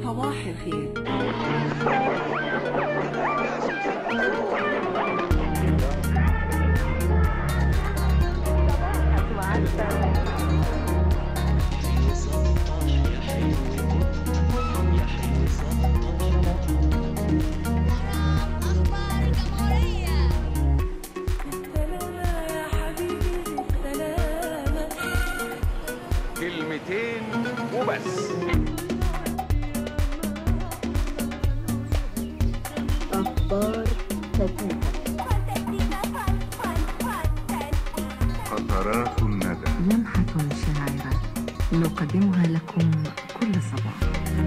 صباح الخير أخبار الجمهورية سلامة يا حبيبي سلامة كلمتين وبس قطرات الندى لمحة شاعرة نقدمها لكم كل صباح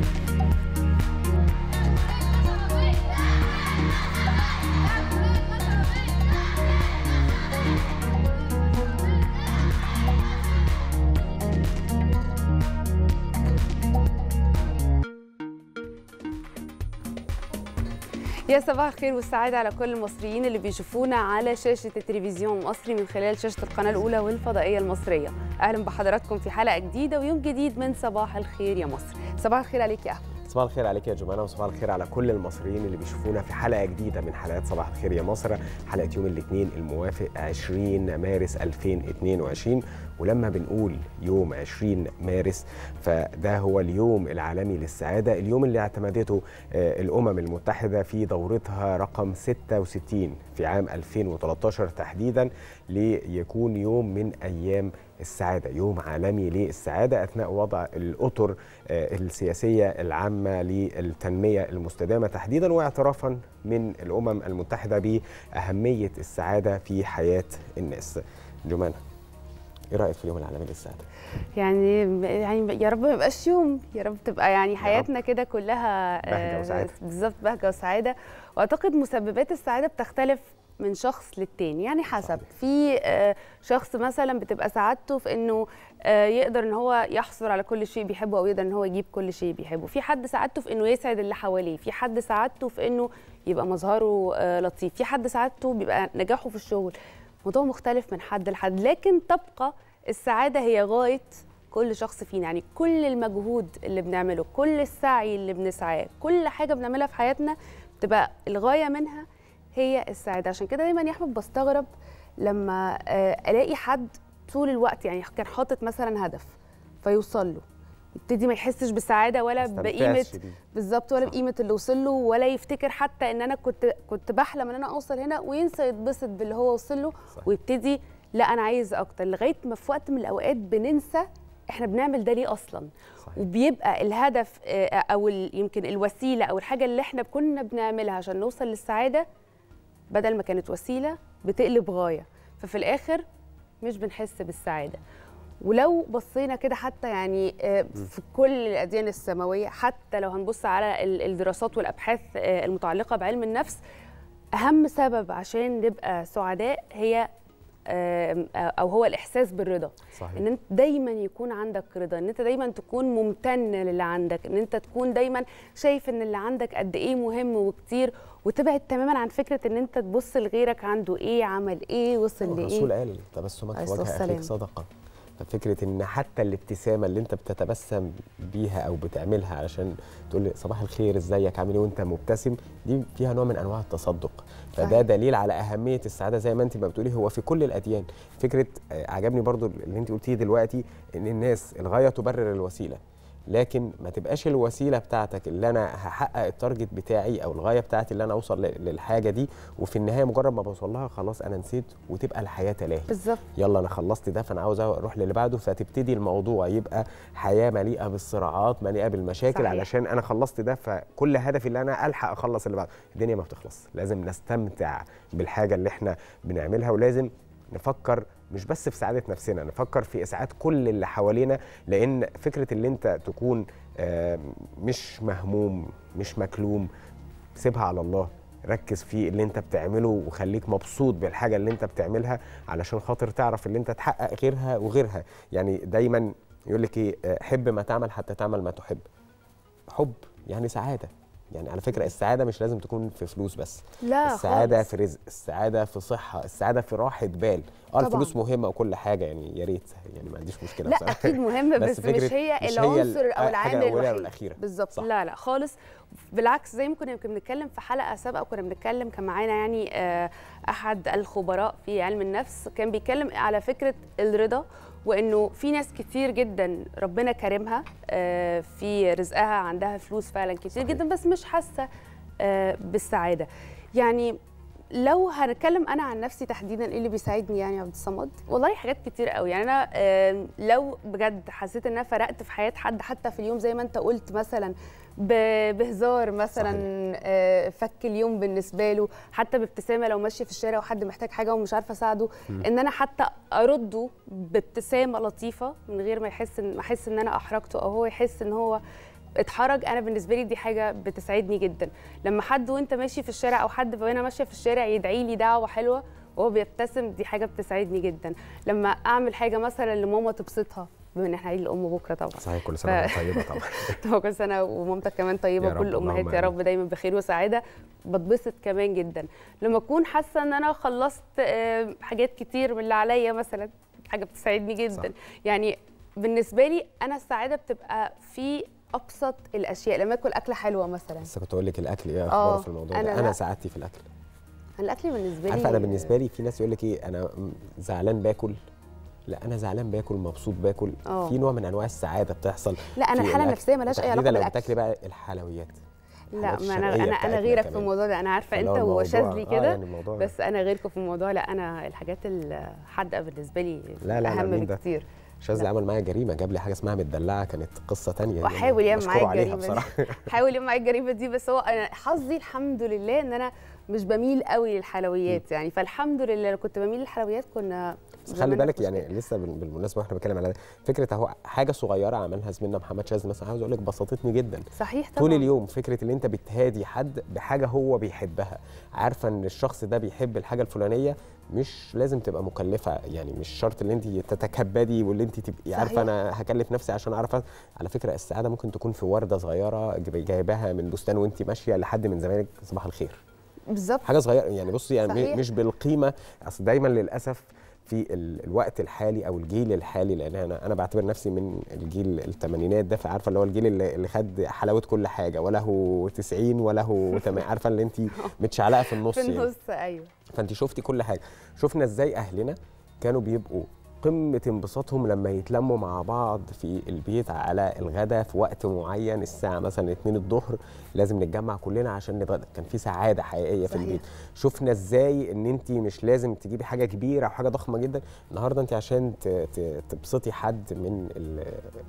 يا صباح الخير والسعادة على كل المصريين اللي بيشوفونا على شاشة التلفزيون المصري من خلال شاشة القناة الأولى والفضائية المصرية أهلا بحضراتكم في حلقة جديدة ويوم جديد من صباح الخير يا مصر صباح الخير عليك يا أحمد صباح الخير عليك يا جمانة وصباح الخير على كل المصريين اللي بيشوفونا في حلقة جديدة من حلقات صباح الخير يا مصر حلقة يوم الاثنين الموافق 20 مارس 2022 ولما بنقول يوم 20 مارس فده هو اليوم العالمي للسعادة اليوم اللي اعتمدته آه، الأمم المتحدة في دورتها رقم 66 في عام 2013 تحديدا ليكون يوم من أيام السعادة يوم عالمي للسعادة أثناء وضع الأطر آه، السياسية العامة للتنمية المستدامة تحديدا واعترافا من الأمم المتحدة بأهمية السعادة في حياة الناس جمانة ايه رايك في اليوم العالمي للسعاده يعني يعني يا رب ما يبقاش يوم يا رب تبقى يعني حياتنا كده كلها بهجة آه، وسعادة. بالظبط بهجة وسعادة واعتقد مسببات السعادة بتختلف من شخص للتاني يعني حسب صحيح. في آه، شخص مثلا بتبقى سعادته في انه آه، يقدر ان هو يحصل على كل شيء بيحبه او يقدر ان هو يجيب كل شيء بيحبه في حد سعادته في انه يسعد اللي حواليه في حد سعادته في انه يبقى مظهره آه، لطيف في حد سعادته بيبقى نجاحه في الشغل موضوع مختلف من حد لحد لكن تبقى السعادة هي غاية كل شخص فينا يعني كل المجهود اللي بنعمله كل السعي اللي بنسعاه كل حاجة بنعملها في حياتنا بتبقى الغاية منها هي السعادة عشان كده دايما يا أحمد بستغرب لما آه، ألاقي حد طول الوقت يعني كان حاطط مثلا هدف فيوصل له يبتدي ما يحسش بالسعادة ولا ما بقيمة استمتعش بيه. بالظبط ولا صح. بقيمه اللي وصل له ولا يفتكر حتى ان انا كنت كنت بحلم ان انا اوصل هنا وينسى يتبسط باللي هو وصل له صح. ويبتدي لا انا عايز اكتر لغايه ما في وقت من الاوقات بننسى احنا بنعمل ده ليه اصلا صحيح. وبيبقى الهدف آه، او ال- يمكن الوسيله او الحاجه اللي احنا كنا بنعملها عشان نوصل للسعاده بدل ما كانت وسيله بتقلب غايه ففي الاخر مش بنحس بالسعاده ولو بصينا كده حتى يعني آه، في كل الاديان السماويه حتى لو هنبص على ال- الدراسات والابحاث آه، المتعلقه بعلم النفس اهم سبب عشان نبقى سعداء هي آم، او هو الاحساس بالرضا صحيح. ان انت دايما يكون عندك رضا ان انت دايما تكون ممتن للي عندك ان انت تكون دايما شايف ان اللي عندك قد ايه مهم وكتير وتبعد تماما عن فكره ان انت تبص لغيرك عنده ايه عمل ايه وصل الرسول لايه قال تبسمك عليه في وجه الصلاة اخيك والسلام. صدقه ففكره ان حتى الابتسامه اللي انت بتتبسم بيها او بتعملها علشان تقول لي صباح الخير ازيك عامل ايه وانت مبتسم دي فيها نوع من انواع التصدق فده صحيح. دليل على اهميه السعاده زي ما انت ما بتقولي هو في كل الاديان فكره آه، عجبني برضو اللي انت قلتيه دلوقتي ان الناس الغايه تبرر الوسيله لكن ما تبقاش الوسيله بتاعتك اللي انا هحقق التارجت بتاعي او الغايه بتاعتي اللي انا اوصل ل- للحاجه دي وفي النهايه مجرد ما بوصل لها خلاص انا نسيت وتبقى الحياه تلاهي بالظبط يلا انا خلصت ده فانا عاوز اروح للي بعده فتبتدي الموضوع يبقى حياه مليئه بالصراعات مليئه بالمشاكل صحيح. علشان انا خلصت ده فكل هدفي اللي انا الحق اخلص اللي بعده الدنيا ما بتخلص لازم نستمتع بالحاجه اللي احنا بنعملها ولازم نفكر مش بس في سعاده نفسنا نفكر في اسعاد كل اللي حوالينا لان فكره اللي انت تكون آه، مش مهموم مش مكلوم سيبها على الله ركز في اللي انت بتعمله وخليك مبسوط بالحاجه اللي انت بتعملها علشان خاطر تعرف اللي انت تحقق غيرها وغيرها يعني دايما يقول لك ايه آه، حب ما تعمل حتى تعمل ما تحب حب يعني سعاده يعني على فكره السعاده مش لازم تكون في فلوس بس لا السعاده خالص. في رزق السعاده في صحه السعاده في راحه بال اه طبعاً. الفلوس مهمه وكل حاجه يعني يا ريت يعني ما عنديش مشكله لا بصراحة. اكيد مهمه بس, بس مش فكرة هي مش هي ال- العنصر او حاجة العامل الأولى الوحيد والأخيرة. بالظبط صح. لا لا خالص بالعكس زي ما كنا يمكن بنتكلم في حلقه سابقه كنا بنتكلم كان معانا يعني آه، احد الخبراء في علم النفس كان بيتكلم على فكره الرضا وانه في ناس كتير جدا ربنا كرمها آه، في رزقها عندها فلوس فعلا كتير صحيح. جدا بس مش حاسه آه، بالسعاده يعني لو هنتكلم انا عن نفسي تحديدا ايه اللي بيساعدني يعني يا عبد الصمد والله حاجات كتير قوي يعني انا آم، لو بجد حسيت ان انا فرقت في حياه حد حتى في اليوم زي ما انت قلت مثلا ب- بهزار مثلا آه، فك اليوم بالنسبه له حتى بابتسامه لو ماشيه في الشارع وحد محتاج حاجه ومش عارفه اساعده ان انا حتى ارده بابتسامه لطيفه من غير ما يحس ان ما احس ان انا احرجته او هو يحس ان هو اتحرج انا بالنسبه لي دي حاجه بتسعدني جدا لما حد وانت ماشي في الشارع او حد وانا ماشيه في الشارع يدعي لي دعوه حلوه وهو بيبتسم دي حاجه بتسعدني جدا لما اعمل حاجه مثلا لماما تبسطها بما ان احنا عيد الام بكره طبعا صحيح كل سنه ف- وانت طيبه طبعا طبعا كل سنه ومامتك كمان طيبه يا رب، وكل الامهات اللهم يا آمين. رب دايما بخير وسعاده بتبسط كمان جدا لما اكون حاسه ان انا خلصت آه، حاجات كتير من اللي عليا مثلا حاجه بتساعدني جدا صح. يعني بالنسبه لي انا السعاده بتبقى في ابسط الاشياء لما اكل اكله حلوه مثلا بس كنت اقول لك الاكل ايه آه، اخباره في الموضوع أنا ده لا. انا سعادتي في الاكل الاكل بالنسبه لي عارفه انا بالنسبه لي في ناس يقول لك ايه انا م- زعلان باكل لا انا زعلان باكل مبسوط باكل آه. في نوع من انواع السعاده بتحصل لا انا في الحاله الأكل. النفسيه ملهاش اي علاقه وتحديداً لو بالاكل بتاكلي بقى الحلويات لا الحاجات ما انا الشرقية انا انا بتاعتنا غيرك في كمان. الموضوع ده انا عارفه فاللي انت هو الموضوع- وشاذلي آه، كده يعني الموضوع بس انا غيركم في الموضوع لا انا الحاجات الحادقه بالنسبه لي لا، لا، اهم مين ده؟ بكتير شاذلي عمل معايا جريمه جاب لي حاجه اسمها متدلعه كانت قصه تانية يعني واحاول يعمل مشكور معايا عليها الجريمه بصراحه دي حاول يعمل معايا الجريمه دي بس هو انا حظي الحمد لله ان انا مش بميل قوي للحلويات يعني فالحمد لله لو كنت بميل للحلويات كنا بس خلي زماننا بالك في يعني مشكلة. لسه بال- بالمناسبه واحنا بنتكلم على ده فكره اهو حاجه صغيره عملها زميلنا محمد شاذلي مثلا عاوز اقول لك بسطتني جدا صحيح طبعا طول اليوم فكره ان انت بتهادي حد بحاجه هو بيحبها عارفه ان الشخص ده بيحب الحاجه الفلانيه مش لازم تبقى مكلفه يعني مش شرط ان انت تتكبدي واللي انت تبقي صحيح. عارفه انا هكلف نفسي عشان اعرف أ- على فكره السعاده ممكن تكون في ورده صغيره جايب- جايباها من بستان وانت ماشيه لحد من زمانك صباح الخير بالظبط حاجه صغيره يعني بصي يعني صحيح. م- مش بالقيمه اصل دايما للاسف في ال- الوقت الحالي او الجيل الحالي لان انا انا بعتبر نفسي من الجيل الثمانينات ده فعارفه اللي هو الجيل اللي اللي خد حلاوه كل حاجه ولا هو 90 ولا هو تمام عارفه اللي انت متشعلقه في النص في يعني. النص ايوه فانت شفتي كل حاجه شفنا ازاي اهلنا كانوا بيبقوا قمة انبساطهم لما يتلموا مع بعض في البيت على الغداء في وقت معين الساعة مثلا 2 الظهر لازم نتجمع كلنا عشان نتغدى كان في سعادة حقيقية في صحيح. البيت شفنا ازاي ان انت مش لازم تجيبي حاجة كبيرة او حاجة ضخمة جدا النهاردة انت عشان ت- ت- تبسطي حد من ال-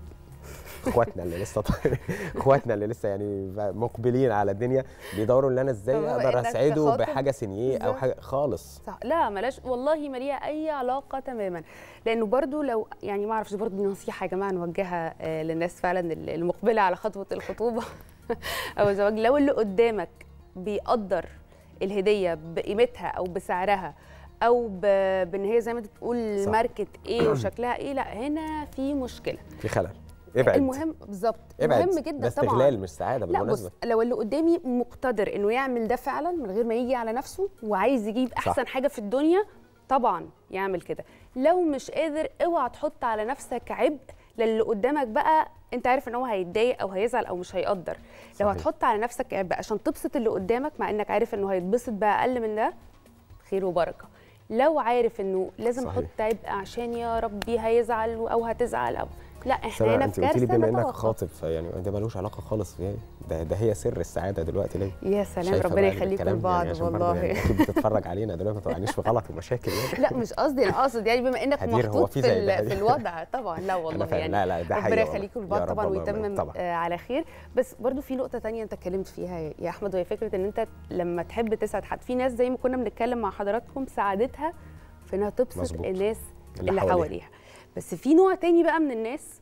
اخواتنا اللي لسه اخواتنا اللي لسه يعني مقبلين على الدنيا بيدوروا ان انا ازاي طب اقدر إنك اسعده تخاطب- بحاجه سينيه او بالظبط. حاجه خالص صح لا ملاش والله ما ليها اي علاقه تماما لانه برضو لو يعني ما اعرفش برضو دي نصيحه يا جماعه نوجهها آه، للناس فعلا المقبله على خطوه الخطوبه او الزواج لو اللي قدامك بيقدر الهديه بقيمتها او بسعرها او ب- بان هي زي ما انت بتقول صح. ماركه ايه وشكلها ايه لا هنا في مشكله في خلل ابعد المهم بالظبط ابعد مهم جدا ده طبعا استغلال مش سعاده لا بص بالمناسبه لو اللي قدامي مقتدر انه يعمل ده فعلا من غير ما يجي على نفسه وعايز يجيب احسن حاجه في الدنيا طبعا يعمل كده لو مش قادر اوعى تحط على نفسك عبء للي قدامك بقى انت عارف ان هو هيتضايق او هيزعل او مش هيقدر لو صحيح. هتحط على نفسك عبء عشان تبسط اللي قدامك مع انك عارف انه هيتبسط باقل من ده خير وبركه لو عارف انه لازم صحيح. احط عبء عشان يا ربي هيزعل او هتزعل او لا احنا سنة هنا انت في قلت لي كارثه بما انك نتوقف. خاطب فيعني ده ملوش علاقه خالص يعني ده ده هي سر السعاده دلوقتي ليه يا سلام شايفة ربنا بقى يخليكم الكلام لبعض يعني عشان برضه والله يعني اكيد بتتفرج علينا دلوقتي ما تقعنيش في غلط ومشاكل يعني لا مش قصدي انا اقصد يعني بما انك هدير، هو محطوط في في, زي ده ال- في هدير. الوضع طبعا لا والله فاهم. يعني لا، لا، ده حقيقي ربنا والله. يخليكم يا لبعض رب طبعا اللهم ويتمم آمين. طبعا. آه على خير بس برضو في نقطه تانية انت اتكلمت فيها يا احمد وهي فكره ان انت لما تحب تسعد حد في ناس زي ما كنا بنتكلم مع حضراتكم سعادتها في انها تبسط مظبوط. الناس اللي اللي, حواليها. حواليها بس في نوع تاني بقى من الناس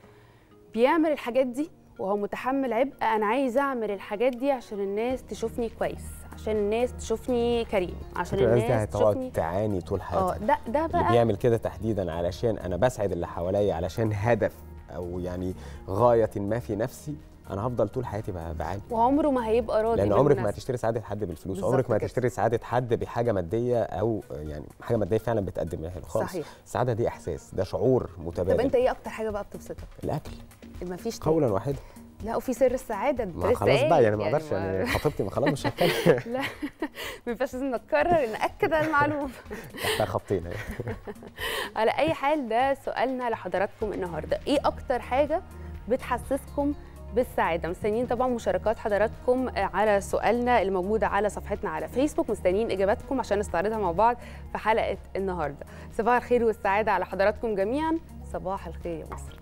بيعمل الحاجات دي وهو متحمل عبء انا عايز اعمل الحاجات دي عشان الناس تشوفني كويس عشان الناس تشوفني كريم عشان فكرة الناس دي الناس هتقعد تشوفني تعاني طول اه حياتها ده ده اللي بقى بيعمل كده تحديدا علشان انا بسعد اللي حواليا علشان هدف او يعني غايه ما في نفسي انا هفضل طول حياتي ب- بعاني وعمره ما هيبقى راضي لان عمرك ما بالمناسبة. هتشتري سعاده حد بالفلوس بالظبط عمرك ما كده. هتشتري سعاده حد بحاجه ماديه او يعني حاجه ماديه فعلا بتقدمها له خالص صحيح. السعاده دي احساس ده شعور متبادل طب انت ايه اكتر حاجه بقى بتبسطك الاكل ما فيش تاني. قولا واحدا لا وفي سر السعاده انت ما لسه خلاص بقى قايل يعني ما اقدرش ما- يعني خطيبتي ما خلاص مش هتكلم لا ما ينفعش لازم نتكرر ناكد على المعلومه تحتها خطين يعني. على اي حال ده سؤالنا لحضراتكم النهارده ايه اكتر حاجه بتحسسكم بالسعاده مستنيين طبعا مشاركات حضراتكم على سؤالنا الموجوده على صفحتنا على فيسبوك مستنيين اجاباتكم عشان نستعرضها مع بعض في حلقه النهارده صباح الخير والسعاده على حضراتكم جميعا صباح الخير يا مصر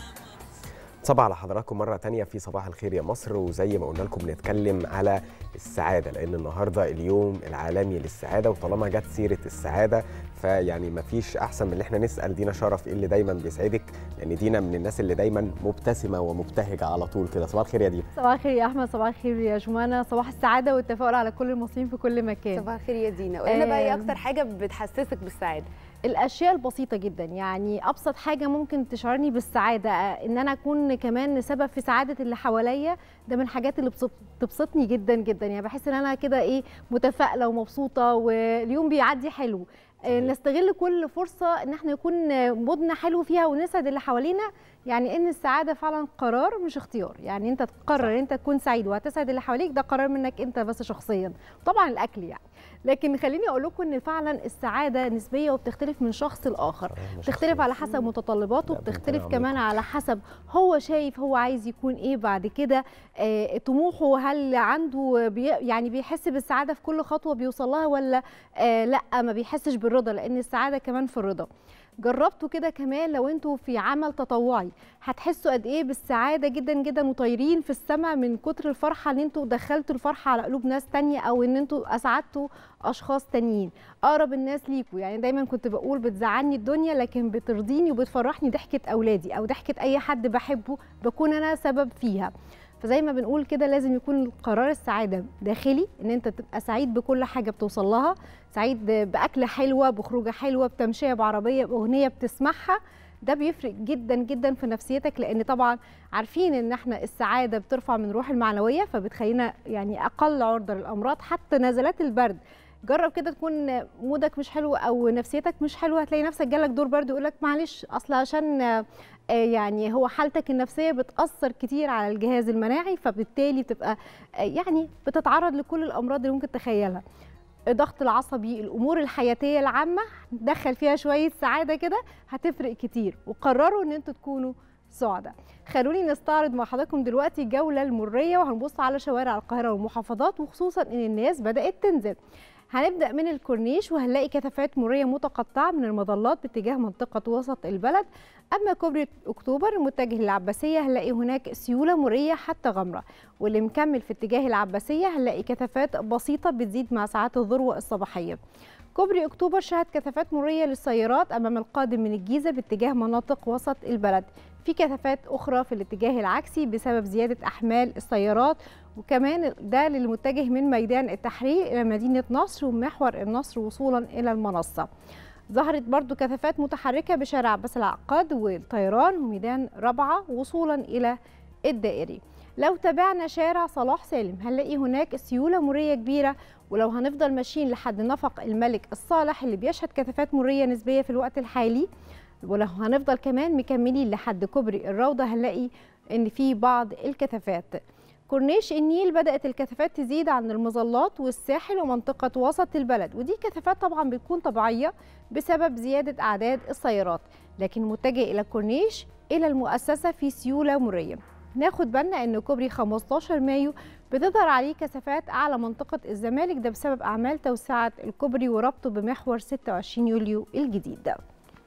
صباح على حضراتكم مرة تانية في صباح الخير يا مصر وزي ما قلنا لكم بنتكلم على السعادة لأن النهاردة اليوم العالمي للسعادة وطالما جت سيرة السعادة فيعني مفيش أحسن من اللي احنا نسأل دينا شرف إيه اللي دايما بيسعدك لأن دينا من الناس اللي دايما مبتسمة ومبتهجة على طول كده صباح الخير يا دينا صباح الخير يا احمد صباح الخير يا جمانه صباح السعاده والتفاؤل على كل المصريين في كل مكان صباح الخير يا دينا قولي لنا بقى ايه آم. اكتر حاجه بتحسسك بالسعاده الاشياء البسيطه جدا يعني ابسط حاجه ممكن تشعرني بالسعاده آه، ان انا اكون كمان سبب في سعاده اللي حواليا ده من الحاجات اللي بتبسط- بتبسطني جدا جدا يعني بحس ان انا كده ايه متفائله ومبسوطه واليوم بيعدي حلو آه، نستغل كل فرصه ان احنا يكون آه، مودنا حلو فيها ونسعد اللي حوالينا يعني ان السعاده فعلا قرار مش اختيار يعني انت تقرر ان انت تكون سعيد وهتسعد اللي حواليك ده قرار منك انت بس شخصيا طبعا الاكل يعني لكن خليني اقول لكم ان فعلا السعاده نسبيه وبتختلف من شخص لاخر بتختلف على حسب متطلباته لا، بنتكلم بتختلف عميق. كمان على حسب هو شايف هو عايز يكون ايه بعد كده آه، طموحه هل عنده بي يعني بيحس بالسعاده في كل خطوه بيوصل لها ولا آه لا ما بيحسش بالرضا لان السعاده كمان في الرضا جربتوا كده كمان لو انتوا في عمل تطوعي هتحسوا قد ايه بالسعاده جدا جدا وطايرين في السماء من كتر الفرحه ان انتوا دخلتوا الفرحه على قلوب ناس تانية او ان انتوا اسعدتوا اشخاص تانيين اقرب الناس ليكوا يعني دايما كنت بقول بتزعلني الدنيا لكن بترضيني وبتفرحني ضحكه اولادي او ضحكه اي حد بحبه بكون انا سبب فيها فزي ما بنقول كده لازم يكون قرار السعاده داخلي ان انت تبقى سعيد بكل حاجه بتوصل لها سعيد باكله حلوه بخروجه حلوه بتمشيه بعربيه باغنيه بتسمعها ده بيفرق جدا جدا في نفسيتك لان طبعا عارفين ان احنا السعاده بترفع من روح المعنويه فبتخلينا يعني اقل عرضه للامراض حتى نزلات البرد جرب كده تكون مودك مش حلو او نفسيتك مش حلوه هتلاقي نفسك جالك دور برد يقول لك معلش اصل عشان آه، يعني هو حالتك النفسيه بتاثر كتير على الجهاز المناعي فبالتالي بتبقى آه، يعني بتتعرض لكل الامراض اللي ممكن تتخيلها الضغط العصبي الامور الحياتيه العامه دخل فيها شويه سعاده كده هتفرق كتير وقرروا ان انتوا تكونوا سعداء خلوني نستعرض مع حضراتكم دلوقتي جوله المريه وهنبص على شوارع القاهره والمحافظات وخصوصا ان الناس بدات تنزل هنبدا من الكورنيش وهنلاقي كثافات مريه متقطعه من المظلات باتجاه منطقه وسط البلد اما كوبري اكتوبر المتجه للعباسيه هنلاقي هناك سيوله مريه حتى غمره واللي مكمل في اتجاه العباسيه هنلاقي كثافات بسيطه بتزيد مع ساعات الذروه الصباحيه كوبري اكتوبر شهد كثافات مريه للسيارات امام القادم من الجيزه باتجاه مناطق وسط البلد في كثافات اخرى في الاتجاه العكسي بسبب زياده احمال السيارات وكمان ده للمتجه من ميدان التحرير الى مدينه نصر ومحور النصر وصولا الى المنصه ظهرت برضو كثافات متحركه بشارع عباس العقاد والطيران وميدان رابعه وصولا الى الدائري لو تابعنا شارع صلاح سالم هنلاقي هناك سيوله مريه كبيره ولو هنفضل ماشيين لحد نفق الملك الصالح اللي بيشهد كثافات مريه نسبيه في الوقت الحالي ولو هنفضل كمان مكملين لحد كوبري الروضه هنلاقي ان في بعض الكثافات كورنيش النيل بدات الكثافات تزيد عن المظلات والساحل ومنطقه وسط البلد ودي كثافات طبعا بتكون طبيعيه بسبب زياده اعداد السيارات لكن متجه الى الكورنيش الى المؤسسه في سيوله مريه ناخد بالنا ان كوبري 15 مايو بتظهر عليه كثافات اعلى منطقه الزمالك ده بسبب اعمال توسعه الكوبري وربطه بمحور 26 يوليو الجديد ده.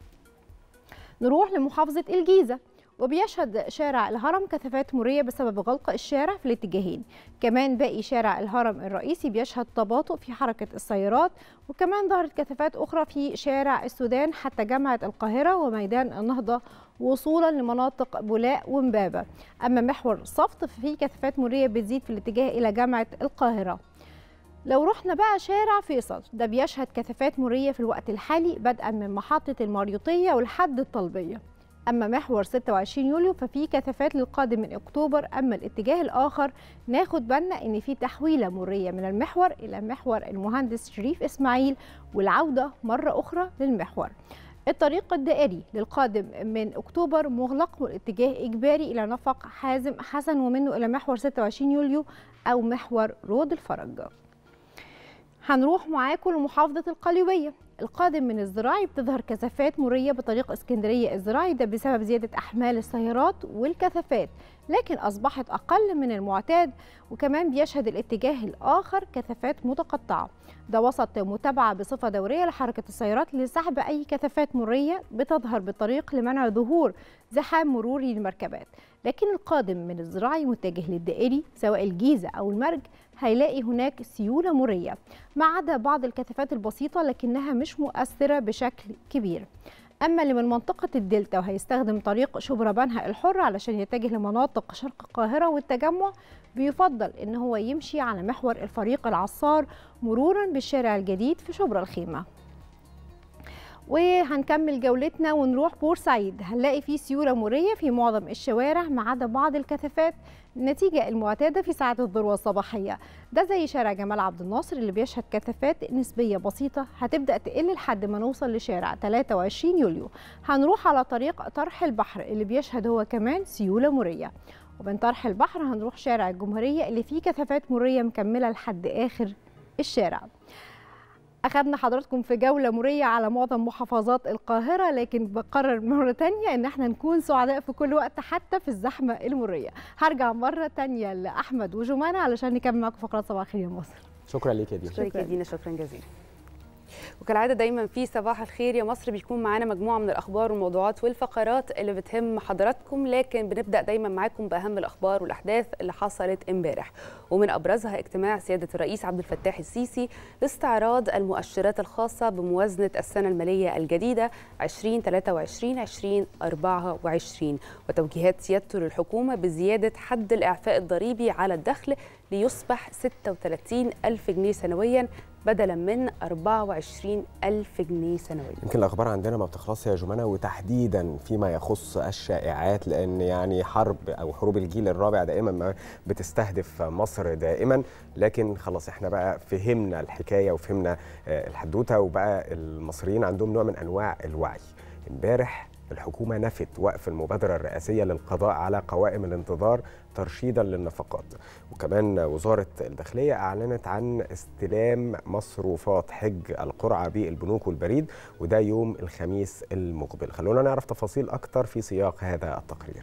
نروح لمحافظه الجيزه وبيشهد شارع الهرم كثافات مريه بسبب غلق الشارع في الاتجاهين كمان باقي شارع الهرم الرئيسي بيشهد تباطؤ في حركه السيارات وكمان ظهرت كثافات اخرى في شارع السودان حتى جامعه القاهره وميدان النهضه وصولا لمناطق بولاق ومبابه اما محور صفت ففي كثافات مريه بتزيد في الاتجاه الى جامعه القاهره لو رحنا بقى شارع فيصل ده بيشهد كثافات مريه في الوقت الحالي بدءا من محطه الماريوطيه ولحد الطلبيه أما محور 26 يوليو ففي كثافات للقادم من أكتوبر أما الاتجاه الآخر ناخد بالنا إن في تحويلة مرية من المحور إلى محور المهندس شريف إسماعيل والعودة مرة أخرى للمحور الطريق الدائري للقادم من أكتوبر مغلق والاتجاه إجباري إلى نفق حازم حسن ومنه إلى محور 26 يوليو أو محور رود الفرج هنروح معاكم لمحافظة القليوبية القادم من الزراعي بتظهر كثافات مرية بطريق اسكندرية الزراعي ده بسبب زيادة أحمال السيارات والكثافات لكن أصبحت أقل من المعتاد وكمان بيشهد الاتجاه الآخر كثافات متقطعة ده وسط متابعة بصفة دورية لحركة السيارات لسحب أي كثافات مرية بتظهر بالطريق لمنع ظهور زحام مروري للمركبات لكن القادم من الزراعي متجه للدائري سواء الجيزة أو المرج هيلاقي هناك سيولة مرية ما عدا بعض الكثافات البسيطة لكنها مش مؤثرة بشكل كبير أما اللي من منطقة الدلتا وهيستخدم طريق شبرا بنها الحر علشان يتجه لمناطق شرق القاهرة والتجمع بيفضل إن هو يمشي على محور الفريق العصار مرورا بالشارع الجديد في شبرا الخيمة وهنكمل جولتنا ونروح بورسعيد هنلاقي فيه سيولة مرية في معظم الشوارع ما عدا بعض الكثافات النتيجة المعتادة في ساعات الذروة الصباحية ده زي شارع جمال عبد الناصر اللي بيشهد كثافات نسبية بسيطة هتبدأ تقل لحد ما نوصل لشارع 23 يوليو هنروح على طريق طرح البحر اللي بيشهد هو كمان سيولة مرية ومن طرح البحر هنروح شارع الجمهورية اللي فيه كثافات مرية مكملة لحد آخر الشارع أخذنا حضراتكم في جولة مرية على معظم محافظات القاهرة لكن بقرر مرة تانية إن احنا نكون سعداء في كل وقت حتى في الزحمة المرية هرجع مرة تانية لأحمد وجمانة علشان نكمل معاكم فقرات صباح الخير يا مصر شكرا ليك يا دينا شكرا يا دينا شكرا جزيلا وكالعاده دايما في صباح الخير يا مصر بيكون معانا مجموعه من الاخبار والموضوعات والفقرات اللي بتهم حضراتكم لكن بنبدا دايما معاكم باهم الاخبار والاحداث اللي حصلت امبارح ومن ابرزها اجتماع سياده الرئيس عبد الفتاح السيسي لاستعراض المؤشرات الخاصه بموازنه السنه الماليه الجديده 2023 2024 وتوجيهات سيادته للحكومه بزياده حد الاعفاء الضريبي على الدخل ليصبح 36 ألف جنيه سنويا بدلا من 24 ألف جنيه سنويا يمكن الاخبار عندنا ما بتخلصش يا جمانه وتحديدا فيما يخص الشائعات لان يعني حرب او حروب الجيل الرابع دائما ما بتستهدف مصر دائما لكن خلاص احنا بقى فهمنا الحكايه وفهمنا آه، الحدوته وبقى المصريين عندهم نوع من انواع الوعي امبارح الحكومة نفت وقف المبادرة الرئاسية للقضاء على قوائم الانتظار ترشيدا للنفقات وكمان وزارة الداخلية أعلنت عن استلام مصروفات حج القرعة بالبنوك والبريد وده يوم الخميس المقبل خلونا نعرف تفاصيل أكتر في سياق هذا التقرير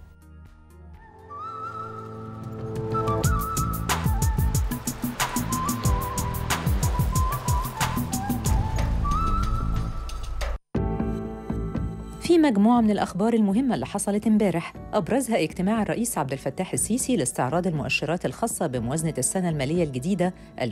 في مجموعة من الأخبار المهمة اللي حصلت امبارح أبرزها اجتماع الرئيس عبد الفتاح السيسي لاستعراض المؤشرات الخاصة بموازنة السنة المالية الجديدة 2023-2024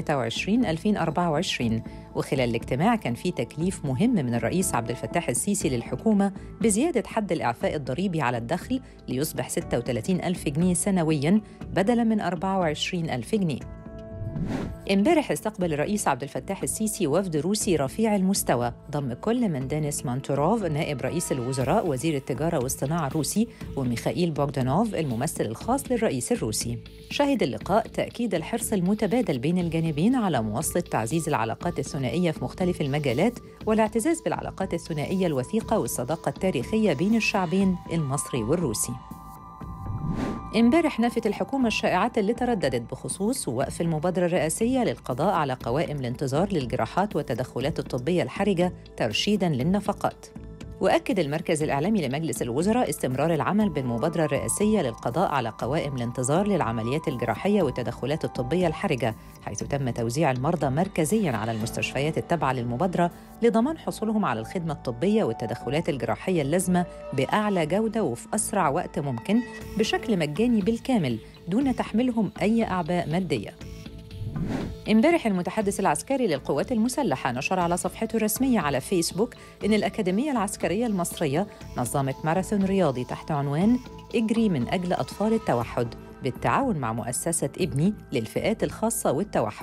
وخلال الاجتماع كان في تكليف مهم من الرئيس عبد الفتاح السيسي للحكومة بزيادة حد الإعفاء الضريبي على الدخل ليصبح 36 ألف جنيه سنوياً بدلاً من 24 ألف جنيه امبارح استقبل الرئيس عبد الفتاح السيسي وفد روسي رفيع المستوى ضم كل من دينيس مانتوروف نائب رئيس الوزراء وزير التجارة والصناعة الروسي وميخائيل بوغدانوف الممثل الخاص للرئيس الروسي شهد اللقاء تأكيد الحرص المتبادل بين الجانبين على مواصلة تعزيز العلاقات الثنائية في مختلف المجالات والاعتزاز بالعلاقات الثنائية الوثيقة والصداقة التاريخية بين الشعبين المصري والروسي امبارح نفت الحكومة الشائعات اللي ترددت بخصوص وقف المبادرة الرئاسية للقضاء على قوائم الانتظار للجراحات والتدخلات الطبية الحرجة ترشيداً للنفقات. وأكد المركز الإعلامي لمجلس الوزراء استمرار العمل بالمبادرة الرئاسية للقضاء على قوائم الانتظار للعمليات الجراحية والتدخلات الطبية الحرجة حيث تم توزيع المرضى مركزياً على المستشفيات التابعة للمبادرة لضمان حصولهم على الخدمة الطبية والتدخلات الجراحية اللازمة بأعلى جودة وفي أسرع وقت ممكن بشكل مجاني بالكامل دون تحملهم أي أعباء مادية امبارح المتحدث العسكري للقوات المسلحة نشر على صفحته الرسمية على فيسبوك إن الأكاديمية العسكرية المصرية نظمت ماراثون رياضي تحت عنوان اجري من أجل أطفال التوحد بالتعاون مع مؤسسة ابني للفئات الخاصة والتوحد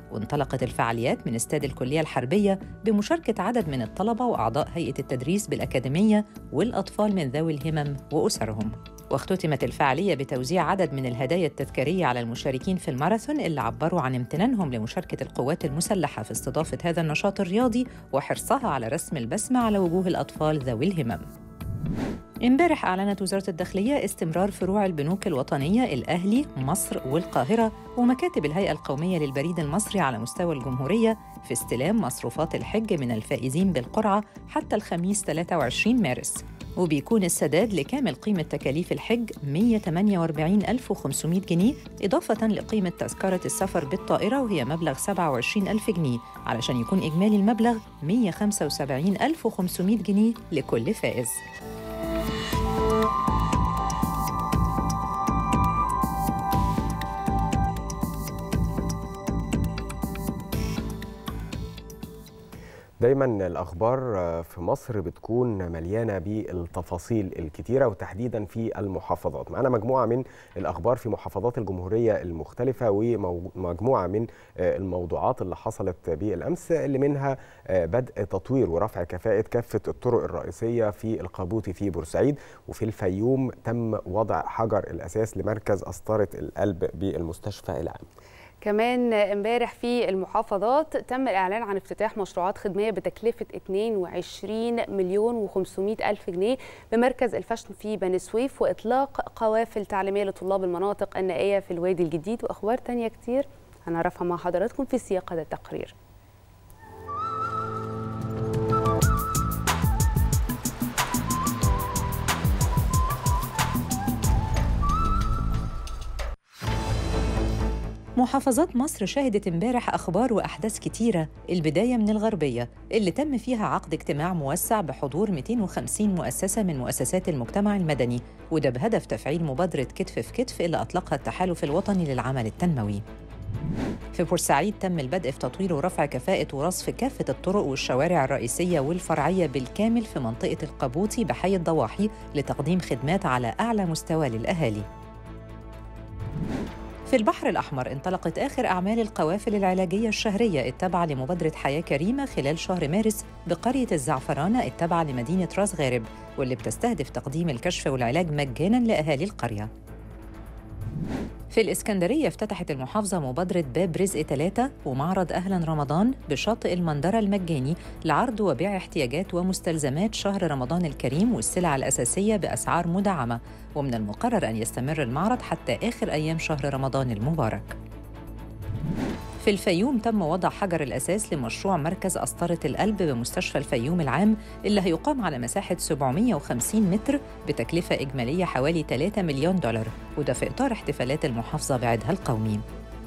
وانطلقت الفعاليات من استاد الكلية الحربية بمشاركة عدد من الطلبة وأعضاء هيئة التدريس بالأكاديمية والأطفال من ذوي الهمم وأسرهم واختتمت الفعالية بتوزيع عدد من الهدايا التذكارية على المشاركين في الماراثون اللي عبروا عن امتنانهم لمشاركة القوات المسلحة في استضافة هذا النشاط الرياضي وحرصها على رسم البسمة على وجوه الأطفال ذوي الهمم امبارح أعلنت وزارة الداخلية استمرار فروع البنوك الوطنية الأهلي، مصر والقاهرة ومكاتب الهيئة القومية للبريد المصري على مستوى الجمهورية في استلام مصروفات الحج من الفائزين بالقرعة حتى الخميس 23 مارس وبيكون السداد لكامل قيمة تكاليف الحج 148500 جنيه إضافة لقيمة تذكرة السفر بالطائرة وهي مبلغ 27000 جنيه علشان يكون إجمالي المبلغ 175500 جنيه لكل فائز دايما الاخبار في مصر بتكون مليانه بالتفاصيل الكتيره وتحديدا في المحافظات معانا مجموعه من الاخبار في محافظات الجمهوريه المختلفه ومجموعه من الموضوعات اللي حصلت بالامس اللي منها بدء تطوير ورفع كفاءه كافه الطرق الرئيسيه في القابوتي في بورسعيد وفي الفيوم تم وضع حجر الاساس لمركز قسطره القلب بالمستشفى العام كمان امبارح في المحافظات تم الاعلان عن افتتاح مشروعات خدميه بتكلفه 22 مليون و500 الف جنيه بمركز الفشل في بني سويف واطلاق قوافل تعليميه لطلاب المناطق النائيه في الوادي الجديد واخبار تانية كتير هنعرفها مع حضراتكم في سياق هذا التقرير محافظات مصر شهدت امبارح أخبار وأحداث كتيرة البداية من الغربية اللي تم فيها عقد اجتماع موسع بحضور 250 مؤسسة من مؤسسات المجتمع المدني وده بهدف تفعيل مبادرة كتف في كتف اللي أطلقها التحالف الوطني للعمل التنموي في بورسعيد تم البدء في تطوير ورفع كفاءة ورصف كافة الطرق والشوارع الرئيسية والفرعية بالكامل في منطقة القبوطي بحي الضواحي لتقديم خدمات على أعلى مستوى للأهالي في البحر الأحمر انطلقت آخر أعمال القوافل العلاجية الشهرية التابعة لمبادرة حياة كريمة خلال شهر مارس بقرية الزعفرانة التابعة لمدينة راس غارب واللي بتستهدف تقديم الكشف والعلاج مجاناً لأهالي القرية في الإسكندرية افتتحت المحافظة مبادرة باب رزق ثلاثة ومعرض أهلا رمضان بشاطئ المندرة المجاني لعرض وبيع احتياجات ومستلزمات شهر رمضان الكريم والسلع الأساسية بأسعار مدعمة ومن المقرر أن يستمر المعرض حتى آخر أيام شهر رمضان المبارك في الفيوم تم وضع حجر الأساس لمشروع مركز قسطرة القلب بمستشفى الفيوم العام اللي هيقام على مساحة 750 متر بتكلفة إجمالية حوالي 3 مليون دولار وده في إطار احتفالات المحافظة بعيدها القومي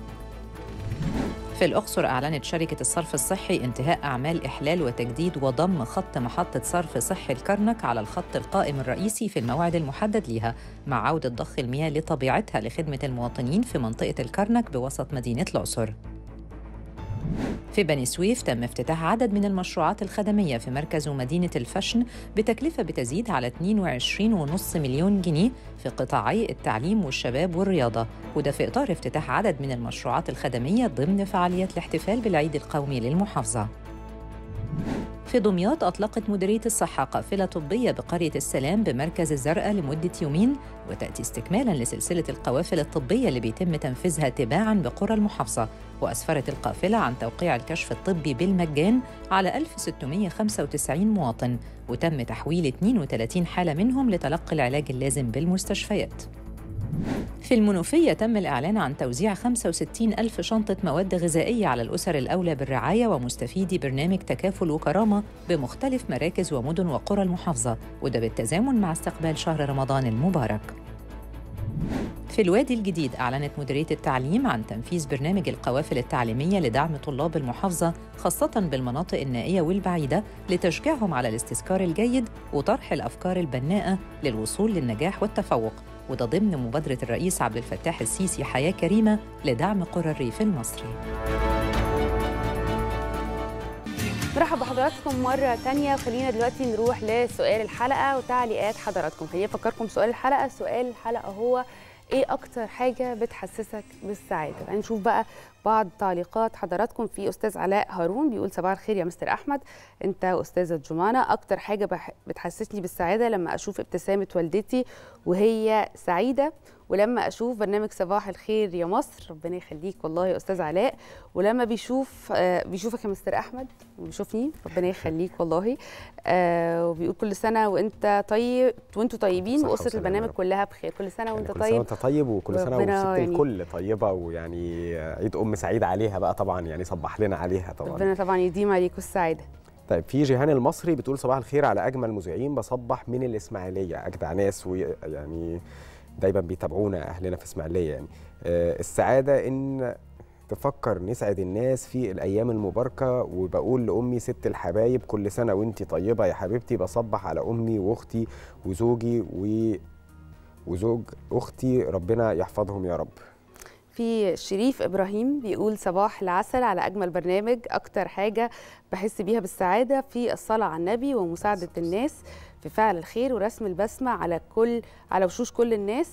في الأقصر أعلنت شركة الصرف الصحي انتهاء أعمال إحلال وتجديد وضم خط محطة صرف صحي الكرنك على الخط القائم الرئيسي في الموعد المحدد لها مع عودة ضخ المياه لطبيعتها لخدمة المواطنين في منطقة الكرنك بوسط مدينة الأقصر في بني سويف تم افتتاح عدد من المشروعات الخدمية في مركز ومدينة الفشن بتكلفة بتزيد على 22.5 مليون جنيه في قطاعي التعليم والشباب والرياضة وده في إطار افتتاح عدد من المشروعات الخدمية ضمن فعاليات الاحتفال بالعيد القومي للمحافظة في دمياط أطلقت مديرية الصحة قافلة طبية بقرية السلام بمركز الزرقاء لمدة يومين وتأتي استكمالا لسلسلة القوافل الطبية اللي بيتم تنفيذها تباعا بقرى المحافظة وأسفرت القافلة عن توقيع الكشف الطبي بالمجان على 1695 مواطن وتم تحويل 32 حالة منهم لتلقي العلاج اللازم بالمستشفيات في المنوفية تم الإعلان عن توزيع 65 ألف شنطة مواد غذائية على الأسر الأولى بالرعاية ومستفيدي برنامج تكافل وكرامة بمختلف مراكز ومدن وقرى المحافظة وده بالتزامن مع استقبال شهر رمضان المبارك في الوادي الجديد أعلنت مديرية التعليم عن تنفيذ برنامج القوافل التعليمية لدعم طلاب المحافظة خاصة بالمناطق النائية والبعيدة لتشجيعهم على الاستذكار الجيد وطرح الأفكار البناءة للوصول للنجاح والتفوق وده ضمن مبادرة الرئيس عبد الفتاح السيسي حياة كريمة لدعم قرى الريف المصري مرحبا بحضراتكم مرة تانية وخلينا دلوقتي نروح لسؤال الحلقة وتعليقات حضراتكم خليني أفكركم سؤال الحلقة سؤال الحلقة هو ايه اكتر حاجه بتحسسك بالسعاده تعالوا نشوف بقى بعض تعليقات حضراتكم في استاذ علاء هارون بيقول صباح الخير يا مستر احمد انت استاذه جمانه اكتر حاجه بح- بتحسسني بالسعاده لما اشوف ابتسامه والدتي وهي سعيده ولما اشوف برنامج صباح الخير يا مصر ربنا يخليك والله يا استاذ علاء ولما بيشوف آه، بيشوفك يا مستر احمد وبيشوفني ربنا يخليك والله آه وبيقول كل سنه وانت طيب وانتوا طيبين صحة واسره وسلامة يا البرنامج رب. كلها بخير كل سنه يعني وانت كل سنه طيب وانت طيب وكل سنه ربنا وست يعني- الكل طيبه ويعني عيد ام سعيد عليها بقى طبعا يعني صبح لنا عليها طبعا ربنا طبعا يديم عليكم السعاده طيب في جيهان المصري بتقول صباح الخير على اجمل مذيعين بصبح من الاسماعيليه اجدع ناس ويعني دايما بيتابعونا اهلنا في اسماعيليه يعني آه، السعاده ان تفكر نسعد الناس في الايام المباركه وبقول لامي ست الحبايب كل سنه وانتي طيبه يا حبيبتي بصبح على امي واختي وزوجي و وزوج اختي ربنا يحفظهم يا رب في شريف ابراهيم بيقول صباح العسل على اجمل برنامج اكتر حاجه بحس بيها بالسعاده في الصلاه على النبي ومساعده الناس في فعل الخير ورسم البسمه على كل على وشوش كل الناس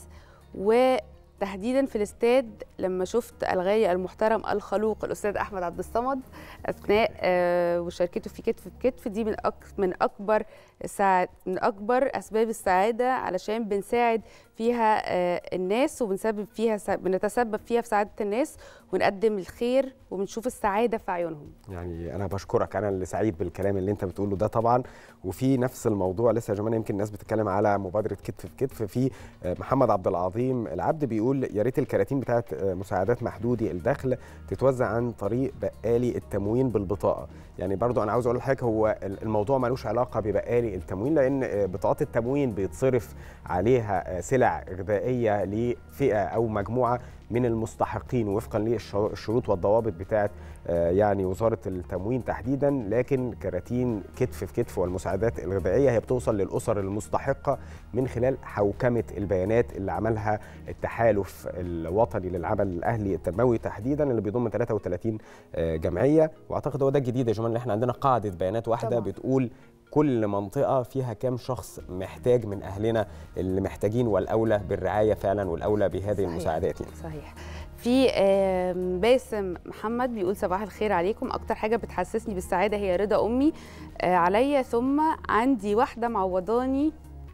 وتحديدا في الاستاد لما شفت الغالي المحترم الخلوق الاستاذ احمد عبد الصمد اثناء آه، مشاركته في كتف بكتف دي من أك من اكبر ساعد من اكبر اسباب السعاده علشان بنساعد فيها آه، الناس وبنسبب فيها سع- بنتسبب فيها في سعاده الناس ونقدم الخير وبنشوف السعاده في عيونهم يعني انا بشكرك انا اللي سعيد بالكلام اللي انت بتقوله ده طبعا وفي نفس الموضوع لسه يا جماعه يمكن الناس بتتكلم على مبادره كتف في كتف في آه، محمد عبد العظيم العبد بيقول يا ريت الكراتين بتاعت آه، مساعدات محدودي الدخل تتوزع عن طريق بقالي التموين بالبطاقه يعني برضو انا عاوز اقول لحضرتك هو ال- الموضوع ملوش علاقه ببقالي التموين لان آه، بطاقات التموين بيتصرف عليها آه، سلع غذائيه لفئه او مجموعه من المستحقين وفقا للشروط والضوابط بتاعه آه، يعني وزاره التموين تحديدا لكن كراتين كتف في كتف والمساعدات الغذائيه هي بتوصل للاسر المستحقه من خلال حوكمه البيانات اللي عملها التحالف الوطني للعمل الاهلي التنموي تحديدا اللي بيضم 33 آه، جمعيه واعتقد هو ده الجديد يا جماعه ان احنا عندنا قاعده بيانات واحده طبعاً. بتقول كل منطقه فيها كام شخص محتاج من اهلنا اللي محتاجين والاولى بالرعايه فعلا والاولى بهذه صحيح. المساعدات يعني صحيح في آم، باسم محمد بيقول صباح الخير عليكم اكتر حاجه بتحسسني بالسعاده هي رضا امي آه، عليا ثم عندي واحده معوضاني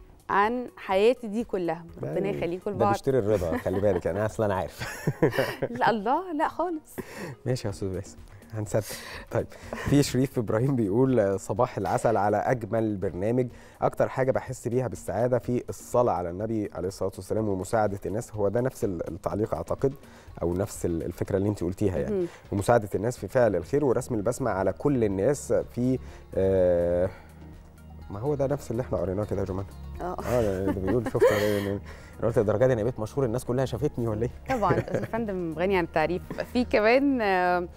عن حياتي دي كلها ربنا يخليكم ده لبعض بيشتري الرضا خلي بالك انا اصلا انا عارف لا الله لا خالص ماشي يا استاذ باسم هنصدق طيب في شريف ابراهيم بيقول آه، صباح العسل على اجمل برنامج اكتر حاجه بحس بيها بالسعاده في الصلاه على النبي عليه الصلاه والسلام ومساعده الناس هو ده نفس ال- التعليق اعتقد او نفس ال- الفكره اللي انت قلتيها يعني مهم. ومساعده الناس في فعل الخير ورسم البسمه على كل الناس في آه ما هو ده نفس اللي احنا قريناه كده يا جماعه اه اه ده ده بيقول شفت انا قلت الدرجه دي انا بقيت مشهور الناس كلها شافتني ولا ايه طبعا يا فندم غني عن التعريف في كمان آم،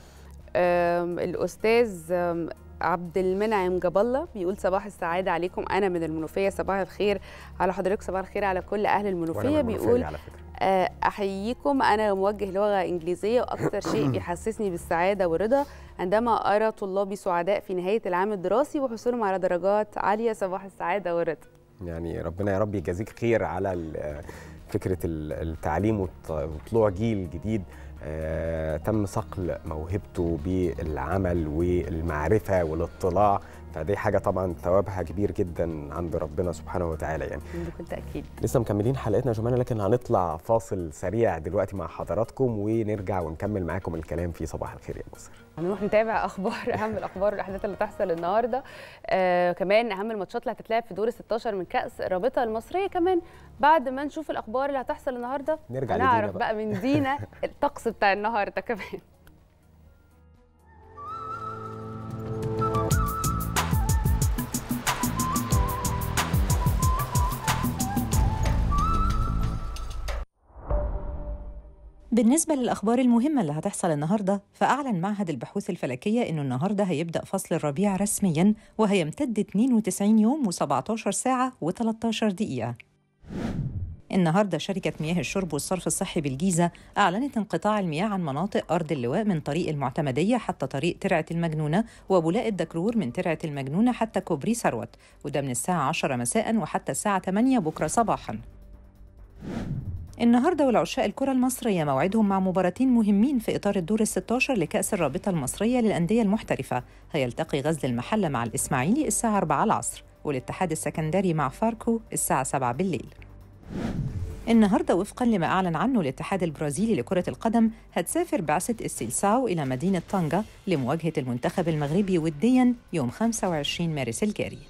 آم، الاستاذ آم، عبد المنعم جاب الله بيقول صباح السعاده عليكم انا من المنوفيه صباح الخير على حضرتك صباح الخير على كل اهل وأنا المنوفيه من بيقول المنوفية على فكره آه، احييكم انا موجه لغه انجليزيه واكثر شيء بيحسسني بالسعاده والرضا عندما ارى طلابي سعداء في نهايه العام الدراسي وحصولهم على درجات عاليه صباح السعاده والرضا يعني ربنا يا رب يجازيك خير على ال- فكره ال- التعليم وط- وطلوع جيل جديد آه، تم صقل موهبته بالعمل والمعرفه والاطلاع فدي حاجه طبعا ثوابها كبير جدا عند ربنا سبحانه وتعالى يعني بكل تاكيد لسه مكملين حلقتنا يا جماعه لكن هنطلع فاصل سريع دلوقتي مع حضراتكم ونرجع ونكمل معاكم الكلام في صباح الخير يا مصر هنروح نتابع اخبار اهم الاخبار والاحداث اللي تحصل النهارده آه كمان اهم الماتشات اللي هتتلعب في دور 16 من كاس الرابطه المصريه كمان بعد ما نشوف الاخبار اللي هتحصل النهارده نرجع لدينا هنعرف بقى. بقى من دينا الطقس بتاع النهارده كمان بالنسبة للأخبار المهمة اللي هتحصل النهاردة فأعلن معهد البحوث الفلكية إنه النهاردة هيبدأ فصل الربيع رسمياً وهيمتد 92 يوم و17 ساعة و13 دقيقة النهارده شركة مياه الشرب والصرف الصحي بالجيزة أعلنت انقطاع المياه عن مناطق أرض اللواء من طريق المعتمدية حتى طريق ترعة المجنونة وبولاق الدكرور من ترعة المجنونة حتى كوبري ثروت وده من الساعة 10 مساء وحتى الساعة 8 بكرة صباحاً النهارده والعشاق الكرة المصرية موعدهم مع مباراتين مهمين في إطار الدور ال 16 لكأس الرابطة المصرية للأندية المحترفة هيلتقي غزل المحلة مع الإسماعيلي الساعة 4 العصر والاتحاد السكندري مع فاركو الساعة 7 بالليل النهارده وفقا لما اعلن عنه الاتحاد البرازيلي لكره القدم هتسافر بعثه السيلساو الى مدينه طنجه لمواجهه المنتخب المغربي وديا يوم 25 مارس الجاري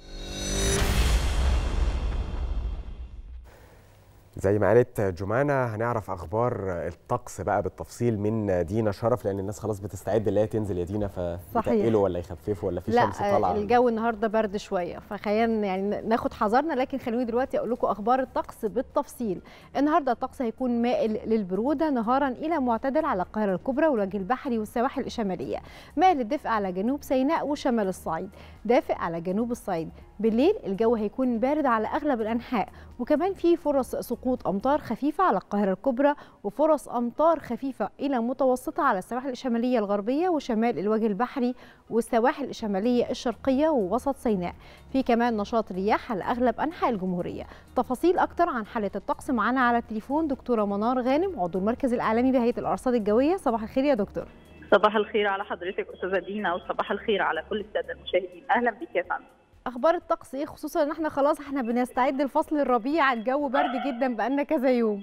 زي ما قالت جمانة هنعرف اخبار الطقس بقى بالتفصيل من دينا شرف لان الناس خلاص بتستعد اللي هي تنزل يا دينا فيتقلوا ولا يخففوا ولا في شمس لا طالعه الجو النهارده برد شويه فخلينا يعني ناخد حذرنا لكن خلوني دلوقتي اقول لكم اخبار الطقس بالتفصيل النهارده الطقس هيكون مائل للبروده نهارا الى معتدل على القاهره الكبرى والوجه البحري والسواحل الشماليه مائل للدفء على جنوب سيناء وشمال الصعيد دافئ على جنوب الصعيد بالليل الجو هيكون بارد على اغلب الانحاء وكمان في فرص سقوط امطار خفيفه على القاهره الكبرى وفرص امطار خفيفه الى متوسطه على السواحل الشماليه الغربيه وشمال الوجه البحري والسواحل الشماليه الشرقيه ووسط سيناء في كمان نشاط رياح على اغلب انحاء الجمهوريه تفاصيل اكتر عن حاله الطقس معانا على التليفون دكتوره منار غانم عضو المركز الاعلامي بهيئه الارصاد الجويه صباح الخير يا دكتور صباح الخير على حضرتك استاذه دينا وصباح الخير على كل الساده المشاهدين اهلا بك يا فندم اخبار الطقس ايه خصوصا ان احنا خلاص احنا بنستعد لفصل الربيع الجو برد جدا بقالنا كذا يوم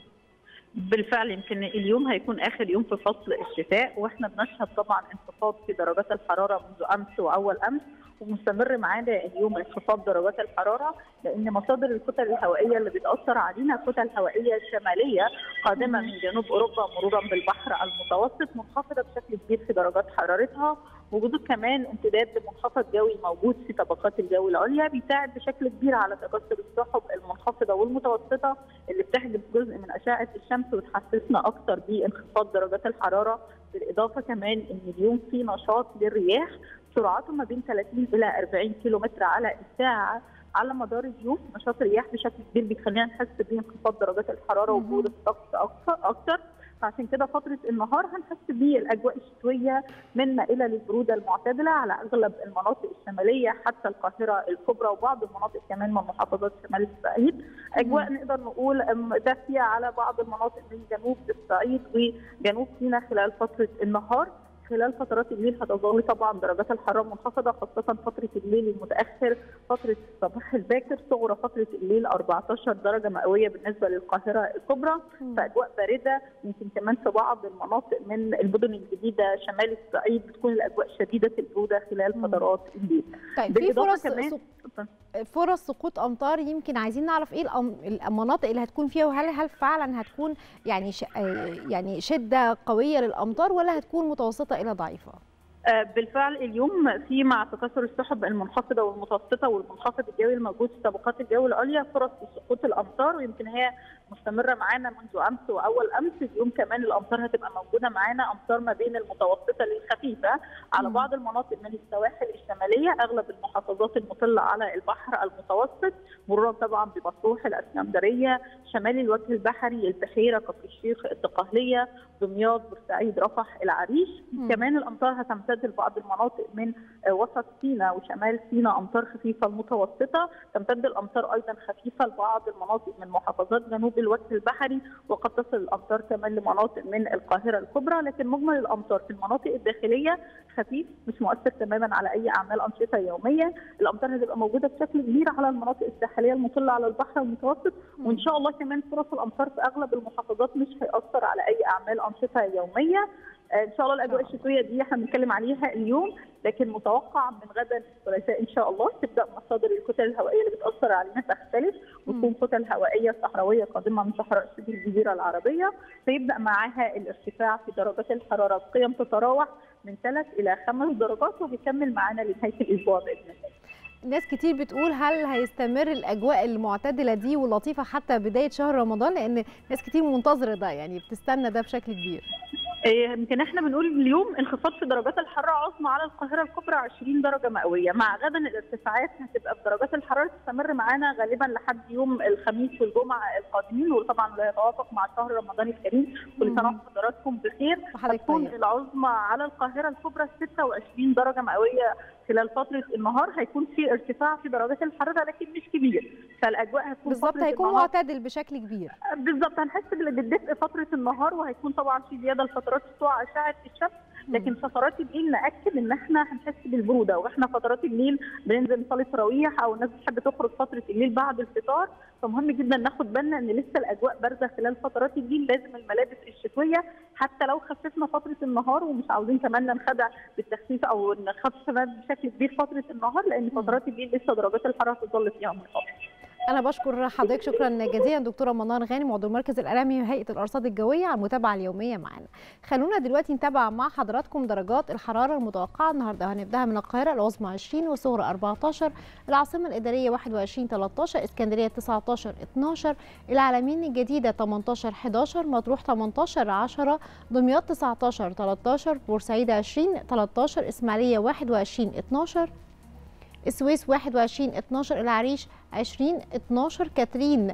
بالفعل يمكن اليوم هيكون اخر يوم في فصل الشتاء واحنا بنشهد طبعا انخفاض في درجات الحراره منذ امس واول امس ومستمر معانا اليوم انخفاض درجات الحراره لان مصادر الكتل الهوائيه اللي بتاثر علينا كتل هوائيه شماليه قادمه من جنوب اوروبا مرورا بالبحر المتوسط منخفضه بشكل كبير في درجات حرارتها وجود كمان امتداد لمنخفض جوي موجود في طبقات الجو العليا بيساعد بشكل كبير على تكسر السحب المنخفضه والمتوسطه اللي بتحجب جزء من اشعه الشمس وتحسسنا اكثر بانخفاض درجات الحراره بالاضافه كمان ان اليوم في نشاط للرياح سرعته ما بين 30 الى 40 كيلو متر على الساعه على مدار اليوم نشاط الرياح بشكل كبير بيخلينا نحس بانخفاض درجات الحراره وبرود الطقس اكثر اكثر فعشان كده فتره النهار هنحس بالاجواء الشتويه من مائله للبروده المعتدله على اغلب المناطق الشماليه حتى القاهره الكبرى وبعض المناطق كمان من محافظات شمال الصعيد اجواء نقدر نقول دافيه على بعض المناطق من جنوب الصعيد وجنوب سيناء خلال فتره النهار خلال فترات الليل هتظل طبعا درجات الحراره منخفضه خاصه فتره الليل المتاخر فتره الصباح الباكر صغرى فتره الليل 14 درجه مئويه بالنسبه للقاهره الكبرى فاجواء بارده يمكن كمان في بعض المناطق من المدن الجديده شمال الصعيد بتكون الاجواء شديده البروده خلال فترات الليل طيب في بالإضافة فرص كمان- سق- فرص سقوط امطار يمكن عايزين نعرف ايه الأم- المناطق اللي هتكون فيها وهل هل فعلا هتكون يعني ش... آه يعني شده قويه للامطار ولا هتكون متوسطه الى ضعيفه آه، بالفعل اليوم في مع تكاثر السحب المنخفضه والمتوسطه والمنخفض الجوي الموجود في طبقات الجو العليا فرص لسقوط الامطار ويمكن هي مستمره معانا منذ امس واول امس اليوم كمان الامطار هتبقى موجوده معانا امطار ما بين المتوسطه للخفيفه على مم. بعض المناطق من السواحل الشماليه اغلب المحافظات المطله على البحر المتوسط مرورا طبعا بمطروح الاسكندريه شمال الوجه البحري البحيره كفر الشيخ الدقهليه دمياط بورسعيد رفح العريش مم. كمان الامطار هتمتد لبعض المناطق من آه، وسط سيناء وشمال سيناء امطار خفيفه متوسطه تمتد الامطار ايضا خفيفه لبعض المناطق من محافظات جنوب الوجه البحري وقد تصل الامطار كمان لمناطق من القاهره الكبرى لكن مجمل الامطار في المناطق الداخليه خفيف مش مؤثر تماما على اي اعمال انشطه يوميه الامطار هتبقى موجوده بشكل كبير على المناطق الساحليه المطله على البحر المتوسط وان شاء الله كمان فرص الامطار في اغلب المحافظات مش هياثر على اي اعمال انشطه يوميه آه، ان شاء الله الاجواء الشتويه دي احنا بنتكلم عليها اليوم لكن متوقع من غدا الثلاثاء ان شاء الله تبدا مصادر الكتل الهوائيه اللي بتاثر علينا تختلف وتكون كتل هوائيه صحراويه قادمه من صحراء شبه الجزيره العربيه فيبدا معاها الارتفاع في درجات الحراره بقيم تتراوح من ثلاث الى خمس درجات وهيكمل معانا لنهايه الاسبوع باذن الله. ناس كتير بتقول هل هيستمر الاجواء المعتدله دي واللطيفه حتى بدايه شهر رمضان لان ناس كتير منتظره ده يعني بتستنى ده بشكل كبير إيه، يمكن احنا بنقول اليوم انخفاض في درجات الحراره عظمى على القاهره الكبرى 20 درجه مئويه مع غدا الارتفاعات هتبقى في درجات الحراره تستمر معانا غالبا لحد يوم الخميس والجمعه القادمين وطبعا لا يتوافق مع شهر رمضان الكريم كل سنه مم. وحضراتكم بخير وحضرتك هتكون طيب. العظمى على القاهره الكبرى 26 درجه مئويه خلال فتره النهار هيكون في ارتفاع في درجات الحراره لكن مش كبير فالاجواء هتكون بالظبط فترة هيكون النهار معتدل بشكل كبير بالظبط هنحس بال- بالدفء فتره النهار وهيكون طبعا في زياده لفترات سطوع اشعه الشمس لكن فترات الليل ناكد ان احنا هنحس بالبروده واحنا فترات الليل بننزل نصلي تراويح او الناس بتحب تخرج فتره الليل بعد الفطار فمهم جدا ناخد بالنا ان لسه الاجواء بارده خلال فترات الليل لازم الملابس الشتويه حتى لو خففنا فتره النهار ومش عاوزين كمان ننخدع بالتخفيف او نخفف كمان بشكل كبير فتره النهار لان فترات الليل لسه درجات الحراره هتظل فيها منخفضه انا بشكر حضرتك شكرا جزيلا دكتوره منار غانم عضو المركز الاعلامي وهيئه الارصاد الجويه على المتابعه اليوميه معانا خلونا دلوقتي نتابع مع حضراتكم درجات الحراره المتوقعه النهارده هنبداها من القاهره العظمى 20 والصغرى 14 العاصمه الاداريه 21 13 اسكندريه 19 12 العلمين الجديده 18 11 مطروح 18 10 دمياط 19 13 بورسعيد 20 13 اسماعيليه 21 12 السويس 21 12 العريش 20 12 كاترين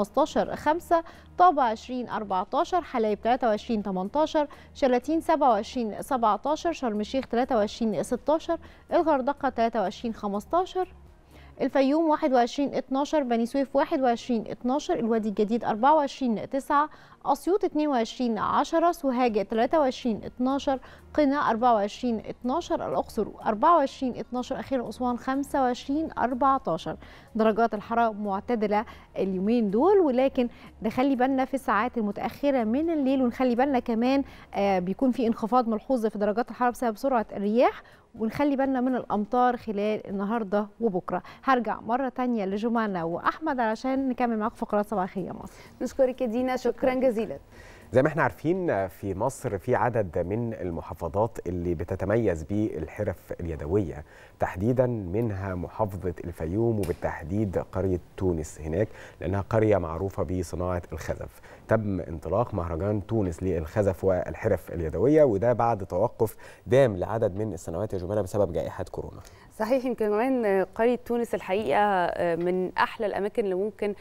15 5 طابة 20 14 حلايب 23 18 شلاتين 27 17 شرم الشيخ 23 16 الغردقة 23 15 الفيوم 21 12 بني سويف 21 12 الوادي الجديد 24 9 أسيوط 22 10 سوهاج 23 12 قنا 24 12 الأقصر 24 12 أخيرا أسوان 25 14 درجات الحرارة معتدلة اليومين دول ولكن نخلي بالنا في الساعات المتأخرة من الليل ونخلي بالنا كمان آه بيكون في انخفاض ملحوظ في درجات الحرارة بسبب سرعة الرياح ونخلي بالنا من الامطار خلال النهارده وبكره هرجع مره تانية لجمانة واحمد علشان نكمل معاكم فقرات صباح الخير يا مصر نشكرك يا دينا شكرا جزيلا زي ما احنا عارفين في مصر في عدد من المحافظات اللي بتتميز بالحرف اليدوية تحديدا منها محافظة الفيوم وبالتحديد قرية تونس هناك لأنها قرية معروفة بصناعة الخزف تم انطلاق مهرجان تونس للخزف والحرف اليدوية وده بعد توقف دام لعدد من السنوات يا جمانة بسبب جائحة كورونا صحيح يمكن كمان قرية تونس الحقيقة من أحلى الأماكن اللي ممكن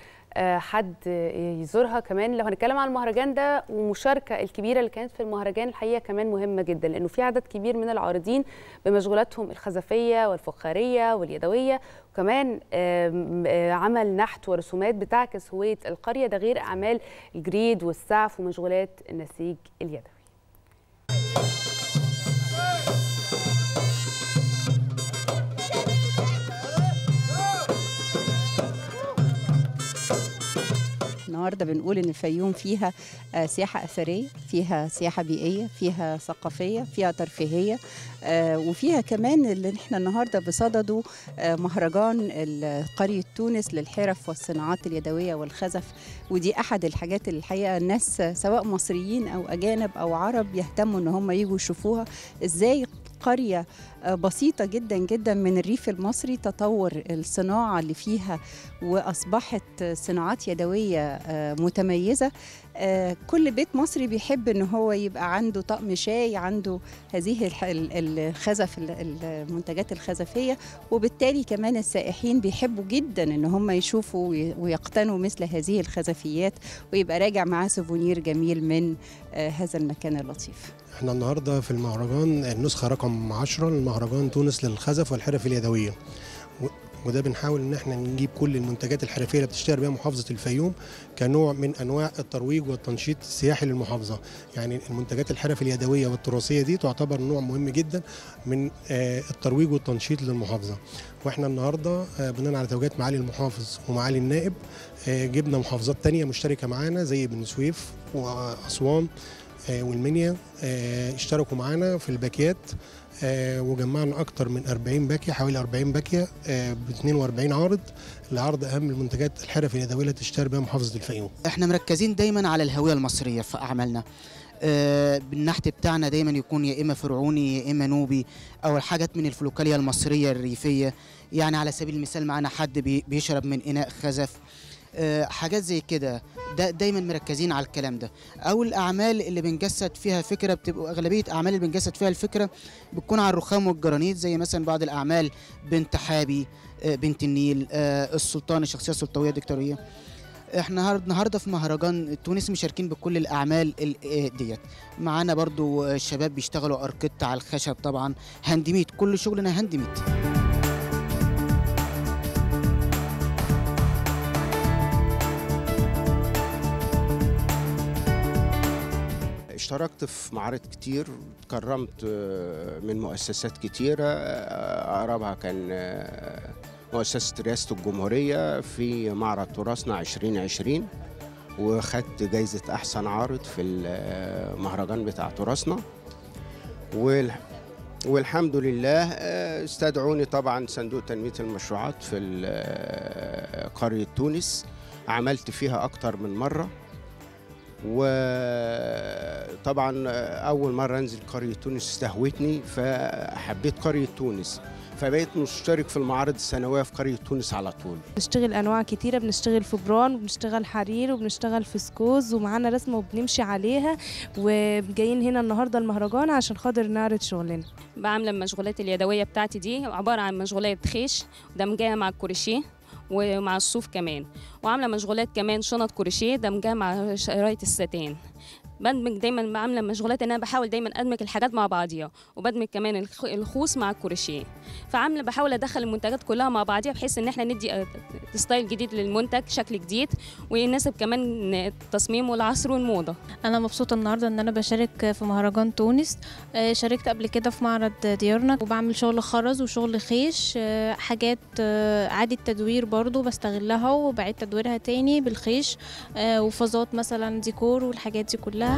حد يزورها كمان لو هنتكلم عن المهرجان ده والمشاركة الكبيرة اللي كانت في المهرجان الحقيقة كمان مهمة جدا لأنه في عدد كبير من العارضين بمشغولاتهم الخزفية والفخارية واليدوية وكمان عمل نحت ورسومات بتعكس هوية القرية ده غير أعمال الجريد والسعف ومشغولات النسيج اليدوي النهارده بنقول ان الفيوم فيها سياحه اثريه فيها سياحه بيئيه فيها ثقافيه فيها ترفيهيه وفيها كمان اللي احنا النهارده بصدده مهرجان قريه تونس للحرف والصناعات اليدويه والخزف ودي احد الحاجات اللي الحقيقه الناس سواء مصريين او اجانب او عرب يهتموا ان هم يجوا يشوفوها ازاي قرية بسيطة جدا جدا من الريف المصري تطور الصناعة اللي فيها وأصبحت صناعات يدوية متميزة كل بيت مصري بيحب ان هو يبقى عنده طقم شاي عنده هذه الخزف المنتجات الخزفية وبالتالي كمان السائحين بيحبوا جدا ان هم يشوفوا ويقتنوا مثل هذه الخزفيات ويبقى راجع معاه سوفونير جميل من هذا المكان اللطيف احنا النهارده في المهرجان النسخه رقم 10 لمهرجان تونس للخزف والحرف اليدويه وده بنحاول ان احنا نجيب كل المنتجات الحرفيه اللي بتشتهر بها محافظه الفيوم كنوع من انواع الترويج والتنشيط السياحي للمحافظه يعني المنتجات الحرف اليدويه والتراثيه دي تعتبر نوع مهم جدا من الترويج والتنشيط للمحافظه واحنا النهارده بناء على توجيهات معالي المحافظ ومعالي النائب جبنا محافظات تانية مشتركه معانا زي بن سويف واسوان والمنيا اشتركوا معانا في الباكيات وجمعنا اكتر من 40 باكيه حوالي 40 باكيه ب 42 عارض لعرض اهم المنتجات الحرف اليدويه اللي تشتهر بها محافظه الفيوم. احنا مركزين دايما على الهويه المصريه في اعمالنا. آه بالنحت بتاعنا دايما يكون يا اما فرعوني يا اما نوبي او الحاجات من الفلوكاليه المصريه الريفيه يعني على سبيل المثال معانا حد بيشرب من اناء خزف أه حاجات زي كده دا دايما مركزين على الكلام ده او الاعمال اللي بنجسد فيها فكره بتبقى اغلبيه اعمال اللي بنجسد فيها الفكره بتكون على الرخام والجرانيت زي مثلا بعض الاعمال بنت حابي أه بنت النيل أه السلطان الشخصيه السلطويه الدكتوريه احنا هار- النهارده في مهرجان تونس مشاركين بكل الاعمال ال- آه، ديت معانا برضو آه، الشباب بيشتغلوا اركت على الخشب طبعا هاندميد كل شغلنا هاندميد اشتركت في معارض كتير اتكرمت آه، من مؤسسات كتيرة آه، أقربها كان آه، مؤسسة رئاسة الجمهورية في معرض تراثنا 2020 وخدت جايزة أحسن عارض في المهرجان بتاع تراثنا وال- والحمد لله آه، استدعوني طبعا صندوق تنمية المشروعات في ال- آه، قرية تونس عملت فيها أكتر من مرة وطبعا اول مره انزل قريه تونس استهوتني فحبيت قريه تونس فبقيت مشترك في المعارض السنويه في قريه تونس على طول بنشتغل انواع كتيره بنشتغل في بران وبنشتغل حرير وبنشتغل في سكوز ومعانا رسمه وبنمشي عليها وجايين هنا النهارده المهرجان عشان خاطر نعرض شغلنا بعمل المشغولات اليدويه بتاعتي دي عباره عن مشغولات خيش دمجها مع الكروشيه ومع الصوف كمان وعامله مشغولات كمان شنط كروشيه دمجها مع شرايط الستان بدمج دايما عامله مشغولات ان انا بحاول دايما ادمج الحاجات مع بعضيها وبدمج كمان الخ- الخوص مع الكروشيه فعامله بحاول ادخل المنتجات كلها مع بعضيها بحيث ان احنا ندي آه، ستايل جديد للمنتج شكل جديد ويناسب كمان التصميم والعصر والموضه انا مبسوطه النهارده ان انا بشارك في مهرجان تونس آه، شاركت قبل كده في معرض ديارنا وبعمل شغل خرز وشغل خيش آه، حاجات آه، اعاده تدوير برضو بستغلها وبعيد تدويرها تاني بالخيش آه، وفازات مثلا ديكور والحاجات دي كلها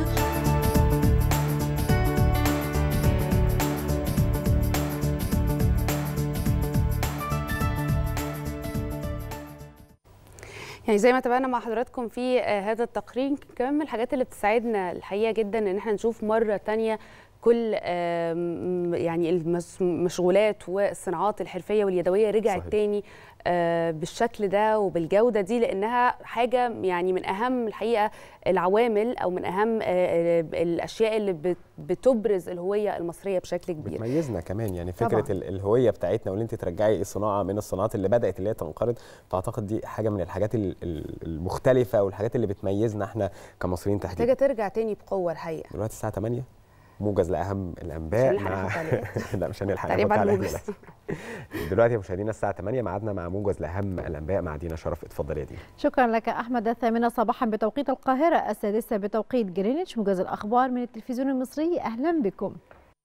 يعني زي ما تابعنا مع حضراتكم في آه، هذا التقرير كمان من الحاجات اللي بتساعدنا الحقيقه جدا ان احنا نشوف مره تانية كل آم، يعني المس- المشغولات والصناعات الحرفيه واليدويه رجعت صحيح. تاني آه، بالشكل ده وبالجوده دي لانها حاجه يعني من اهم الحقيقه العوامل او من اهم آه، آه، الاشياء اللي بت- بتبرز الهويه المصريه بشكل كبير بتميزنا كمان يعني فكره طبعاً. ال- الهويه بتاعتنا وان انت ترجعي صناعه من الصناعات اللي بدات اللي هي تنقرض تعتقد دي حاجه من الحاجات ال- ال- المختلفه والحاجات اللي بتميزنا احنا كمصريين تحديدا محتاجه ترجع تاني بقوه الحقيقه دلوقتي الساعه 8 موجز لاهم الانباء مش هنلحق مع ناخد تعليقات. لا مش هنلحق تعليق ناخد بعد تعليقات الموجز. دلوقتي. دلوقتي يا مشاهدينا الساعه 8 ميعادنا مع موجز لاهم الانباء مع دينا شرف اتفضلي يا دينا شكرا لك أحمد الثامنة صباحا بتوقيت القاهرة السادسة بتوقيت جرينتش موجز الأخبار من التلفزيون المصري أهلا بكم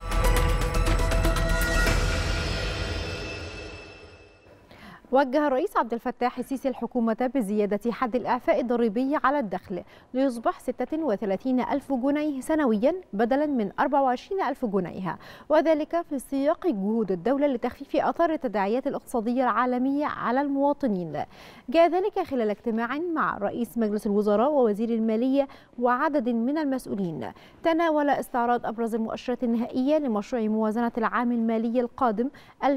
وجه الرئيس عبد الفتاح السيسي الحكومة بزيادة حد الإعفاء الضريبي على الدخل ليصبح 36 ألف جنيه سنويا بدلا من 24 ألف جنيه وذلك في سياق جهود الدولة لتخفيف آثار التداعيات الاقتصادية العالمية على المواطنين جاء ذلك خلال اجتماع مع رئيس مجلس الوزراء ووزير المالية وعدد من المسؤولين تناول استعراض أبرز المؤشرات النهائية لمشروع موازنة العام المالي القادم 2023-2024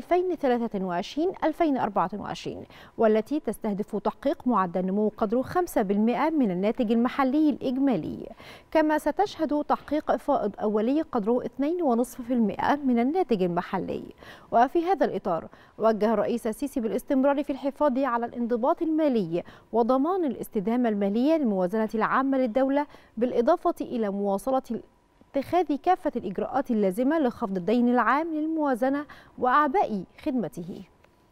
والتي تستهدف تحقيق معدل نمو قدره 5% من الناتج المحلي الإجمالي كما ستشهد تحقيق فائض أولي قدره 2.5% من الناتج المحلي وفي هذا الإطار وجه الرئيس السيسي بالاستمرار في الحفاظ على الانضباط المالي وضمان الاستدامة المالية للموازنة العامة للدولة بالإضافة إلى مواصلة اتخاذ كافة الإجراءات اللازمة لخفض الدين العام للموازنة وأعباء خدمته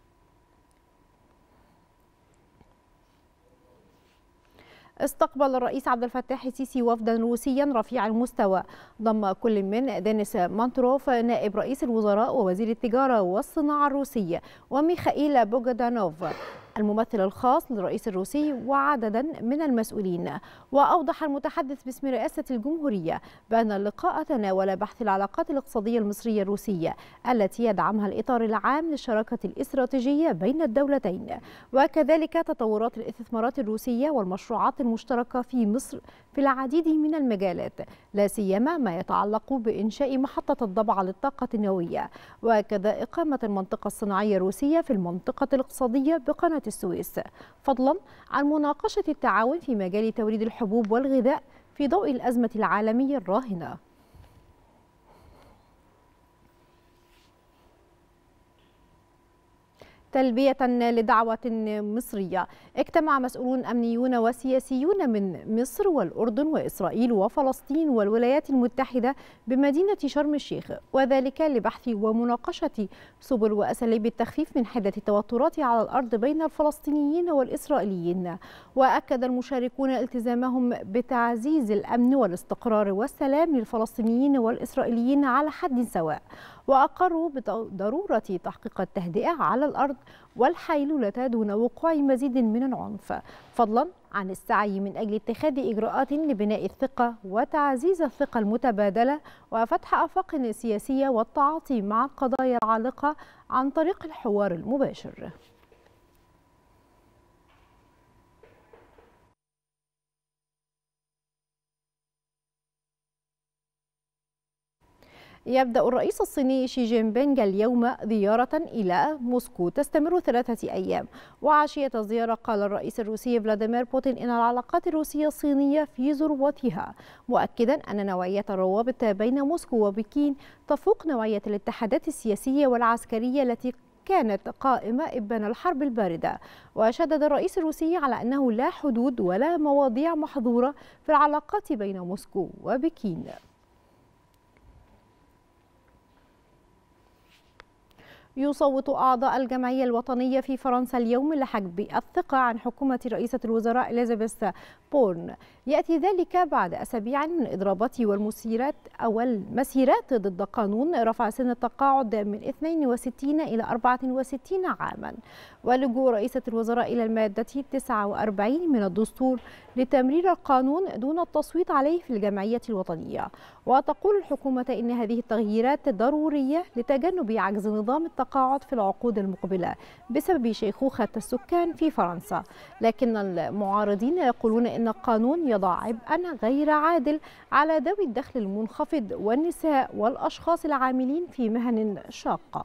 استقبل الرئيس عبد الفتاح السيسي وفدا روسيا رفيع المستوى ضم كل من دينيس مانتروف نائب رئيس الوزراء ووزير التجارة والصناعة الروسية وميخائيل بوغدانوف الممثل الخاص للرئيس الروسي وعددا من المسؤولين وأوضح المتحدث باسم رئاسة الجمهورية بأن اللقاء تناول بحث العلاقات الاقتصادية المصرية الروسية التي يدعمها الإطار العام للشراكة الاستراتيجية بين الدولتين وكذلك تطورات الاستثمارات الروسية والمشروعات المشتركة في مصر في العديد من المجالات لا سيما ما يتعلق بإنشاء محطة الضبعة للطاقة النووية وكذا إقامة المنطقة الصناعية الروسية في المنطقة الاقتصادية بقناة السويس فضلا عن مناقشة التعاون في مجال توريد الحبوب والغذاء في ضوء الأزمة العالمية الراهنة تلبية لدعوة مصرية اجتمع مسؤولون أمنيون وسياسيون من مصر والأردن وإسرائيل وفلسطين والولايات المتحدة بمدينة شرم الشيخ وذلك لبحث ومناقشة سبل وأساليب التخفيف من حدة التوترات على الأرض بين الفلسطينيين والإسرائيليين وأكد المشاركون التزامهم بتعزيز الأمن والاستقرار والسلام للفلسطينيين والإسرائيليين على حد سواء وأقروا بضرورة تحقيق التهدئة على الأرض والحيلولة دون وقوع مزيد من العنف فضلا عن السعي من أجل اتخاذ إجراءات لبناء الثقة وتعزيز الثقة المتبادلة وفتح آفاق سياسية والتعاطي مع القضايا العالقة عن طريق الحوار المباشر يبدأ الرئيس الصيني شي جين بينغ اليوم زيارة إلى موسكو تستمر ثلاثة أيام وعشية الزيارة قال الرئيس الروسي فلاديمير بوتين إن العلاقات الروسية الصينية في ذروتها مؤكدا أن نوعية الروابط بين موسكو وبكين تفوق نوعية الاتحادات السياسية والعسكرية التي كانت قائمة إبان الحرب الباردة وشدد الرئيس الروسي على أنه لا حدود ولا مواضيع محظورة في العلاقات بين موسكو وبكين يصوت أعضاء الجمعية الوطنية في فرنسا اليوم لحجب الثقة عن حكومة رئيسة الوزراء إليزابيث بورن يأتي ذلك بعد أسابيع من الإضرابات والمسيرات أو المسيرات ضد قانون رفع سن التقاعد من 62 إلى 64 عاما ولجوء رئيسة الوزراء إلى المادة 49 من الدستور لتمرير القانون دون التصويت عليه في الجمعية الوطنية وتقول الحكومة إن هذه التغييرات ضرورية لتجنب عجز نظام التقاعد في العقود المقبلة بسبب شيخوخة السكان في فرنسا لكن المعارضين يقولون إن القانون يضع عبئا غير عادل على ذوي الدخل المنخفض والنساء والأشخاص العاملين في مهن شاقة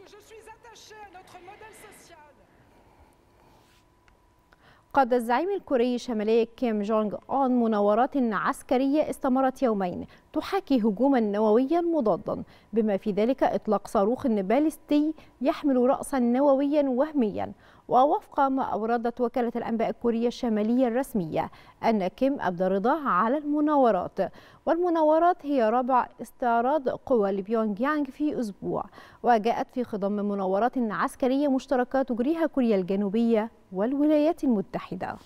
قاد الزعيم الكوري الشمالي كيم جونغ أون مناورات عسكرية استمرت يومين تحاكي هجوما نوويا مضادا بما في ذلك إطلاق صاروخ باليستي يحمل رأسا نوويا وهميا ووفق ما أوردت وكالة الأنباء الكورية الشمالية الرسمية أن كيم أبدى رضاه على المناورات والمناورات هي رابع استعراض قوى لبيونغ يانغ في أسبوع وجاءت في خضم مناورات عسكرية مشتركة تجريها كوريا الجنوبية والولايات المتحدة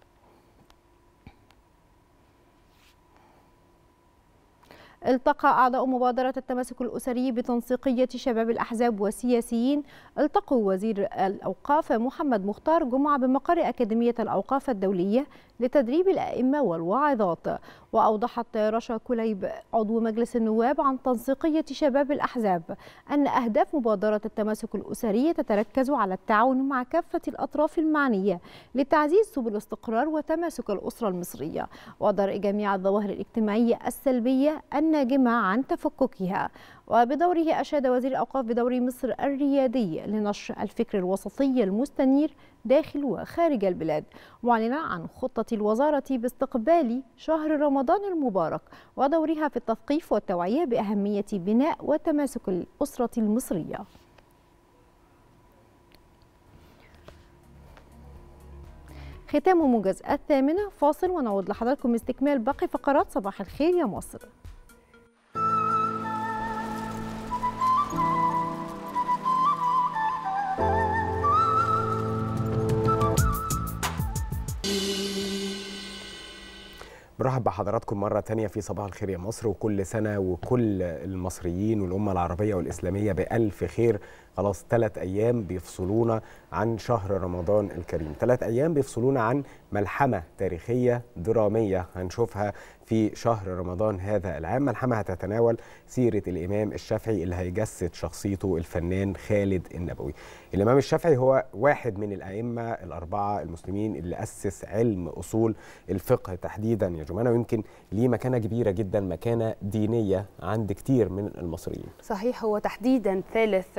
التقى أعضاء مبادرة التماسك الأسري بتنسيقية شباب الأحزاب والسياسيين التقوا وزير الأوقاف محمد مختار جمعة بمقر أكاديمية الأوقاف الدولية لتدريب الأئمة والواعظات وأوضحت رشا كليب عضو مجلس النواب عن تنسيقية شباب الأحزاب أن أهداف مبادرة التماسك الأسري تتركز على التعاون مع كافة الأطراف المعنية لتعزيز سبل استقرار وتماسك الأسرة المصرية ودرء جميع الظواهر الاجتماعية السلبية الناجمة عن تفككها وبدوره أشاد وزير الأوقاف بدور مصر الريادي لنشر الفكر الوسطي المستنير داخل وخارج البلاد معلنا عن خطة الوزارة باستقبال شهر رمضان المبارك ودورها في التثقيف والتوعية بأهمية بناء وتماسك الأسرة المصرية ختام موجز الثامنة فاصل ونعود لحضراتكم استكمال باقي فقرات صباح الخير يا مصر برحب بحضراتكم مرة تانية في صباح الخير يا مصر وكل سنة وكل المصريين والأمة العربية والإسلامية بألف خير خلاص ثلاث أيام بيفصلونا عن شهر رمضان الكريم ثلاث أيام بيفصلونا عن ملحمة تاريخية درامية هنشوفها في شهر رمضان هذا العام ملحمة هتتناول سيرة الإمام الشافعي اللي هيجسد شخصيته الفنان خالد النبوي الإمام الشافعي هو واحد من الأئمة الأربعة المسلمين اللي أسس علم أصول الفقه تحديدا يا جمانة ويمكن ليه مكانة كبيرة جدا مكانة دينية عند كتير من المصريين صحيح هو تحديدا ثالث آه،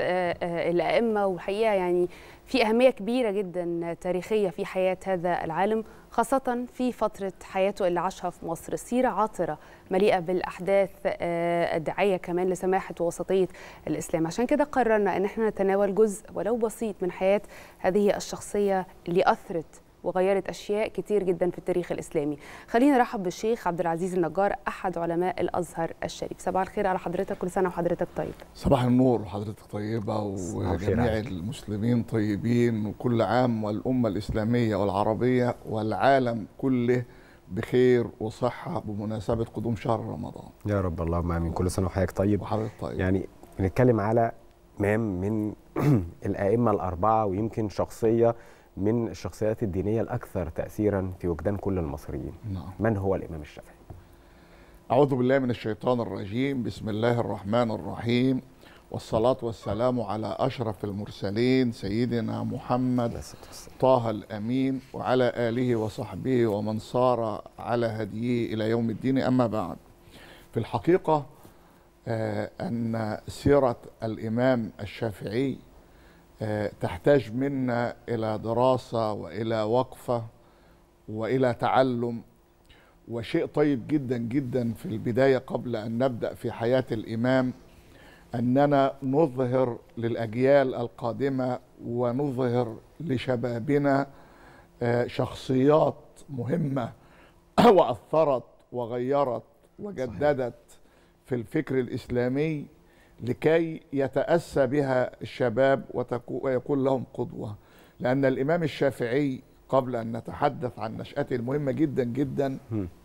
آه، الائمه والحقيقه يعني في اهميه كبيره جدا تاريخيه في حياه هذا العالم خاصه في فتره حياته اللي عاشها في مصر سيره عاطره مليئه بالاحداث آه، الداعيه كمان لسماحه ووسطيه الاسلام عشان كده قررنا ان احنا نتناول جزء ولو بسيط من حياه هذه الشخصيه اللي اثرت وغيرت اشياء كتير جدا في التاريخ الاسلامي خلينا نرحب بالشيخ عبد العزيز النجار احد علماء الازهر الشريف صباح الخير على حضرتك كل سنه وحضرتك طيب صباح النور وحضرتك طيبة صباح الخير وجميع عليك. المسلمين طيبين وكل عام والأمة الإسلامية والعربية والعالم كله بخير وصحة بمناسبة قدوم شهر رمضان يا رب اللهم امين كل سنه وحضرتك طيب وحضرتك طيب يعني بنتكلم على امام من الائمه الاربعه ويمكن شخصيه من الشخصيات الدينيه الاكثر تاثيرا في وجدان كل المصريين نعم من هو الامام الشافعي أعوذ بالله من الشيطان الرجيم بسم الله الرحمن الرحيم والصلاة والسلام على أشرف المرسلين سيدنا محمد طه الأمين وعلى آله وصحبه ومن صار على هديه إلى يوم الدين أما بعد في الحقيقة آه، أن سيرة الإمام الشافعي آه، تحتاج منا إلى دراسة وإلى وقفة وإلى تعلم وشيء طيب جدا جدا في البداية قبل أن نبدأ في حياة الإمام أننا نظهر للأجيال القادمة ونظهر لشبابنا آه، شخصيات مهمة وأثرت وغيرت وجددت في الفكر الإسلامي لكي يتأسى بها الشباب وتكو- ويكون لهم قدوة لأن الإمام الشافعي قبل أن نتحدث عن نشأته المهمة جدا جدا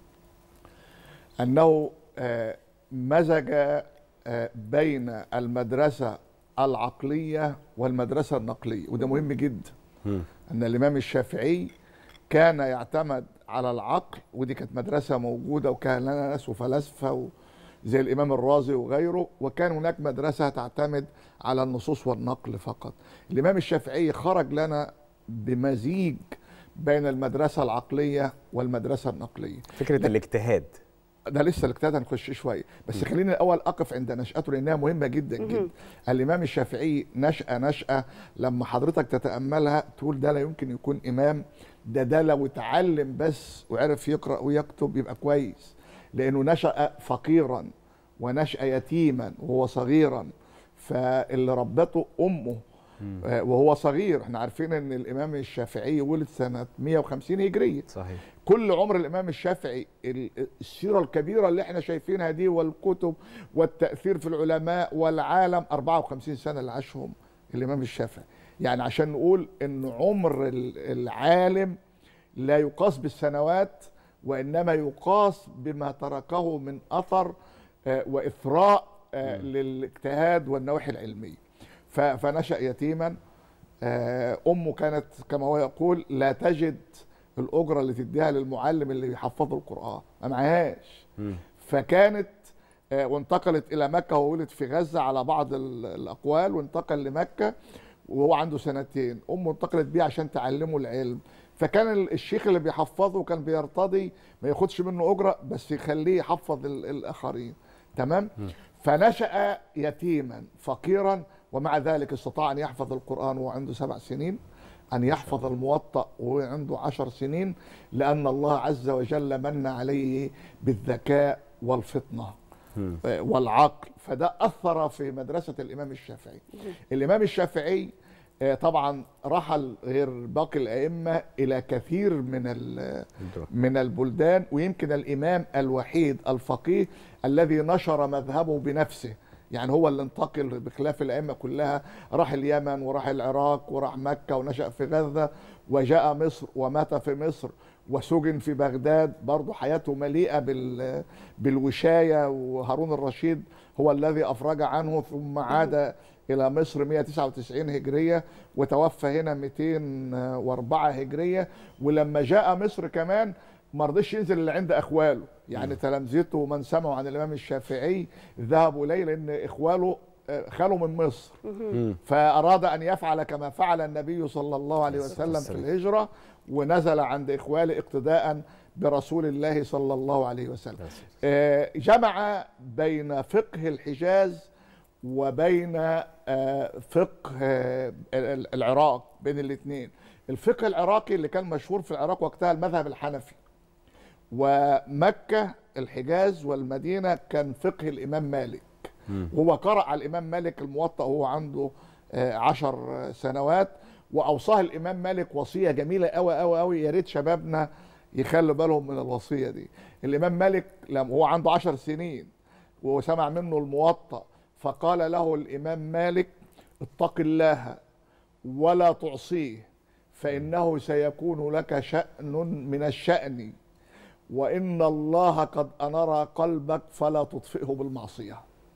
أنه آه، مزج آه، بين المدرسة العقلية والمدرسة النقلية وده مهم جدا أن الإمام الشافعي كان يعتمد على العقل ودي كانت مدرسة موجودة وكان لنا ناس وفلاسفة و- زي الإمام الرازي وغيره وكان هناك مدرسة تعتمد على النصوص والنقل فقط الإمام الشافعي خرج لنا بمزيج بين المدرسة العقلية والمدرسة النقلية فكره لا- الاجتهاد ده لسه الاجتهاد هنخش شويه بس خليني الاول اقف عند نشاته لانها مهمه جدا جدا الامام الشافعي نشأ نشأة لما حضرتك تتاملها تقول ده لا يمكن يكون امام ده ده لو اتعلم بس وعرف يقرا ويكتب يبقى كويس لانه نشأ فقيرا ونشأ يتيما وهو صغيرا فاللي ربته امه آه، وهو صغير احنا عارفين ان الامام الشافعي ولد سنه 150 هجريه صحيح كل عمر الامام الشافعي ال- السيره الكبيره اللي احنا شايفينها دي والكتب والتاثير في العلماء والعالم 54 سنه اللي عاشهم الامام الشافعي يعني عشان نقول ان عمر ال- العالم لا يقاس بالسنوات وانما يقاس بما تركه من اثر آه، واثراء آه، للاجتهاد والنواحي العلميه ف- فنشا يتيما آه، امه كانت كما هو يقول لا تجد الاجره اللي تديها للمعلم اللي بيحفظه القران ما معهاش فكانت آه، وانتقلت الى مكه وولد في غزه على بعض ال- الاقوال وانتقل لمكه وهو عنده سنتين امه انتقلت بيه عشان تعلمه العلم فكان ال- الشيخ اللي بيحفظه كان بيرتضي ما ياخدش منه اجره بس يخليه يحفظ ال- الاخرين تمام فنشا يتيما فقيرا ومع ذلك استطاع ان يحفظ القران وهو عنده سبع سنين أن يحفظ الموطأ وهو عنده عشر سنين لأن الله عز وجل من عليه بالذكاء والفطنة آه، والعقل فده أثر في مدرسة الإمام الشافعي الإمام الشافعي آه، طبعا رحل غير باقي الأئمة إلى كثير من ال- من البلدان ويمكن الإمام الوحيد الفقيه الذي نشر مذهبه بنفسه يعني هو اللي انتقل بخلاف الائمه كلها راح اليمن وراح العراق وراح مكه ونشا في غزه وجاء مصر ومات في مصر وسجن في بغداد برضه حياته مليئه بال بالوشايه وهارون الرشيد هو الذي افرج عنه ثم عاد الى مصر 199 هجريه وتوفى هنا 204 هجريه ولما جاء مصر كمان ما رضيش ينزل اللي عند اخواله يعني تلامذته ومن سمعوا عن الامام الشافعي ذهبوا اليه لان اخواله آه، خالوا من مصر فاراد ان يفعل كما فعل النبي صلى الله عليه وسلم في الهجره ونزل عند اخواله اقتداء برسول الله صلى الله عليه وسلم آه، جمع بين فقه الحجاز وبين آه، فقه آه، ال- العراق بين الاثنين الفقه العراقي اللي كان مشهور في العراق وقتها المذهب الحنفي ومكة الحجاز والمدينة كان فقه الإمام مالك وهو قرأ على الإمام مالك الموطأ وهو عنده آه، عشر سنوات وأوصاه الإمام مالك وصية جميلة أوي أوي أوي يا ريت شبابنا يخلوا بالهم من الوصية دي الإمام مالك لما هو عنده عشر سنين وسمع منه الموطأ فقال له الإمام مالك اتق الله ولا تعصيه فإنه سيكون لك شأن من الشأن وإن الله قد أنرى قلبك فلا تطفئه بالمعصية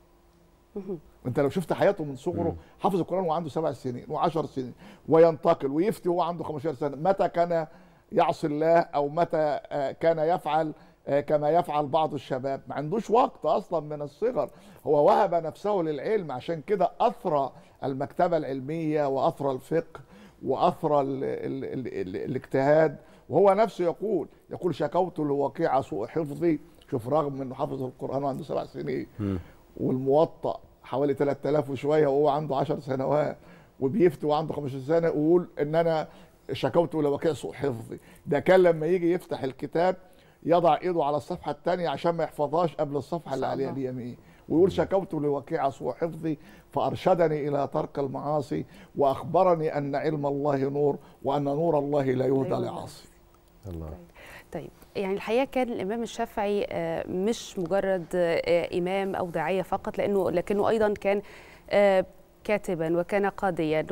انت لو شفت حياته من صغره حافظ القران وعنده سبع سنين وعشر سنين وينتقل ويفتي وهو عنده 15 سنه متى كان يعصي الله او متى آه، كان يفعل آه، كما يفعل بعض الشباب ما عندوش وقت اصلا من الصغر هو وهب نفسه للعلم عشان كده اثرى المكتبه العلميه واثرى الفقه واثرى ال ال ال ال الاجتهاد وهو نفسه يقول يقول شكوت لوقيع سوء حفظي شوف رغم انه حافظ القران وعنده سبع سنين والموطأ حوالي 3000 وشويه وهو عنده 10 سنوات وبيفتي وعنده 15 سنه ويقول ان انا شكوت لوكيع سوء حفظي ده كان لما يجي يفتح الكتاب يضع ايده على الصفحه الثانيه عشان ما يحفظهاش قبل الصفحه اللي عليها اليمين ويقول شكوت لوكيع سوء حفظي فارشدني الى ترك المعاصي واخبرني ان علم الله نور وان نور الله لا يهدى لعاصي الله طيب يعني الحقيقه كان الامام الشافعي آه، مش مجرد آه، امام او داعيه فقط لانه لكنه ايضا كان آه، كاتبا وكان قاضيا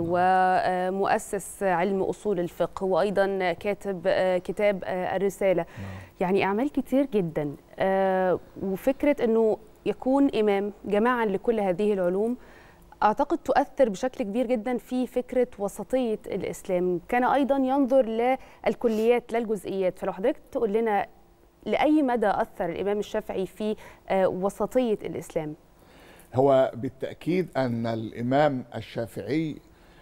ومؤسس علم اصول الفقه وايضا كاتب آه، كتاب آه، الرساله يعني اعمال كتير جدا آه، وفكره انه يكون امام جماعا لكل هذه العلوم اعتقد تؤثر بشكل كبير جدا في فكره وسطيه الاسلام كان ايضا ينظر للكليات لا الجزئيات فلو حضرتك تقول لنا لاي مدى اثر الامام الشافعي في آه، وسطيه الاسلام هو بالتأكيد أن الإمام الشافعي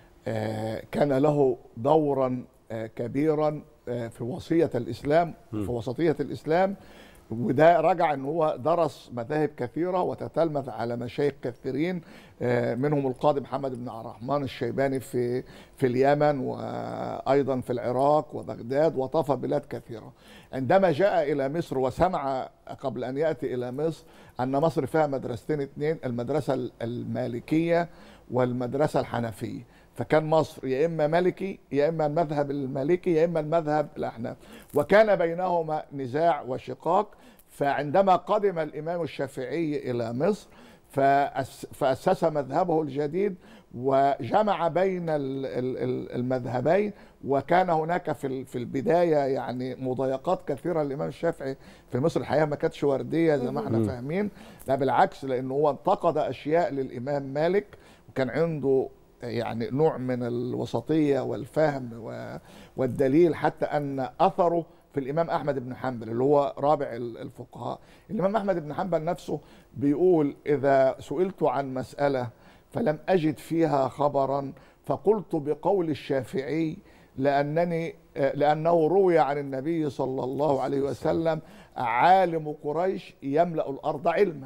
آه، كان له دورا آه، كبيرا آه، في وصية الإسلام مم. في وسطية الإسلام وده رجع ان هو درس مذاهب كثيره وتتلمذ على مشايخ كثيرين آه، منهم القاضي محمد بن عبد الرحمن الشيباني في في اليمن وايضا في العراق وبغداد وطاف بلاد كثيره. عندما جاء الى مصر وسمع قبل ان ياتي الى مصر ان مصر فيها مدرستين اثنين المدرسه المالكيه والمدرسه الحنفيه. فكان مصر يا اما مالكي يا اما المذهب المالكي يا اما المذهب الاحناف وكان بينهما نزاع وشقاق فعندما قدم الامام الشافعي الى مصر فأس فاسس مذهبه الجديد وجمع بين ال- ال- ال- المذهبين وكان هناك في ال- في البدايه يعني مضايقات كثيره للامام الشافعي في مصر الحقيقه ما كانتش ورديه زي ما احنا مم. فاهمين لا بالعكس لانه هو انتقد اشياء للامام مالك وكان عنده يعني نوع من الوسطيه والفهم و- والدليل حتى ان اثره في الامام احمد بن حنبل اللي هو رابع ال- الفقهاء الامام احمد بن حنبل نفسه بيقول اذا سئلت عن مساله فلم اجد فيها خبرا فقلت بقول الشافعي لانني آه، لانه روي عن النبي صلى الله عليه وسلم عالم قريش يملا الارض علما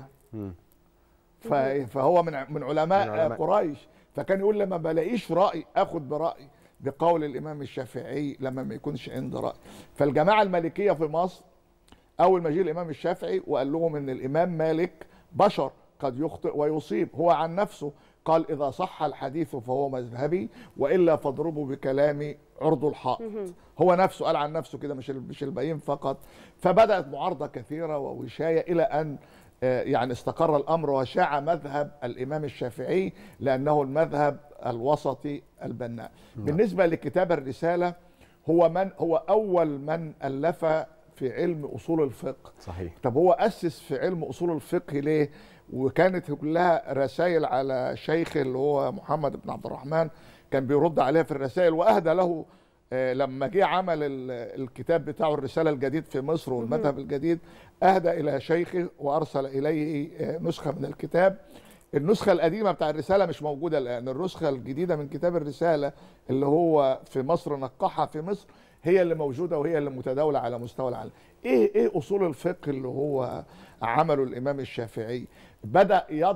ف- فهو من ع- من علماء, من علماء. قريش فكان يقول لما بلاقيش راي اخد براي بقول الامام الشافعي لما ما يكونش عندي راي فالجماعه المالكيه في مصر اول ما جه الامام الشافعي وقال لهم ان الامام مالك بشر قد يخطئ ويصيب هو عن نفسه قال اذا صح الحديث فهو مذهبي والا فاضربوا بكلامي عرض الحائط هو نفسه قال عن نفسه كده مش ال- مش الباقيين فقط فبدات معارضه كثيره ووشايه الى ان آه، يعني استقر الامر وشاع مذهب الامام الشافعي لانه المذهب الوسطي البناء نعم. بالنسبه لكتاب الرساله هو من هو اول من الف في علم اصول الفقه صحيح طب هو اسس في علم اصول الفقه ليه وكانت كلها رسائل على شيخ اللي هو محمد بن عبد الرحمن كان بيرد عليها في الرسائل واهدى له آه، لما جه عمل ال- الكتاب بتاعه الرساله الجديد في مصر والمذهب الجديد اهدى الى شيخه وارسل اليه آه، نسخه من الكتاب النسخه القديمه بتاع الرساله مش موجوده الان النسخه الجديده من كتاب الرساله اللي هو في مصر نقحها في مصر هي اللي موجوده وهي اللي متداوله على مستوى العالم ايه ايه اصول الفقه اللي هو عمله الامام الشافعي بدا يضع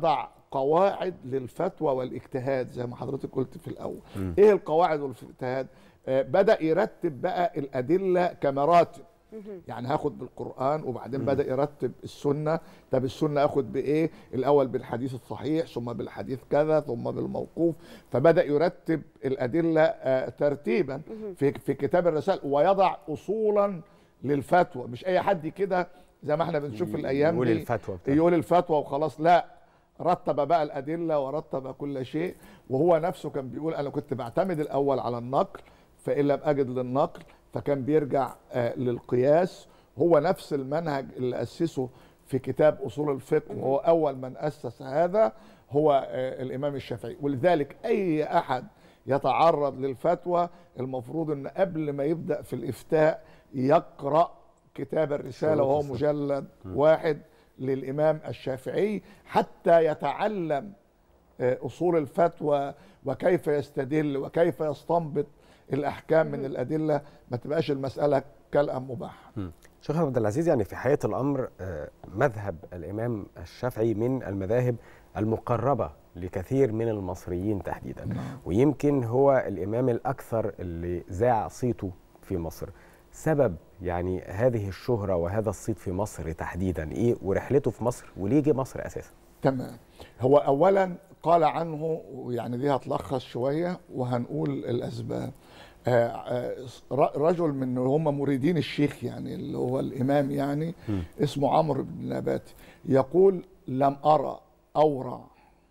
قواعد للفتوى والاجتهاد زي ما حضرتك قلت في الاول مم. ايه القواعد والاجتهاد آه، بدا يرتب بقى الادله كمراتب يعني هاخد بالقران وبعدين بدا يرتب السنه طب السنه اخد بايه الاول بالحديث الصحيح ثم بالحديث كذا ثم بالموقوف فبدا يرتب الادله آه، ترتيبا في في كتاب الرسائل ويضع اصولا للفتوى مش اي حد كده زي ما احنا بنشوف في الايام يقول دي الفتوى بتاعته. يقول الفتوى وخلاص لا رتب بقى الادله ورتب كل شيء وهو نفسه كان بيقول انا كنت بعتمد الاول على النقل فان لم اجد للنقل فكان بيرجع آه، للقياس هو نفس المنهج اللي اسسه في كتاب اصول الفقه وهو اول من اسس هذا هو آه، الامام الشافعي ولذلك اي احد يتعرض للفتوى المفروض ان قبل ما يبدا في الافتاء يقرا كتاب الرساله شروط وهو الفتوى. مجلد واحد للامام الشافعي حتى يتعلم آه، اصول الفتوى وكيف يستدل وكيف يستنبط الاحكام من الادله ما تبقاش المساله كالام مباح مم. شيخ عبد العزيز يعني في حقيقه الامر آه، مذهب الامام الشافعي من المذاهب المقربه لكثير من المصريين تحديدا ويمكن هو الامام الاكثر اللي ذاع صيته في مصر سبب يعني هذه الشهره وهذا الصيت في مصر تحديدا ايه ورحلته في مصر وليه جه مصر اساسا تمام هو اولا قال عنه يعني دي هتلخص شويه وهنقول الاسباب آه، آه، ر- رجل من هم مريدين الشيخ يعني اللي هو الامام يعني اسمه عمرو بن نباتي يقول لم ارى اورع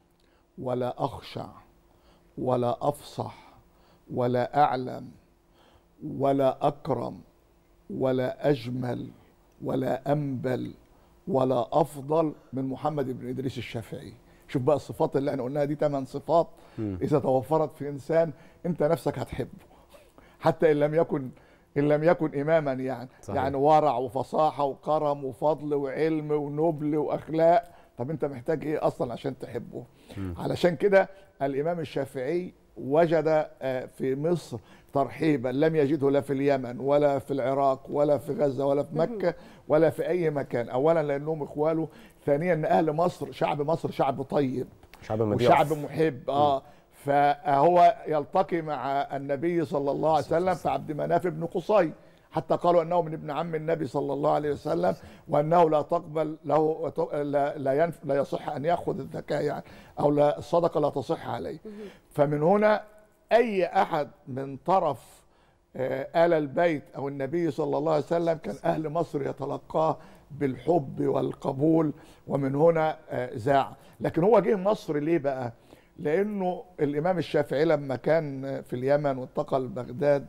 ولا اخشع ولا افصح ولا اعلم ولا اكرم ولا اجمل ولا انبل ولا افضل من محمد بن ادريس الشافعي شوف بقى الصفات اللي احنا قلناها دي ثمان صفات مم. اذا توفرت في انسان انت نفسك هتحبه حتى ان لم يكن ان لم يكن اماما يعني صحيح. يعني ورع وفصاحه وكرم وفضل وعلم ونبل واخلاق طب انت محتاج ايه اصلا عشان تحبه مم. علشان كده الامام الشافعي وجد آه، في مصر ترحيبا لم يجده لا في اليمن ولا في العراق ولا في غزه ولا في مكه ولا في اي مكان اولا لانهم اخواله ثانيا ان اهل مصر شعب مصر شعب طيب شعب مضياف وشعب محب اه فهو يلتقي مع النبي صلى الله عليه وسلم في عبد مناف بن قصي حتى قالوا انه من ابن عم النبي صلى الله عليه وسلم وانه لا تقبل له لا لا, ينف لا يصح ان ياخذ الزكاه يعني او لا الصدقه لا تصح عليه فمن هنا اي احد من طرف آه، آل البيت أو النبي صلى الله عليه وسلم كان أهل مصر يتلقاه بالحب والقبول ومن هنا آه، ذاع لكن هو جه مصر ليه بقى لأنه الإمام الشافعي لما كان في اليمن وانتقل بغداد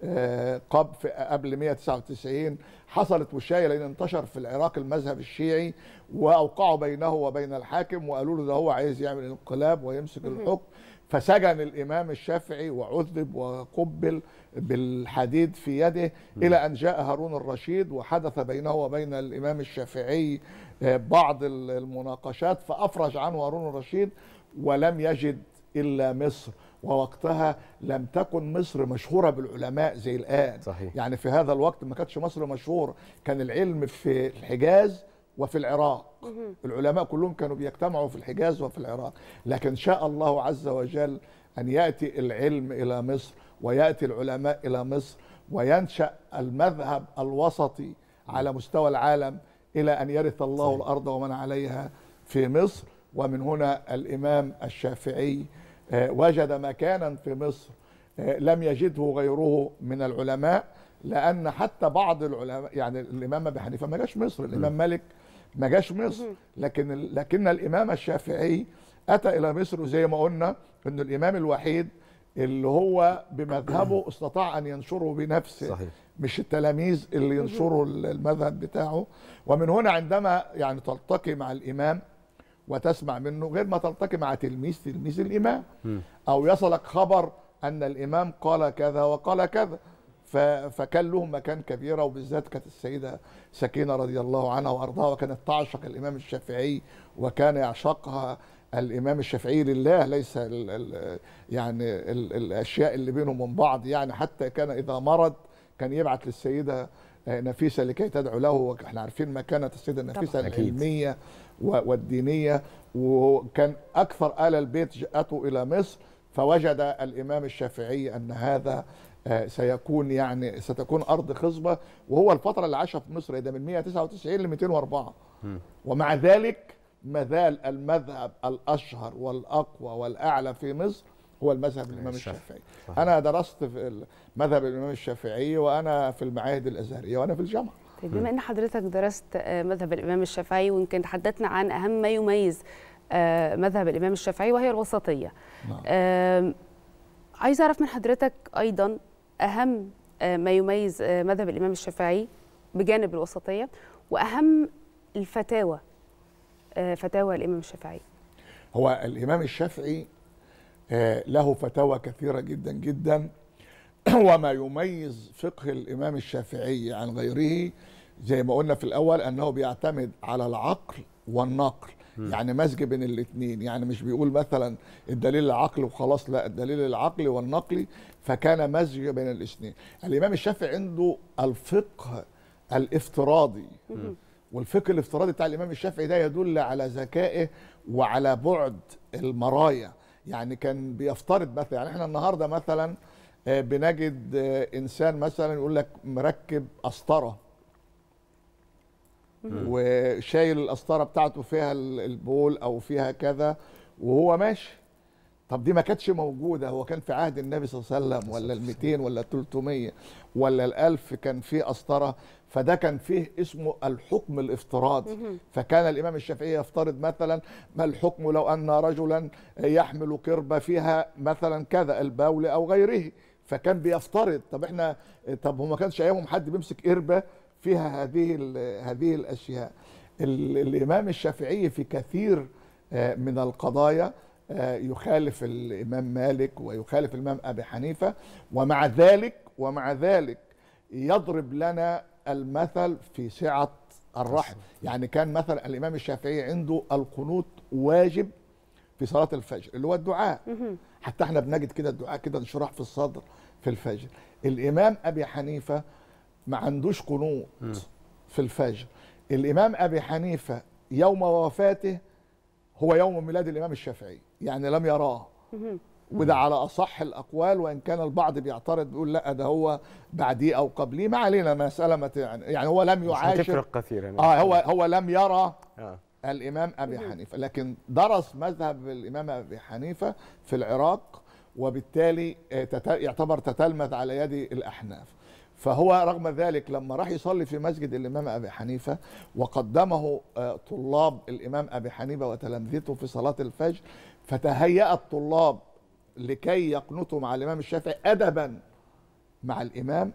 آه، قبل في- قبل 199 حصلت وشايه لان انتشر في العراق المذهب الشيعي واوقعوا بينه وبين الحاكم وقالوا له ده هو عايز يعمل انقلاب ويمسك الحكم فسجن الامام الشافعي وعذب وقبل بالحديد في يده الى ان جاء هارون الرشيد وحدث بينه وبين الامام الشافعي آه، بعض ال- المناقشات فافرج عنه هارون الرشيد ولم يجد الا مصر ووقتها لم تكن مصر مشهوره بالعلماء زي الان صحيح. يعني في هذا الوقت ما كانتش مصر مشهوره كان العلم في الحجاز وفي العراق العلماء كلهم كانوا بيجتمعوا في الحجاز وفي العراق لكن شاء الله عز وجل أن يأتي العلم إلى مصر ويأتي العلماء إلى مصر وينشأ المذهب الوسطي على مستوى العالم إلى أن يرث الله الأرض ومن عليها في مصر ومن هنا الإمام الشافعي آه، وجد مكانا في مصر آه، لم يجده غيره من العلماء لأن حتى بعض العلماء يعني الإمام أبي حنيفة ما جاش مصر الإمام مالك ما جاش مصر لكن لكن الامام الشافعي اتى الى مصر وزي ما قلنا انه الامام الوحيد اللي هو بمذهبه استطاع ان ينشره بنفسه صحيح. مش التلاميذ اللي ينشروا المذهب بتاعه ومن هنا عندما يعني تلتقي مع الامام وتسمع منه غير ما تلتقي مع تلميذ تلميذ الامام مم. او يصلك خبر ان الامام قال كذا وقال كذا ف- فكان لهم مكان كبيره وبالذات كانت السيده سكينه رضي الله عنها وارضاها وكانت تعشق الامام الشافعي وكان يعشقها الامام الشافعي لله ليس ال ال يعني ال الاشياء اللي بينهم من بعض يعني حتى كان اذا مرض كان يبعث للسيده آه، نفيسه لكي تدعو له واحنا عارفين مكانه السيده نفيسه أكيد. العلميه و- والدينيه وكان اكثر ال البيت جاءته الى مصر فوجد الامام الشافعي ان هذا آه، سيكون يعني ستكون ارض خصبه وهو الفتره اللي عاشها في مصر ده من 199 ل 204 ومع ذلك ما زال المذهب الاشهر والاقوى والاعلى في مصر هو المذهب الامام الشافعي صحيح. انا درست في مذهب الامام الشافعي وانا في المعاهد الازهريه وانا في الجامعه طيب بما ان حضرتك درست آه، مذهب الامام الشافعي ويمكن تحدثنا عن اهم ما يميز آه، مذهب الامام الشافعي وهي الوسطيه نعم. آم، عايزه اعرف من حضرتك ايضا اهم آه، ما يميز آه، مذهب الامام الشافعي بجانب الوسطيه واهم الفتاوى آه، فتاوى الامام الشافعي هو الامام الشافعي آه، له فتاوى كثيره جدا جدا وما يميز فقه الامام الشافعي عن غيره زي ما قلنا في الاول انه بيعتمد على العقل والنقل يعني مزج بين الاثنين يعني مش بيقول مثلا الدليل العقلي وخلاص لا الدليل العقلي والنقلي فكان مزج بين الاثنين الامام الشافعي عنده الفقه الافتراضي والفقه الافتراضي بتاع الامام الشافعي ده يدل على ذكائه وعلى بعد المرايا يعني كان بيفترض مثلا يعني احنا النهارده مثلا آه، بنجد آه، انسان مثلا يقول لك مركب قسطره وشايل القسطره بتاعته فيها ال- البول او فيها كذا وهو ماشي طب دي ما كانتش موجوده هو كان في عهد النبي صلى الله عليه وسلم ولا ال 200 ولا ال 300 ولا ال 1000 كان فيه قسطره فده كان فيه اسمه الحكم الافتراضي فكان الامام الشافعي يفترض مثلا ما الحكم لو ان رجلا يحمل كربه فيها مثلا كذا البول او غيره فكان بيفترض طب احنا طب هو ما كانش ايامهم حد بيمسك قربه فيها هذه ال- هذه الاشياء ال- الامام الشافعي في كثير آه، من القضايا آه، يخالف الامام مالك ويخالف الامام ابي حنيفه ومع ذلك ومع ذلك يضرب لنا المثل في سعه الرحم يعني كان مثلا الامام الشافعي عنده القنوت واجب في صلاه الفجر اللي هو الدعاء حتى احنا بنجد كده الدعاء كده انشراح في الصدر في الفجر الامام ابي حنيفه ما عندوش قنوت في الفجر الامام ابي حنيفه يوم وفاته هو يوم ميلاد الامام الشافعي يعني لم يراه وده على اصح الاقوال وان كان البعض بيعترض بيقول لا ده هو بعديه او قبليه ما علينا مساله ما ت- يعني يعني هو لم مش يعاشر هتفرق كثيرا اه هو هو لم يرى آه. الامام ابي حنيفه لكن درس مذهب الامام ابي حنيفه في العراق وبالتالي آه، تت- يعتبر تتلمذ على يد الاحناف فهو رغم ذلك لما راح يصلي في مسجد الامام ابي حنيفه وقدمه آه، طلاب الامام ابي حنيفه وتلامذته في صلاه الفجر فتهيأ الطلاب لكي يقنطوا مع الامام الشافعي ادبا مع الامام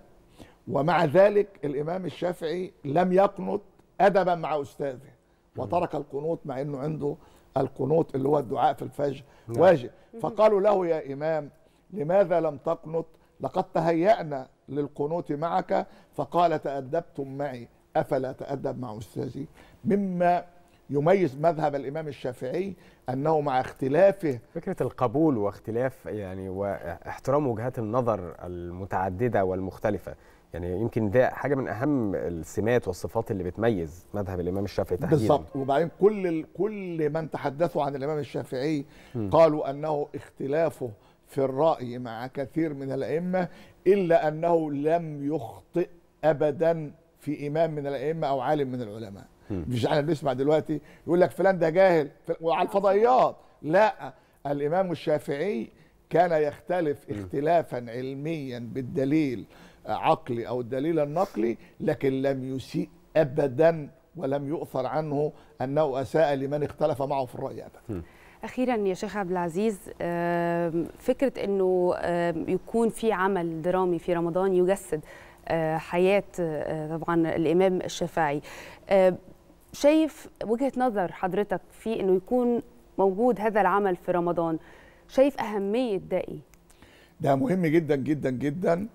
ومع ذلك الامام الشافعي لم يقنط ادبا مع استاذه وترك القنوط مع انه عنده القنوط اللي هو الدعاء في الفجر نعم. واجب فقالوا له يا امام لماذا لم تقنط لقد تهيأنا للقنوت معك فقال تأدبتم معي افلا تأدب مع استاذي مما يميز مذهب الامام الشافعي انه مع اختلافه فكرة القبول واختلاف يعني واحترام وجهات النظر المتعددة والمختلفة يعني يمكن ده حاجة من أهم السمات والصفات اللي بتميز مذهب الإمام الشافعي تحديدا بالضبط وبعدين كل ال- كل من تحدثوا عن الامام الشافعي مم. قالوا انه اختلافه في الراي مع كثير من الائمه الا انه لم يخطئ ابدا في امام من الائمه او عالم من العلماء مم. مش احنا بنسمع دلوقتي يقول لك فلان ده جاهل ف- وعلى الفضائيات لا الامام الشافعي كان يختلف اختلافا علميا بالدليل عقلي او الدليل النقلي لكن لم يسيء ابدا ولم يؤثر عنه انه اساء لمن اختلف معه في الراي ابدا اخيرا يا شيخ عبد العزيز آم، فكره انه آم، يكون في عمل درامي في رمضان يجسد آه، حياه آه، طبعا الامام الشافعي آه، شايف وجهه نظر حضرتك في انه يكون موجود هذا العمل في رمضان شايف اهميه ده ايه ده مهم جدا جدا جدا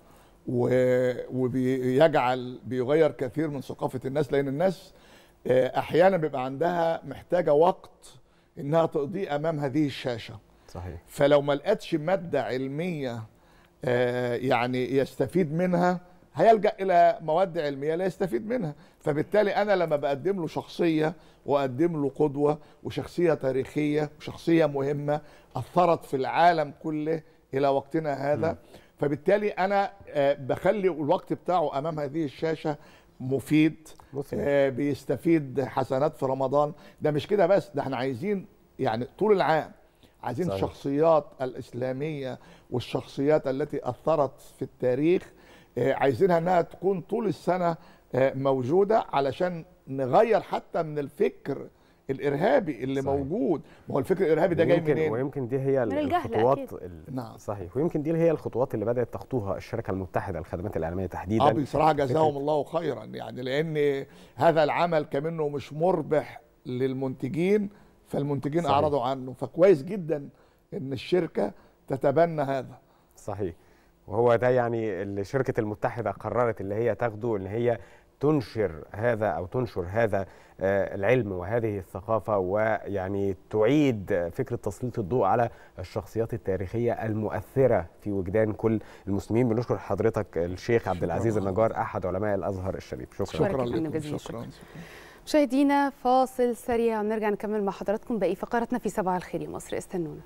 و- وبيجعل بيغير كثير من ثقافه الناس لان الناس آه، احيانا بيبقى عندها محتاجه وقت انها تقضيه امام هذه الشاشه صحيح فلو ما لقتش ماده علميه آه، يعني يستفيد منها هيلجا الى مواد علميه لا يستفيد منها فبالتالي انا لما بقدم له شخصيه واقدم له قدوه وشخصيه تاريخيه وشخصيه مهمه اثرت في العالم كله الى وقتنا هذا فبالتالي انا آه، بخلي الوقت بتاعه امام هذه الشاشه مفيد آه، بيستفيد حسنات في رمضان ده مش كده بس ده احنا عايزين يعني طول العام عايزين صحيح. الشخصيات الإسلامية والشخصيات التي أثرت في التاريخ آه، عايزينها أنها تكون طول السنة آه، موجودة علشان نغير حتى من الفكر الإرهابي اللي صحيح. موجود ما هو الفكر الإرهابي ده جاي ويمكن- منين؟ ويمكن دي هي من الجهل الخطوات أكيد. ال- نعم. صحيح ويمكن دي هي الخطوات اللي بدات تخطوها الشركه المتحده للخدمات الاعلاميه تحديدا اه بصراحه فكرة- جزاهم الله خيرا يعني لان هذا العمل كمنه مش مربح للمنتجين فالمنتجين صحيح. اعرضوا عنه فكويس جدا ان الشركه تتبنى هذا صحيح وهو ده يعني اللي شركة المتحدة قررت اللي هي تاخده ان هي تنشر هذا او تنشر هذا آه، العلم وهذه الثقافة ويعني تعيد فكرة تسليط الضوء على الشخصيات التاريخية المؤثرة في وجدان كل المسلمين بنشكر حضرتك الشيخ عبد العزيز النجار احد علماء الازهر الشريف شكرا شكرا لكم جزيلا شكرا مشاهدينا فاصل سريع ونرجع نكمل مع حضراتكم باقي فقراتنا في صباح الخير يا مصر استنونا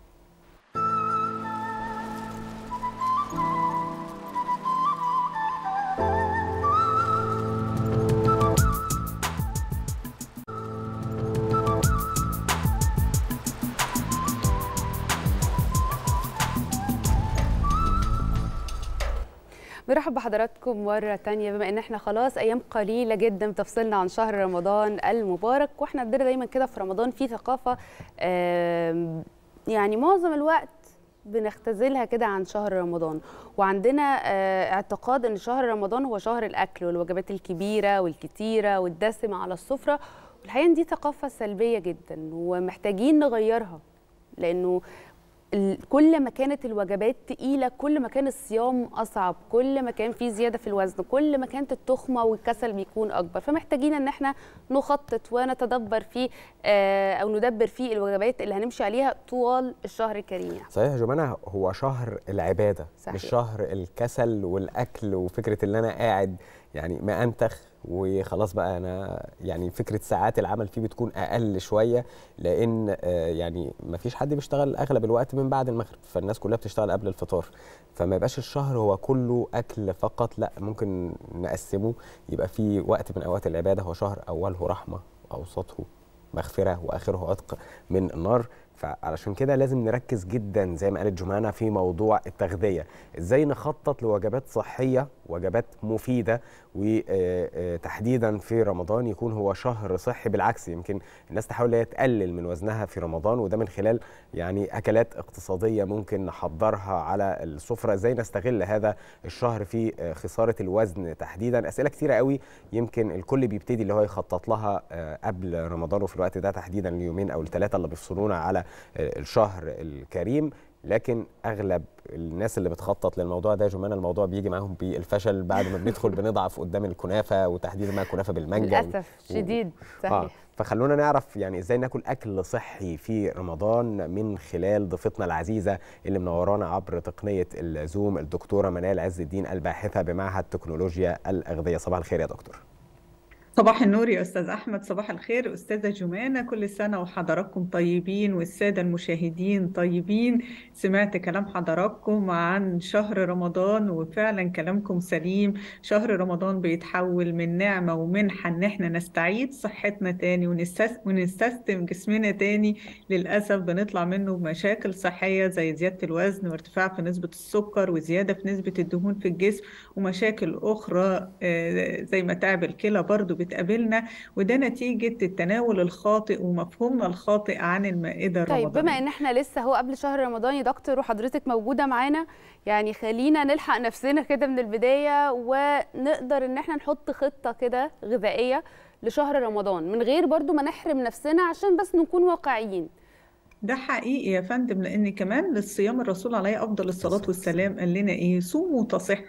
برحب بحضراتكم مرة تانية بما ان احنا خلاص ايام قليلة جدا تفصلنا عن شهر رمضان المبارك واحنا عندنا دايما كده في رمضان في ثقافة آم، يعني معظم الوقت بنختزلها كده عن شهر رمضان وعندنا آه، اعتقاد ان شهر رمضان هو شهر الاكل والوجبات الكبيرة والكتيرة والدسمة على السفرة والحقيقة إن دي ثقافة سلبية جدا ومحتاجين نغيرها لانه ال- كل ما كانت الوجبات تقيلة كل ما كان الصيام أصعب كل ما كان في زيادة في الوزن كل ما كانت التخمة والكسل بيكون أكبر فمحتاجين إن احنا نخطط ونتدبر في آه، أو ندبر في الوجبات اللي هنمشي عليها طوال الشهر الكريم يعني. صحيح يا جماعه هو شهر العباده صحيح. مش شهر الكسل والاكل وفكره ان انا قاعد يعني ما انتخ وخلاص بقى انا يعني فكره ساعات العمل فيه بتكون اقل شويه لان آه، يعني ما فيش حد بيشتغل اغلب الوقت من بعد المغرب فالناس كلها بتشتغل قبل الفطار فما يبقاش الشهر هو كله اكل فقط لا ممكن نقسمه يبقى في وقت من اوقات العباده هو شهر اوله رحمه اوسطه مغفره واخره عتق من النار فعلشان كده لازم نركز جدا زي ما قالت جمانة في موضوع التغذية ازاي نخطط لوجبات صحية وجبات مفيدة وتحديدا في رمضان يكون هو شهر صحي بالعكس يمكن الناس تحاول هي تقلل من وزنها في رمضان وده من خلال يعني اكلات اقتصادية ممكن نحضرها على السفرة ازاي نستغل هذا الشهر في آه، خسارة الوزن تحديدا اسئلة كتيرة قوي يمكن الكل بيبتدي اللي هو يخطط لها آه، قبل رمضان وفي الوقت ده تحديدا اليومين او الثلاثة اللي بيفصلونا على آه، الشهر الكريم لكن اغلب الناس اللي بتخطط للموضوع ده يا جمانة الموضوع بيجي معاهم بالفشل بعد ما بندخل بنضعف قدام الكنافه وتحديدا مع الكنافه بالمانجا للأسف و- شديد آه صحيح فخلونا نعرف يعني ازاي ناكل اكل صحي في رمضان من خلال ضيفتنا العزيزه اللي منورانا عبر تقنيه الزوم الدكتوره منال عز الدين الباحثه بمعهد تكنولوجيا الاغذيه صباح الخير يا دكتور صباح النور يا أستاذ أحمد صباح الخير أستاذة جمانة كل سنة وحضراتكم طيبين والسادة المشاهدين طيبين سمعت كلام حضراتكم عن شهر رمضان وفعلا كلامكم سليم شهر رمضان بيتحول من نعمة ومنحة إن احنا نستعيد صحتنا تاني ونستس- ونستسلم جسمنا تاني للأسف بنطلع منه بمشاكل صحية زي زيادة الوزن وارتفاع في نسبة السكر وزيادة في نسبة الدهون في الجسم ومشاكل أخرى آه، زي متاعب الكلى برضو بتقابلنا وده نتيجة التناول الخاطئ ومفهومنا الخاطئ عن المائدة طيب الرمضانية بما ان احنا لسه هو قبل شهر رمضان يا دكتور وحضرتك موجوده معانا يعني خلينا نلحق نفسنا كده من البدايه ونقدر ان احنا نحط خطه كده غذائيه لشهر رمضان من غير برضو ما نحرم نفسنا عشان بس نكون واقعيين ده حقيقي يا فندم لأن كمان للصيام الرسول عليه أفضل الصلاة والسلام قال لنا إيه صوموا تصحوا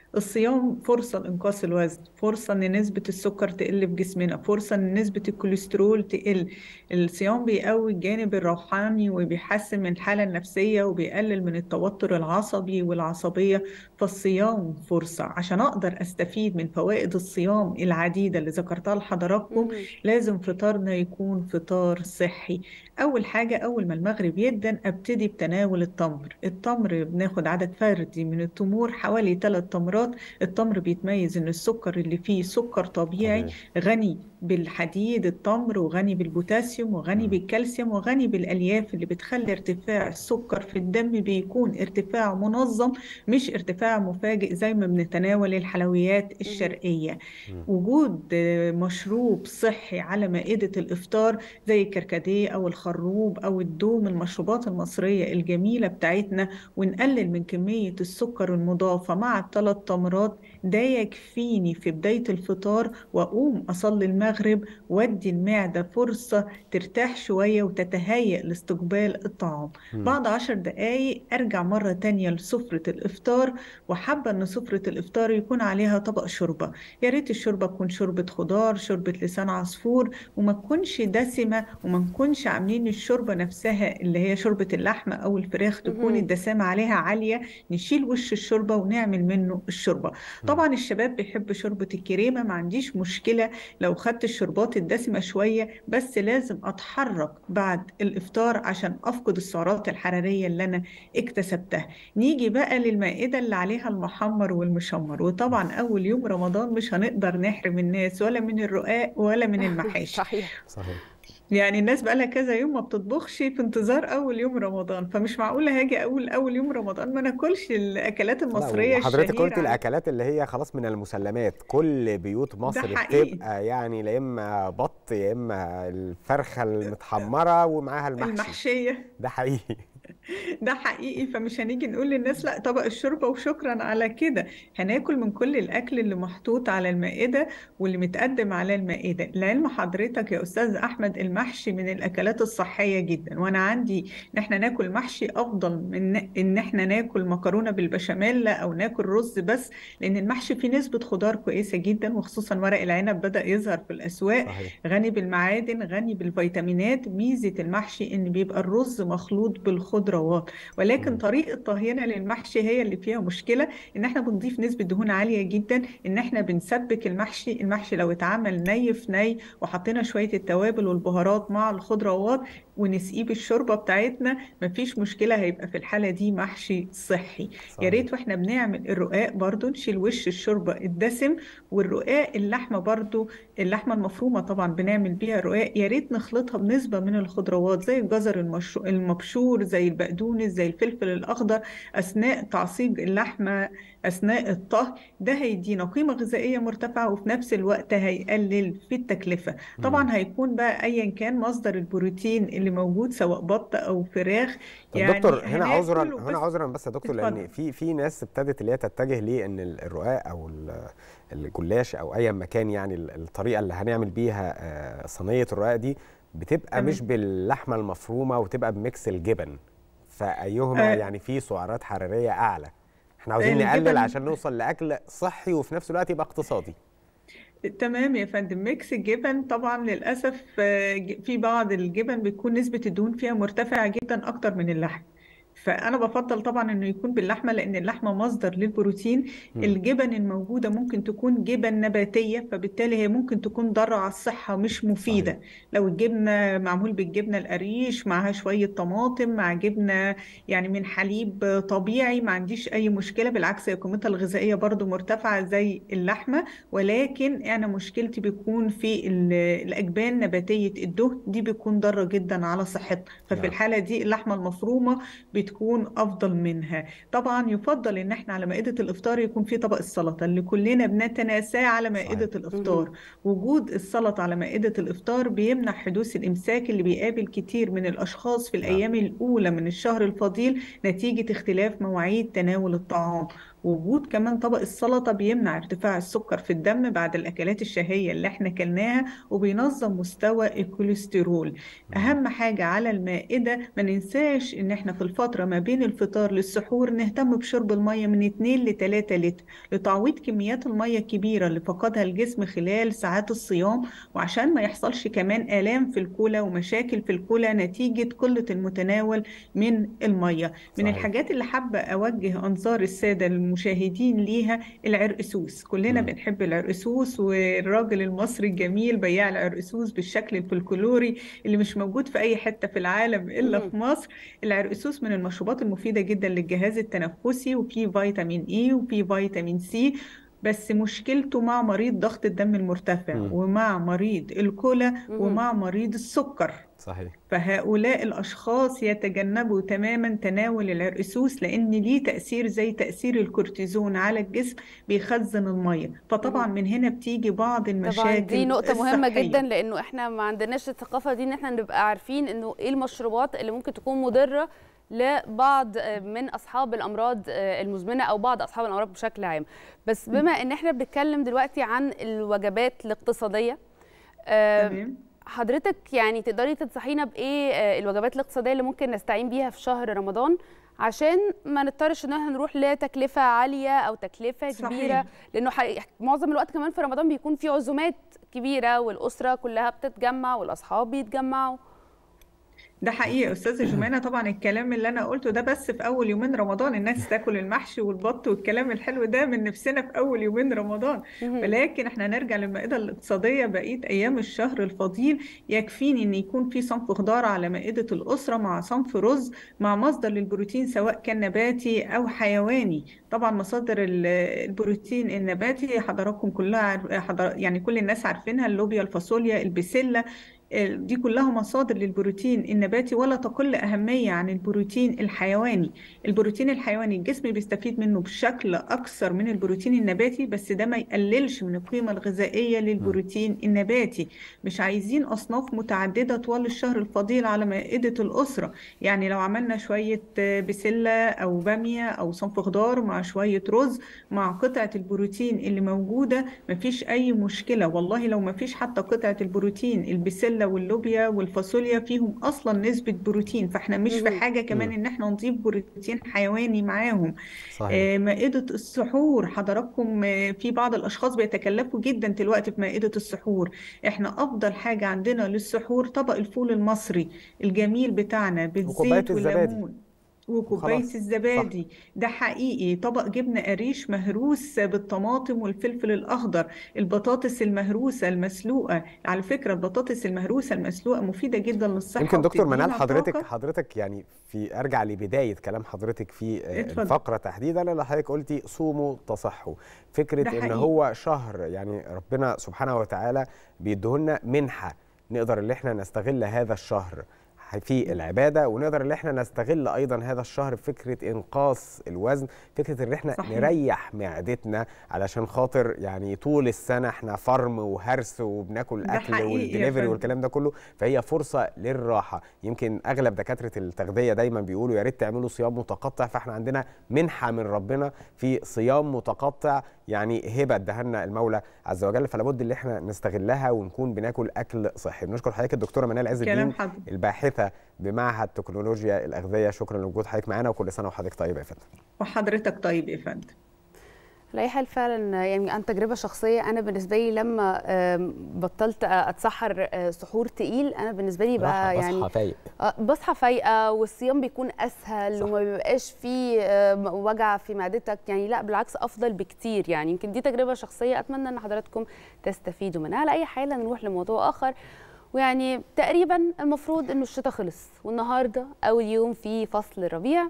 الصيام فرصة لإنقاص الوزن فرصة إن نسبة السكر تقل في جسمنا فرصة إن نسبة الكوليسترول تقل الصيام بيقوي الجانب الروحاني وبيحسن من الحالة النفسية وبيقلل من التوتر العصبي والعصبية فالصيام فرصة عشان أقدر أستفيد من فوائد الصيام العديدة اللي ذكرتها لحضراتكم لازم فطارنا يكون فطار صحي أول حاجة أول ما المغرب يدن أبتدي بتناول التمر التمر بناخد عدد فردي من التمور حوالي 3 تمرات التمر بيتميز إن السكر اللي فيه سكر طبيعي غني بالحديد التمر وغني بالبوتاسيوم وغني بالكالسيوم وغني بالألياف اللي بتخلي ارتفاع السكر في الدم بيكون ارتفاع منظم مش ارتفاع مفاجئ زي ما بنتناول الحلويات الشرقية وجود آه، مشروب صحي على مائدة الإفطار زي الكركديه أو الخروب أو الدوم المشروبات المصرية الجميلة بتاعتنا ونقلل من كمية السكر المضافة مع الثلاث تمرات ده يكفيني في بداية الفطار وأقوم أصلي المغرب وأدي المعدة فرصة ترتاح شوية وتتهيأ لاستقبال الطعام مم. بعد عشر دقايق أرجع مرة تانية لسفرة الإفطار وحابة إن سفرة الإفطار يكون عليها طبق شوربة يا ريت الشوربة تكون شوربة خضار شوربة لسان عصفور وما تكونش دسمة وما نكونش عاملين الشوربة نفسها اللي هي شوربة اللحمة أو الفراخ تكون الدسامة عليها عالية نشيل وش الشوربة ونعمل منه الشوربة طبعا الشباب بيحب شوربة الكريمة ما عنديش مشكلة لو خدت الشوربات الدسمة شوية بس لازم أتحرك بعد الإفطار عشان أفقد السعرات الحرارية اللي أنا اكتسبتها نيجي بقى للمائدة اللي عليها المحمر والمشمر وطبعا أول يوم رمضان مش هنقدر نحرم الناس ولا من الرقاق ولا من المحاشي صحيح صحيح يعني الناس بقالها كذا يوم ما بتطبخش في انتظار اول يوم رمضان فمش معقوله هاجي اول اول يوم رمضان ما ناكلش الاكلات المصريه وحضرتك قلت الشهيره الاكلات اللي هي خلاص من المسلمات كل بيوت مصر حقيقي. بتبقى يعني لا اما بط يا اما الفرخه المتحمره ومعاها المحشي المحشيه ده حقيقي ده حقيقي فمش هنيجي نقول للناس لا طبق الشوربه وشكرا على كده هناكل من كل الاكل اللي محطوط على المائده واللي متقدم على المائده لعلم حضرتك يا استاذ احمد المحشي من الاكلات الصحيه جدا وانا عندي ان احنا ناكل محشي افضل من ان احنا ناكل مكرونه بالبشاميل او ناكل رز بس لان المحشي فيه نسبه خضار كويسه جدا وخصوصا ورق العنب بدا يظهر في الاسواق صحيح. غني بالمعادن غني بالفيتامينات ميزه المحشي ان بيبقى الرز مخلوط بالخضروات ولكن طريقه طهينا للمحشي هي اللي فيها مشكله ان احنا بنضيف نسبه دهون عاليه جدا ان احنا بنسبك المحشي المحشي لو اتعمل ني في ني وحطينا شويه التوابل والبهارات مع الخضروات ونسقيه بالشوربه بتاعتنا مفيش مشكله هيبقى في الحاله دي محشي صحي يا صحيح. ريت واحنا بنعمل الرقاق برضو نشيل وش الشوربه الدسم والرقاق اللحمه برضو اللحمه المفرومه طبعا بنعمل بيها الرقاق يا ريت نخلطها بنسبه من الخضروات زي الجزر المشو- المبشور زي البقدونس زي الفلفل الاخضر اثناء تعصيج اللحمه اثناء الطهي ده هيدينا قيمه غذائيه مرتفعه وفي نفس الوقت هيقلل في التكلفه طبعا هيكون بقى ايا كان مصدر البروتين اللي موجود سواء بط او فراخ طب يعني دكتور هنا هناكل عذرا وبس هنا عذرا بس يا دكتور لان اتفضل. في في ناس ابتدت اللي هي تتجه ليه ان ال- الرقاق او ال- الجلاش او ايا مكان يعني ال- الطريقه اللي هنعمل بيها آه، صينيه الرقاق دي بتبقى تمام. مش باللحمه المفرومه وتبقى بميكس الجبن فايهما آه. يعني فيه سعرات حراريه اعلى احنا عاوزين نقلل الجبن عشان نوصل لاكل صحي وفي نفس الوقت يبقى اقتصادي تمام يا فندم ميكس الجبن طبعا للأسف آه، ج- في بعض الجبن بتكون نسبة الدهون فيها مرتفعة جدا أكتر من اللحم فأنا بفضل طبعا إنه يكون باللحمة لأن اللحمة مصدر للبروتين مم. الجبن الموجودة ممكن تكون جبن نباتية فبالتالي هي ممكن تكون ضارة على الصحة مش مفيدة لو الجبنة معمول بالجبنة القريش معها شوية طماطم مع جبنة يعني من حليب طبيعي ما عنديش أي مشكلة بالعكس هي قيمتها الغذائية برضو مرتفعة زي اللحمة ولكن أنا مشكلتي بيكون في ال- الأجبان نباتية الدهن دي بيكون ضارة جدا على صحتنا ففي نعم. الحالة دي اللحمة المفرومة بتكون أفضل منها طبعا يفضل إن احنا على مائدة الإفطار يكون في طبق السلطة اللي كلنا بنتناساه على مائدة الإفطار وجود السلطة على مائدة الإفطار بيمنع حدوث الإمساك اللي بيقابل كتير من الأشخاص في الأيام الأولى من الشهر الفضيل نتيجة اختلاف مواعيد تناول الطعام وجود كمان طبق السلطة بيمنع ارتفاع السكر في الدم بعد الأكلات الشهية اللي احنا كلناها وبينظم مستوى الكوليسترول أهم حاجة على المائدة ما ننساش إن احنا في الفترة ما بين الفطار للسحور نهتم بشرب المية من 2 ل 3 لتر لتعويض كميات المية الكبيرة اللي فقدها الجسم خلال ساعات الصيام وعشان ما يحصلش كمان آلام في الكلى ومشاكل في الكلى نتيجة قلة المتناول من المية من صحيح. الحاجات اللي حابة أوجه أنظار السادة المشاهدين ليها العرقسوس كلنا بنحب العرقسوس والراجل المصري الجميل بياع العرقسوس بالشكل الفلكلوري اللي مش موجود في أي حتة في العالم إلا في مصر العرقسوس من المشروبات المفيدة جدا للجهاز التنفسي وفيه فيتامين إي وفيه فيتامين سي بس مشكلته مع مريض ضغط الدم المرتفع مم. ومع مريض الكلى ومع مريض السكر صحيح فهؤلاء الأشخاص يتجنبوا تماما تناول العرقسوس لأن ليه تأثير زي تأثير الكورتيزون على الجسم بيخزن المية فطبعا من هنا بتيجي بعض المشاكل طبعا دي نقطة مهمة الصحية. جدا لأنه احنا ما عندناش الثقافة دي إن احنا نبقى عارفين إنه إيه المشروبات اللي ممكن تكون مضرة لبعض من أصحاب الأمراض المزمنة أو بعض أصحاب الأمراض بشكل عام بس بما إن احنا بنتكلم دلوقتي عن الوجبات الاقتصادية آه، حضرتك يعني تقدري تنصحينا بإيه آه، الوجبات الاقتصادية اللي ممكن نستعين بيها في شهر رمضان عشان ما نضطرش ان احنا نروح لتكلفه عاليه او تكلفه صحيح. كبيره لانه حقيقة معظم الوقت كمان في رمضان بيكون في عزومات كبيره والاسره كلها بتتجمع والاصحاب بيتجمعوا ده حقيقي استاذه جمانه طبعا الكلام اللي انا قلته ده بس في اول يومين رمضان الناس تاكل المحشي والبط والكلام الحلو ده من نفسنا في اول يومين رمضان ولكن احنا نرجع للمائده الاقتصاديه بقيه ايام الشهر الفضيل يكفيني ان يكون في صنف خضار على مائده الاسره مع صنف رز مع مصدر للبروتين سواء كان نباتي او حيواني طبعا مصادر ال- البروتين النباتي حضراتكم كلها عارف- حضر يعني كل الناس عارفينها اللوبيا الفاصوليا البسله دي كلها مصادر للبروتين النباتي ولا تقل أهمية عن البروتين الحيواني البروتين الحيواني الجسم بيستفيد منه بشكل أكثر من البروتين النباتي بس ده ما يقللش من القيمة الغذائية للبروتين النباتي مش عايزين أصناف متعددة طوال الشهر الفضيل على مائدة الأسرة يعني لو عملنا شوية بسلة أو بامية أو صنف خضار مع شوية رز مع قطعة البروتين اللي موجودة مفيش أي مشكلة والله لو مفيش حتى قطعة البروتين البسلة واللوبيا والفاصوليا فيهم أصلا نسبة بروتين فاحنا مش في حاجة كمان مم. إن احنا نضيف بروتين حيواني معاهم صحيح. آه، مائدة السحور حضراتكم آه، في بعض الأشخاص بيتكلفوا جدا دلوقتي في مائدة السحور احنا أفضل حاجة عندنا للسحور طبق الفول المصري الجميل بتاعنا وكوباية بالزيت الزبادي. والليمون وكوباية وخلاص. الزبادي ده حقيقي طبق جبنة قريش مهروس بالطماطم والفلفل الأخضر البطاطس المهروسة المسلوقة على فكرة البطاطس المهروسة المسلوقة مفيدة جدا للصحة يمكن دكتور منال وبتدينا حضرتك طاقة. حضرتك يعني في ارجع لبدايه كلام حضرتك في آه، اتفضل. الفقره تحديدا اللي حضرتك قلتي صوموا تصحوا فكره ده ان حقيقي. هو شهر يعني ربنا سبحانه وتعالى بيديهولنا منحه نقدر ان احنا نستغل هذا الشهر في العباده ونقدر ان احنا نستغل ايضا هذا الشهر في فكره انقاص الوزن فكره ان احنا صحيح. نريح معدتنا علشان خاطر يعني طول السنه احنا فرم وهرس وبناكل ده اكل حقيقي يا والدليفري فندم. والكلام ده كله فهي فرصه للراحه يمكن اغلب دكاتره التغذيه دايما بيقولوا يا ريت تعملوا صيام متقطع فاحنا عندنا منحه من ربنا في صيام متقطع يعني هبه ادهنا المولى عز وجل فلابد ان احنا نستغلها ونكون بناكل اكل صحي بنشكر حضرتك الدكتوره منال عز كلام الدين حضرتك. الباحثه بمعهد تكنولوجيا الاغذيه شكرا لوجود حضرتك معانا وكل سنه وحضرتك طيب يا فندم وحضرتك طيب يا فندم على اي حال فعلا يعني عن تجربه شخصيه انا بالنسبه لي لما آم، بطلت اتسحر آه، سحور تقيل انا بالنسبه لي بقى راحة، يعني بصحى فايق آه، بصحى فايقه والصيام بيكون اسهل صح. وما بيبقاش فيه آه، وجع في معدتك يعني لا بالعكس افضل بكتير يعني يمكن دي تجربه شخصيه اتمنى ان حضراتكم تستفيدوا منها على اي حال نروح لموضوع اخر ويعني تقريبا المفروض انه الشتاء خلص والنهارده اول يوم في فصل الربيع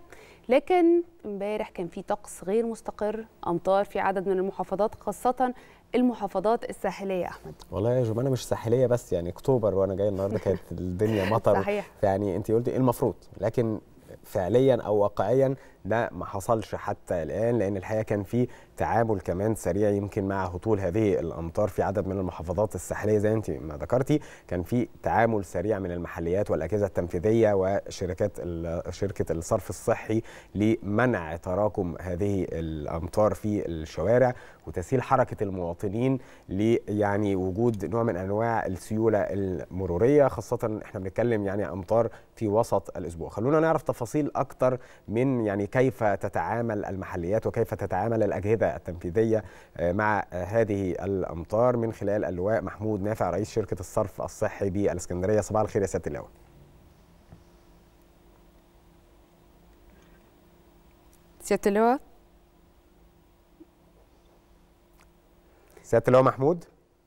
لكن امبارح كان في طقس غير مستقر امطار في عدد من المحافظات خاصه المحافظات الساحليه يا احمد والله يا جمانه مش ساحليه بس يعني اكتوبر وانا جاي النهارده كانت الدنيا مطر صحيح. يعني انت قلتي ايه المفروض لكن فعليا او واقعيا ده ما حصلش حتى الان لان الحقيقه كان في تعامل كمان سريع يمكن مع هطول هذه الامطار في عدد من المحافظات الساحليه زي انت ما ذكرتي كان في تعامل سريع من المحليات والاجهزه التنفيذيه وشركات ال- شركه الصرف الصحي لمنع تراكم هذه الامطار في الشوارع وتسهيل حركه المواطنين ل يعني وجود نوع من انواع السيوله المروريه خاصه احنا بنتكلم يعني امطار في وسط الاسبوع خلونا نعرف تفاصيل اكتر من يعني كيف تتعامل المحليات وكيف تتعامل الاجهزه التنفيذيه آه، مع آه، هذه الامطار من خلال اللواء محمود نافع رئيس شركه الصرف الصحي بالاسكندريه صباح الخير يا سياده اللواء سياده اللواء سياده اللواء محمود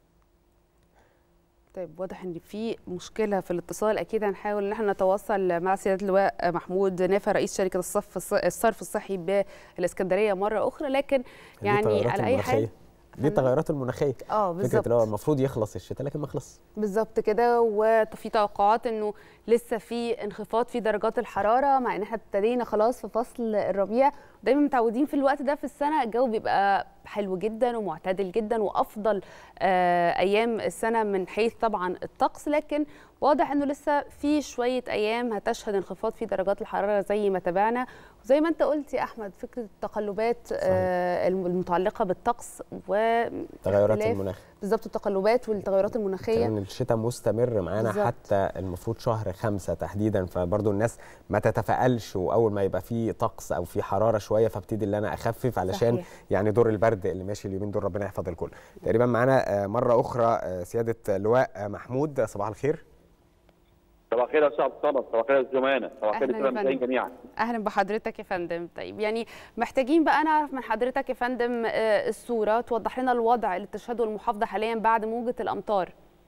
طيب واضح ان في مشكله في الاتصال اكيد هنحاول ان احنا نتواصل مع سياده اللواء محمود نافع رئيس شركه الصف الصرف الصحي بالاسكندريه مره اخرى لكن دي يعني التغيرات على اي حال المناخية. دي التغيرات المناخيه اه فكره بالظبط اللي هو المفروض يخلص الشتاء لكن ما خلص بالظبط كده وفي توقعات انه لسه في انخفاض في درجات الحراره مع ان احنا ابتدينا خلاص في فصل الربيع دايما متعودين في الوقت ده في السنه الجو بيبقى حلو جدا ومعتدل جدا وافضل آه ايام السنه من حيث طبعا الطقس لكن واضح انه لسه في شويه ايام هتشهد انخفاض في درجات الحراره زي ما تابعنا وزي ما انت قلت يا احمد فكره التقلبات آه المتعلقه بالطقس و تغيرات اختلاف- المناخ بالظبط التقلبات والتغيرات المناخيه كمان الشتاء مستمر معانا بالظبط. حتى المفروض شهر خمسة تحديدا فبرضه الناس ما تتفائلش واول ما يبقى في طقس او في حراره شويه فابتدي اللي انا اخفف علشان صحيح. يعني دور البرد اللي ماشي اليومين دول ربنا يحفظ الكل تقريبا معانا آه، مره اخرى آه، سياده اللواء آه، محمود صباح الخير صباح الخير يا استاذ عبد الصمد صباح الخير يا زمانه صباح الخير أهلاً لكل يا المشاهدين فندم. جميعا اهلا بحضرتك يا فندم طيب يعني محتاجين بقى نعرف من حضرتك يا فندم آه، الصوره توضح لنا الوضع اللي تشهده المحافظه حاليا بعد موجه الامطار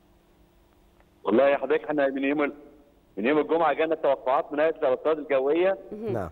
والله يا حضرتك احنا من يوم ال- من يوم الجمعه جانا توقعات من هيئه الارصاد الجويه نعم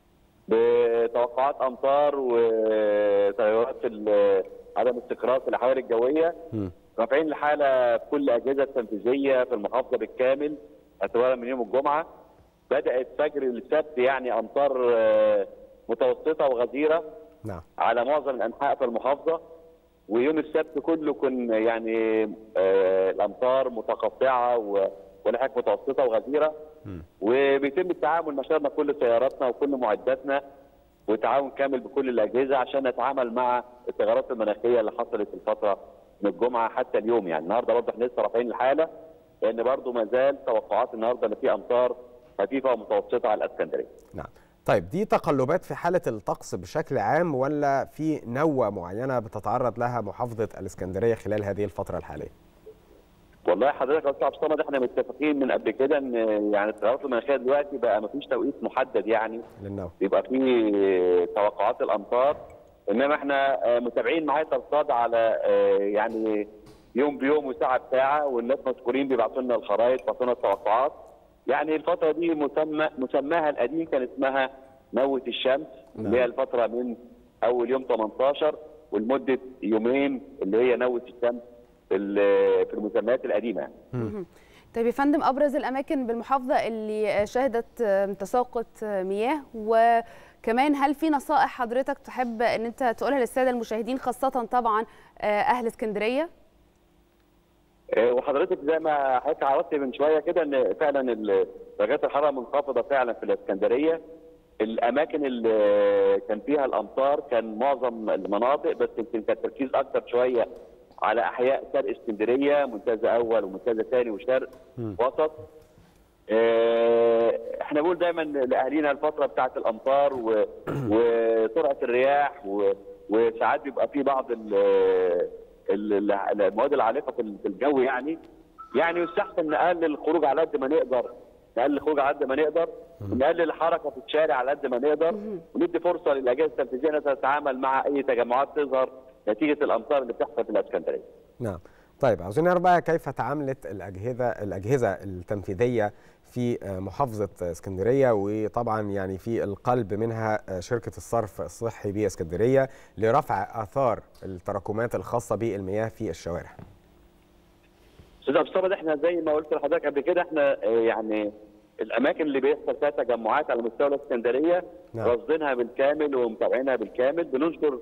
بتوقعات امطار وتغيرات ال- عدم استقرار في الاحوال الجويه رافعين الحاله بكل الاجهزه التنفيذيه في المحافظه بالكامل اعتبارا من يوم الجمعه بدات فجر السبت يعني امطار آه، متوسطه وغزيره نعم على معظم الانحاء في المحافظه ويوم السبت كله كن يعني آه، الامطار متقطعه و- ولحق متوسطه وغزيره وبيتم التعامل نشرنا كل سياراتنا وكل معداتنا وتعاون كامل بكل الاجهزه عشان نتعامل مع التغيرات المناخيه اللي حصلت في الفتره من الجمعه حتى اليوم يعني النهارده برضه احنا لسه رافعين الحاله لان برضه ما زال توقعات النهارده ان في امطار خفيفه ومتوسطه على الاسكندريه. نعم طيب دي تقلبات في حاله الطقس بشكل عام ولا في نوة معينه بتتعرض لها محافظه الاسكندريه خلال هذه الفتره الحاليه والله حضرتك يا استاذ عبد الصمد احنا متفقين من قبل كده ان يعني التغيرات المناخيه دلوقتي بقى ما فيش توقيت محدد يعني للنوة بيبقى في توقعات الامطار انما احنا آه، متابعين معايا الارصاد على آه، يعني يوم بيوم وساعه بساعه والناس مشكورين بيبعتوا لنا الخرائط بيبعتوا لنا التوقعات يعني الفتره دي مسمى مسماها القديم كان اسمها نوه الشمس اللي هي الفتره من اول يوم 18 ولمده يومين اللي هي نوه الشمس في ال- في المسميات القديمه يعني. مهم. طيب يا فندم ابرز الاماكن بالمحافظه اللي شهدت آه، تساقط آه، مياه وكمان هل في نصائح حضرتك تحب ان انت تقولها للساده المشاهدين خاصه طبعا آه، اهل اسكندريه آه، وحضرتك زي ما حضرتك عرضت من شويه كده ان فعلا ال- درجات الحراره منخفضه فعلا في الاسكندريه الاماكن اللي كان فيها الامطار كان معظم المناطق بس يمكن كان التركيز اكتر شويه على احياء شرق اسكندريه منتزه اول ومنتزه ثاني وشرق وسط آه، احنا بنقول دايما لاهالينا الفتره بتاعه الامطار و- وسرعه الرياح و- وساعات بيبقى في بعض ال- ال- ال- المواد العالقه في ال- في الجو يعني يعني يستحسن نقلل الخروج على قد ما نقدر نقلل الخروج على قد ما نقدر ونقلل الحركه في الشارع على قد ما نقدر وندي فرصه للاجهزه التنفيذيه انها تتعامل مع اي تجمعات تظهر نتيجه الامطار اللي بتحصل في الاسكندريه. نعم طيب عاوزين نعرف بقى كيف تعاملت الاجهزه الاجهزه التنفيذيه في آه، محافظه اسكندريه وطبعا يعني في القلب منها آه، شركه الصرف الصحي باسكندريه لرفع اثار التراكمات الخاصه بالمياه في الشوارع. استاذ عبد الصمد احنا زي ما قلت لحضرتك قبل كده احنا آه، يعني الاماكن اللي بيحصل فيها تجمعات على مستوى الاسكندريه نعم. راصدينها بالكامل ومتابعينها بالكامل بننشر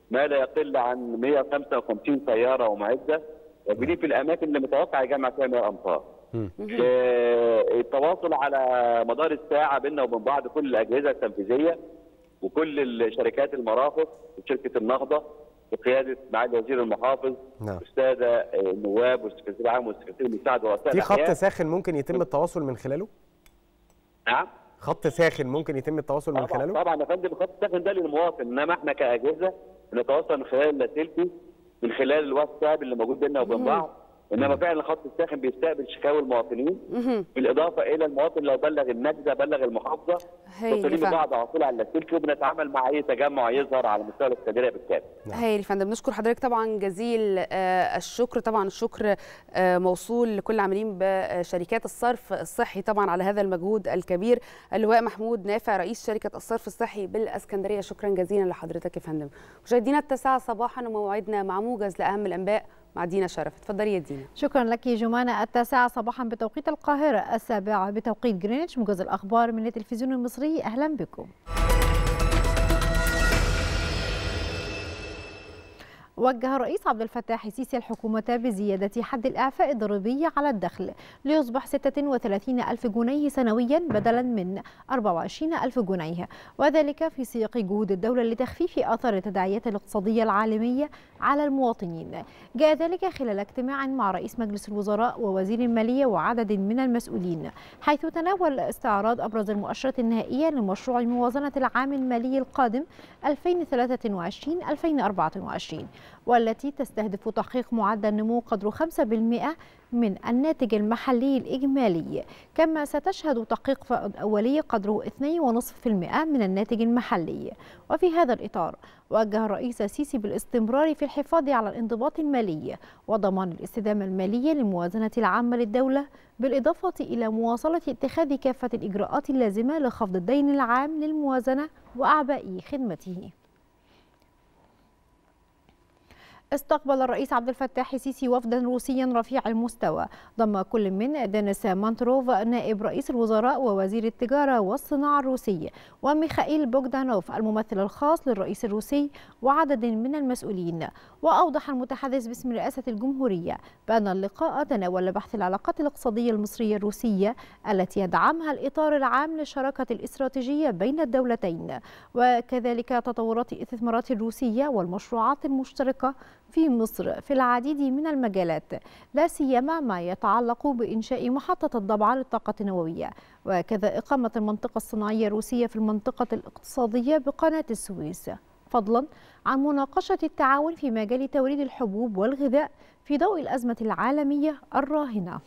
ما لا يقل عن 155 سياره ومعده موجودين في الاماكن اللي متوقع يجمع فيها 100 امتار. آه، التواصل على مدار الساعه بيننا وبين بعض كل الاجهزه التنفيذيه وكل الشركات المرافق وشركه النهضه بقياده معالي وزير المحافظ نعم الساده آه، النواب والسكرتير العام والسكرتير المساعد ورؤساء في خط الأحياء. ساخن ممكن يتم التواصل من خلاله نعم خط ساخن ممكن يتم التواصل من طبعا خلاله طبعا يا فندم الخط الساخن ده للمواطن انما احنا كاجهزه بنتواصل من خلال اللاسلكي من خلال الواتساب اللي موجود بيننا وبين مهم. بعض انما فعلا الخط الساخن بيستقبل شكاوي المواطنين بالاضافه الى المواطن لو بلغ النجده بلغ المحافظه هايل متصلين فعلا. ببعض على طول على اللاسلكي وبنتعامل مع اي تجمع يظهر على مستوى الاسكندريه بالكامل هايل يا فندم نشكر حضرتك طبعا جزيل آه، الشكر طبعا الشكر آه، موصول لكل العاملين بشركات الصرف الصحي طبعا على هذا المجهود الكبير اللواء محمود نافع رئيس شركه الصرف الصحي بالاسكندريه شكرا جزيلا لحضرتك يا فندم مشاهدينا التاسعه صباحا وموعدنا مع موجز لاهم الانباء مع دينا شرف اتفضلي يا دينا شكرا لك جمانة التاسعة صباحا بتوقيت القاهرة السابعة بتوقيت جرينتش موجز الأخبار من التلفزيون المصري أهلا بكم وجه الرئيس عبد الفتاح السيسي الحكومة بزيادة حد الإعفاء الضريبي على الدخل ليصبح 36 ألف جنيه سنويا بدلا من 24 ألف جنيه وذلك في سياق جهود الدولة لتخفيف آثار التداعيات الاقتصادية العالمية على المواطنين جاء ذلك خلال اجتماع مع رئيس مجلس الوزراء ووزير المالية وعدد من المسؤولين حيث تناول استعراض أبرز المؤشرات النهائية لمشروع موازنة العام المالي القادم 2023-2024 والتي تستهدف تحقيق معدل نمو قدره 5% من الناتج المحلي الإجمالي كما ستشهد تحقيق فائض أولي قدره 2.5% من الناتج المحلي وفي هذا الإطار وجه الرئيس السيسي بالاستمرار في الحفاظ على الانضباط المالي وضمان الاستدامة المالية للموازنة العامة للدولة بالإضافة إلى مواصلة اتخاذ كافة الإجراءات اللازمة لخفض الدين العام للموازنة وأعباء خدمته استقبل الرئيس عبد الفتاح السيسي وفدا روسيا رفيع المستوى ضم كل من دينيس مانتروف نائب رئيس الوزراء ووزير التجارة والصناعة الروسي وميخائيل بوغدانوف الممثل الخاص للرئيس الروسي وعدد من المسؤولين وأوضح المتحدث باسم رئاسة الجمهورية بأن اللقاء تناول بحث العلاقات الاقتصادية المصرية الروسية التي يدعمها الإطار العام للشراكة الاستراتيجية بين الدولتين وكذلك تطورات الاستثمارات الروسية والمشروعات المشتركة في مصر في العديد من المجالات لا سيما ما يتعلق بإنشاء محطة الضبعة للطاقة النووية وكذا إقامة المنطقة الصناعية الروسية في المنطقة الاقتصادية بقناة السويس فضلا عن مناقشة التعاون في مجال توريد الحبوب والغذاء في ضوء الأزمة العالمية الراهنة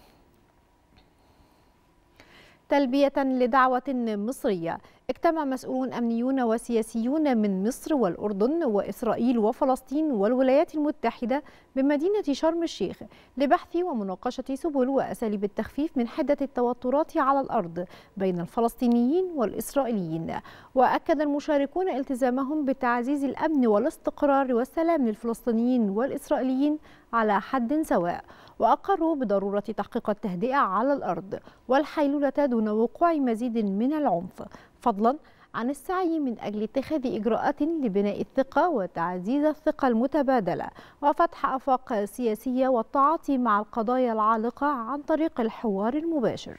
تلبية لدعوة مصرية اجتمع مسؤولون أمنيون وسياسيون من مصر والأردن وإسرائيل وفلسطين والولايات المتحدة بمدينة شرم الشيخ لبحث ومناقشة سبل وأساليب التخفيف من حدة التوترات على الأرض بين الفلسطينيين والإسرائيليين وأكد المشاركون التزامهم بتعزيز الأمن والاستقرار والسلام للفلسطينيين والإسرائيليين على حد سواء وأقروا بضرورة تحقيق التهدئة على الأرض والحيلولة دون وقوع مزيد من العنف فضلا عن السعي من أجل اتخاذ إجراءات لبناء الثقة وتعزيز الثقة المتبادلة وفتح آفاق سياسية والتعاطي مع القضايا العالقة عن طريق الحوار المباشر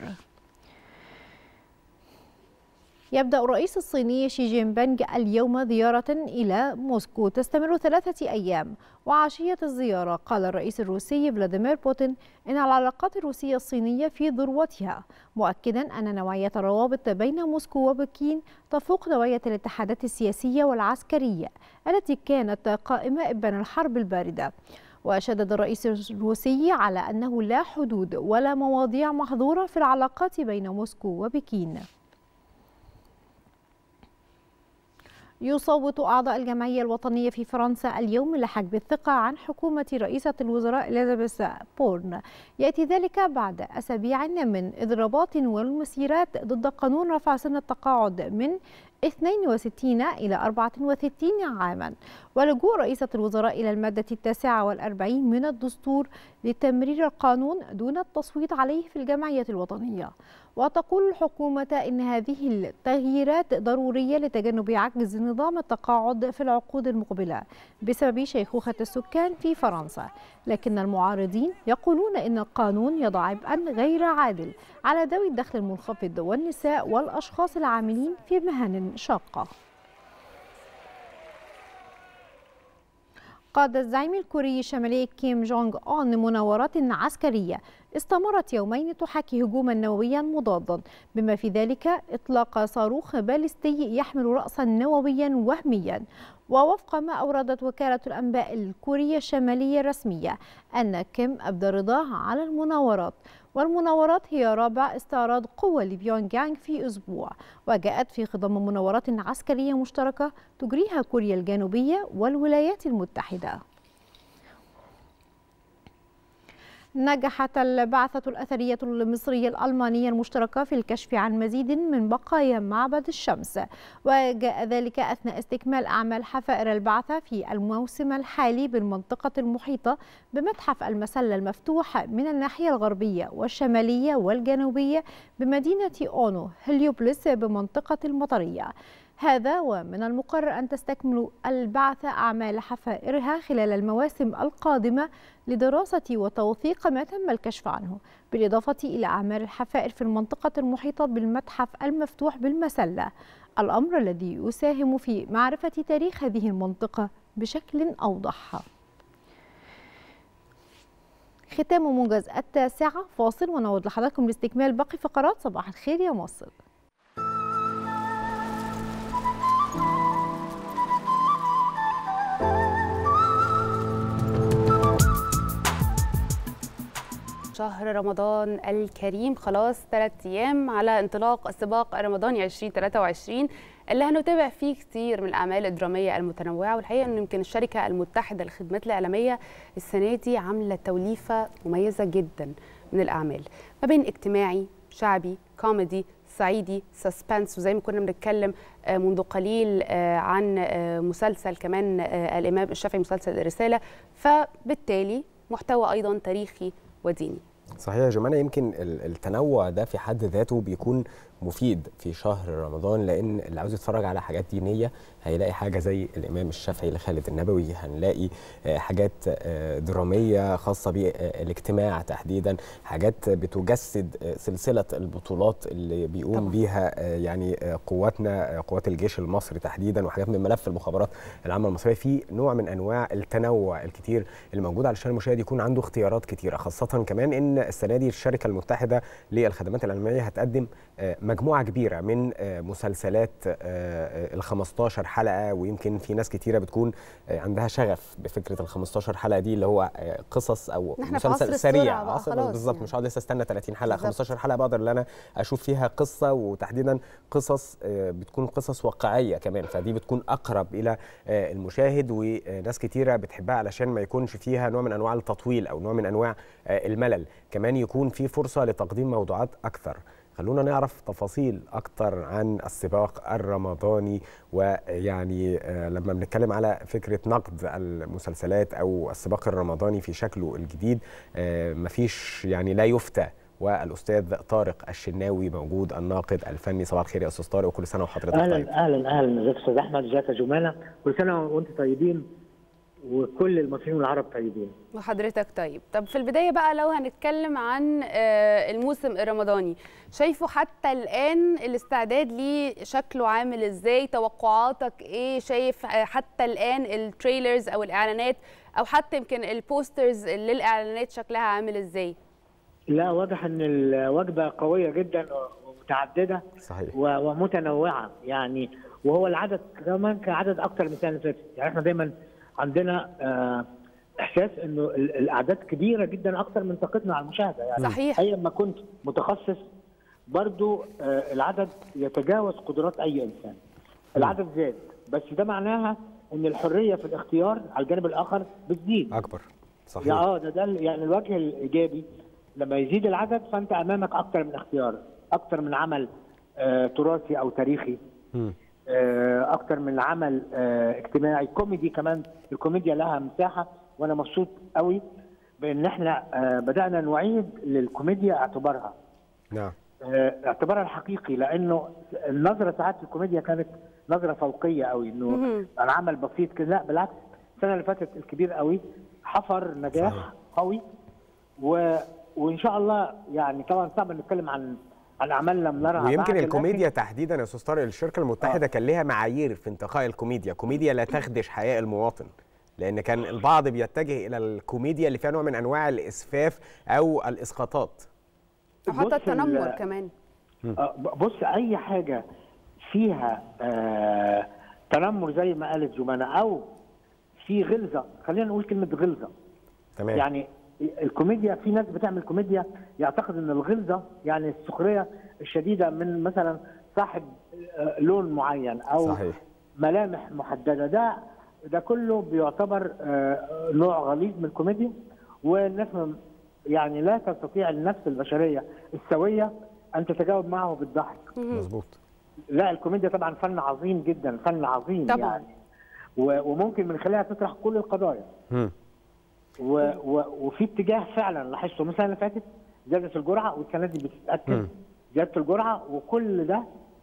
يبدأ الرئيس الصيني شي جين بينغ اليوم زيارة إلى موسكو تستمر ثلاثة أيام وعشية الزيارة قال الرئيس الروسي فلاديمير بوتين إن العلاقات الروسية الصينية في ذروتها مؤكدا أن نوعية الروابط بين موسكو وبكين تفوق نوعية الاتحادات السياسية والعسكرية التي كانت قائمة إبان الحرب الباردة وشدد الرئيس الروسي على أنه لا حدود ولا مواضيع محظورة في العلاقات بين موسكو وبكين يصوت أعضاء الجمعية الوطنية في فرنسا اليوم لحجب الثقة عن حكومة رئيسة الوزراء إليزابيث بورن يأتي ذلك بعد أسابيع من إضرابات والمسيرات ضد قانون رفع سن التقاعد من 62 إلى 64 عاما ولجوء رئيسة الوزراء إلى المادة التاسعة والأربعين من الدستور لتمرير القانون دون التصويت عليه في الجمعية الوطنية وتقول الحكومة إن هذه التغييرات ضرورية لتجنب عجز نظام التقاعد في العقود المقبلة بسبب شيخوخة السكان في فرنسا لكن المعارضين يقولون إن القانون يضع عبئا غير عادل على ذوي الدخل المنخفض والنساء والأشخاص العاملين في مهن شاقة قاد الزعيم الكوري الشمالي كيم جونغ أون مناورات عسكرية استمرت يومين تحاكي هجوما نوويا مضادا بما في ذلك إطلاق صاروخ باليستي يحمل رأسا نوويا وهميا ووفق ما أوردت وكالة الأنباء الكورية الشمالية الرسمية أن كيم أبدى رضاه على المناورات والمناورات هي رابع استعراض قوة لبيونغ يانغ في أسبوع وجاءت في خضم مناورات عسكرية مشتركة تجريها كوريا الجنوبية والولايات المتحدة نجحت البعثة الأثرية المصرية الألمانية المشتركة في الكشف عن مزيد من بقايا معبد الشمس وجاء ذلك أثناء استكمال أعمال حفائر البعثة في الموسم الحالي بالمنطقة المحيطة بمتحف المسلة المفتوح من الناحية الغربية والشمالية والجنوبية بمدينة أونو هليوبلس بمنطقة المطرية هذا ومن المقرر أن تستكمل البعثة أعمال حفائرها خلال المواسم القادمة لدراسة وتوثيق ما تم الكشف عنه بالإضافة إلى أعمال الحفائر في المنطقة المحيطة بالمتحف المفتوح بالمسلة الأمر الذي يساهم في معرفة تاريخ هذه المنطقة بشكل أوضح ختام موجز التاسعة فاصل ونعود لحضراتكم لاستكمال باقي فقرات صباح الخير يا مصر شهر رمضان الكريم خلاص ثلاث ايام على انطلاق السباق الرمضاني 2023 اللي هنتابع فيه كتير من الاعمال الدراميه المتنوعه والحقيقه ان يمكن الشركه المتحده للخدمات الاعلاميه السنه دي عامله توليفه مميزه جدا من الاعمال ما بين اجتماعي شعبي كوميدي صعيدي سسبنس وزي ما كنا بنتكلم منذ قليل عن مسلسل كمان الامام الشافعي مسلسل الرساله فبالتالي محتوى ايضا تاريخي وديني صحيح يا جماعه يمكن التنوع ده في حد ذاته بيكون مفيد في شهر رمضان لان اللي عاوز يتفرج على حاجات دينيه هيلاقي حاجه زي الامام الشافعي لخالد النبوي هنلاقي حاجات دراميه خاصه بالاجتماع تحديدا حاجات بتجسد سلسله البطولات اللي بيقوم طبعا. بيها يعني قواتنا قوات الجيش المصري تحديدا وحاجات من ملف المخابرات العامه المصريه في نوع من انواع التنوع الكتير الموجود علشان المشاهد يكون عنده اختيارات كتيره خاصه كمان ان السنه دي الشركه المتحده للخدمات الاعلاميه هتقدم مجموعه كبيره من مسلسلات ال 15 حلقه ويمكن في ناس كتيره بتكون عندها شغف بفكره ال 15 حلقه دي اللي هو قصص او مسلسل سريع بالظبط يعني. مش هقعد لسه استنى 30 حلقه بالزبط. 15 حلقه بقدر ان انا اشوف فيها قصه وتحديدا قصص بتكون قصص واقعيه كمان فدي بتكون اقرب الى المشاهد وناس كتيره بتحبها علشان ما يكونش فيها نوع من انواع التطويل او نوع من انواع الملل كمان يكون في فرصه لتقديم موضوعات اكثر خلونا نعرف تفاصيل اكتر عن السباق الرمضاني ويعني لما بنتكلم على فكره نقد المسلسلات او السباق الرمضاني في شكله الجديد مفيش يعني لا يفتى والاستاذ طارق الشناوي موجود الناقد الفني صباح الخير يا استاذ طارق وكل سنه وحضرتك اهلا طيب اهلا اهلا ازيك يا استاذ احمد ازيك يا جمانه كل سنه وانتم طيبين وكل المصريين والعرب طيبين وحضرتك طيب طب في البدايه بقى لو هنتكلم عن الموسم الرمضاني شايفه حتى الان الاستعداد ليه شكله عامل ازاي توقعاتك ايه شايف حتى الان التريلرز او الاعلانات او حتى يمكن البوسترز للاعلانات شكلها عامل ازاي لا واضح ان الوجبه قويه جدا ومتعدده صحيح ومتنوعه يعني وهو العدد كمان كعدد اكتر من السنه اللي فاتت يعني احنا دايما عندنا آه احساس انه الاعداد كبيره جدا اكتر من طاقتنا على المشاهده يعني صحيح ايا ما كنت متخصص برضو آه العدد يتجاوز قدرات اي انسان العدد زاد بس ده معناها ان الحريه في الاختيار على الجانب الاخر بتزيد اكبر صحيح يعني اه ده, ده يعني الوجه الايجابي لما يزيد العدد فانت امامك اكتر من اختيار اكتر من عمل آه تراثي او تاريخي م. آه، اكتر من عمل آه، اجتماعي كوميدي كمان الكوميديا لها مساحه وانا مبسوط قوي بان احنا آه، بدانا نعيد للكوميديا اعتبارها نعم آه، اعتبارها الحقيقي لانه النظره ساعات في الكوميديا كانت نظره فوقيه قوي انه مهم. العمل بسيط كده لا بالعكس السنه اللي فاتت الكبير قوي حفر نجاح صحيح. قوي و... وان شاء الله يعني طبعا صعب نتكلم عن عن اعمال لم نرها بعد، ويمكن لكن- الكوميديا تحديدا يا استاذ طارق الشركه المتحده كان لها معايير في انتقاء الكوميديا كوميديا لا تخدش حياء المواطن لان كان البعض بيتجه الى الكوميديا اللي فيها نوع من انواع الاسفاف او الاسقاطات وحتى بص التنمر ال- كمان آه، بص اي حاجه فيها آه تنمر زي ما قالت جمانه او في غلظه خلينا نقول كلمه غلظه تمام يعني الكوميديا في ناس بتعمل كوميديا يعتقد ان الغلظه يعني السخريه الشديده من مثلا صاحب آه، لون معين او صحيح ملامح محدده ده ده كله بيعتبر آه، نوع غليظ من الكوميديا والناس م- يعني لا تستطيع النفس البشريه السويه ان تتجاوب معه بالضحك مظبوط لا الكوميديا طبعا فن عظيم جدا فن عظيم طبعاً. يعني و- وممكن من خلالها تطرح كل القضايا مم. و و وفي اتجاه فعلا لاحظته من السنه اللي فاتت زادت الجرعه والسنه دي بتتاكد مم. زياده الجرعه وكل ده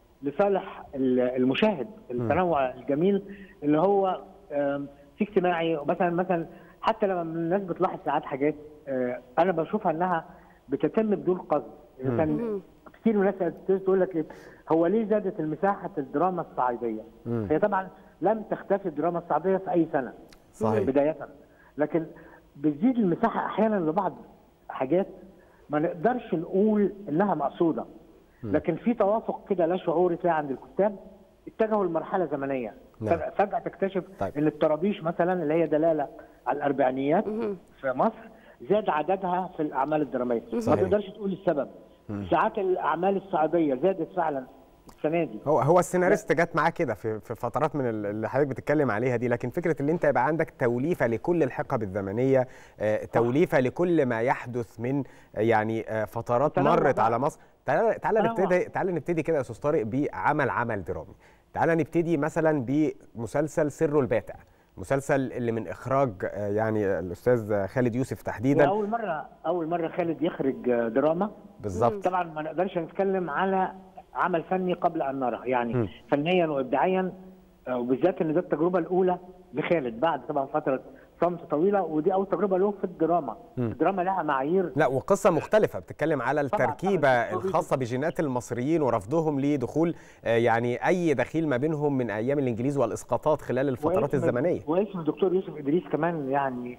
لصالح ال- المشاهد التنوع الجميل اللي هو آم، في اجتماعي مثلا مثلا حتى لما الناس بتلاحظ ساعات حاجات آه، انا بشوفها انها بتتم بدون قصد مم. كان كتير من الناس تقول لك إيه، هو ليه زادت المساحه الدراما الصعيديه؟ مم. هي طبعا لم تختفي الدراما الصعيديه في اي سنه صحيح. بدايه لكن بتزيد المساحه احيانا لبعض حاجات ما نقدرش نقول انها مقصوده لكن في توافق كده لا شعوري تلاقي عند الكتاب اتجهوا لمرحله زمنيه نعم. فجأة- فجاه تكتشف طيب. ان الطرابيش مثلا اللي هي دلاله على الاربعينيات في مصر زاد عددها في الاعمال الدراميه ما صحيح. تقدرش تقول السبب مم. ساعات الاعمال الصعيديه زادت فعلا السنه دي هو هو السيناريست جت معاه كده في في فترات من ال- اللي حضرتك بتتكلم عليها دي لكن فكره ان انت يبقى عندك توليفه لكل الحقب الزمنيه آه، توليفه لكل ما يحدث من آه، يعني آه، فترات تنوع مرت بقى. على مصر تعالى تعالى تنوع. نبتدي تعالى نبتدي كده يا استاذ طارق بعمل عمل درامي تعالى نبتدي مثلا بمسلسل سر الباتع مسلسل اللي من اخراج آه، يعني الاستاذ خالد يوسف تحديدا واول مره اول مره خالد يخرج آه، دراما بالظبط طبعا ما نقدرش نتكلم على عمل فني قبل ان نرى يعني مم. فنيا وابداعيا آه، وبالذات ان ده التجربه الاولى لخالد بعد طبعا فتره صمت طويله ودي اول تجربه له في الدراما مم. الدراما لها معايير لا وقصه مختلفه بتتكلم على طبعاً، التركيبه طبعاً. الخاصه بجينات المصريين ورفضهم لدخول آه، يعني اي دخيل ما بينهم من ايام الانجليز والاسقاطات خلال الفترات واسم- الزمنيه واسم الدكتور يوسف ادريس كمان يعني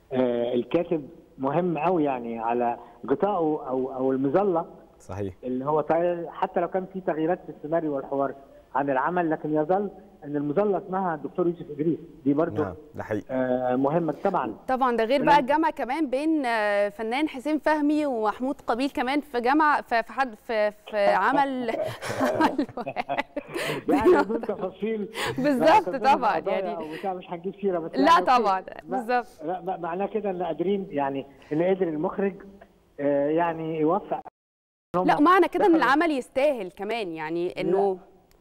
آه الكاتب مهم قوي يعني على غطائه او او المظله صحيح اللي هو طيب حتى لو كان في تغييرات في السيناريو والحوار عن العمل لكن يظل ان المظله اسمها الدكتور يوسف ادريس دي برضه نعم ده حقيقي آه مهمه طبعا طبعا ده غير بقى الجامعه كمان بين آه، فنان حسين فهمي ومحمود قبيل كمان في جامعه في في حد في, في عمل عمل واحد. يعني بدون تفاصيل بالظبط بدون طبعا قضايا يعني أو بتاع مش هنجيب سيره بس لا يعني طبعا لا- بالظبط لا لا، معناه كده ان قادرين يعني ان قدر المخرج آه يعني يوفق إن هم لا معنى كده ان دخلوا- العمل يستاهل كمان يعني انه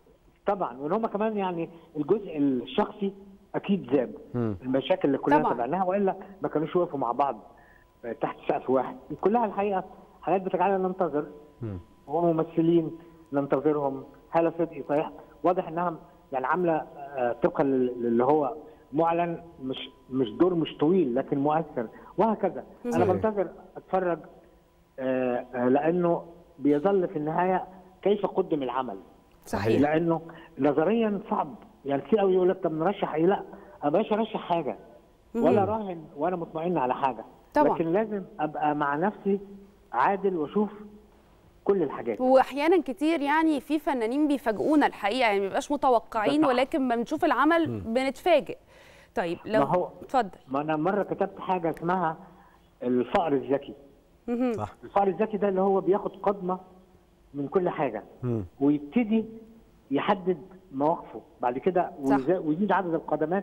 طبعا وان هم كمان يعني الجزء الشخصي اكيد زاد مم. المشاكل اللي كلنا طبعاً. تابعناها والا ما كانوش يقفوا مع بعض آه، تحت سقف واحد كلها الحقيقه حاجات بتجعلنا ننتظر مم. وممثلين ننتظرهم هاله صدقي صحيح واضح انها يعني عامله آه، طبقا لل- للي هو معلن مش مش دور مش طويل لكن مؤثر وهكذا انا صحيح. بنتظر اتفرج آه، آه، لانه بيظل في النهايه كيف قدم العمل صحيح. لانه نظريا صعب يعني كتير قوي يقول لك طب نرشح ايه لا ما بقاش ارشح حاجه ولا راهن وانا مطمئن على حاجه طبعاً. لكن لازم ابقى مع نفسي عادل واشوف كل الحاجات واحيانا كتير يعني في فنانين بيفاجئونا الحقيقه يعني ما بيبقاش متوقعين ده صح. ولكن لما بنشوف العمل بنتفاجئ طيب لو ما هو- اتفضل ما انا مره كتبت حاجه اسمها الفقر الذكي مهم. صح الفقر الذكي ده اللي هو بياخد قدمه من كل حاجه مم. ويبتدي يحدد مواقفه بعد كده صح. ويزا- ويزيد عدد القدمات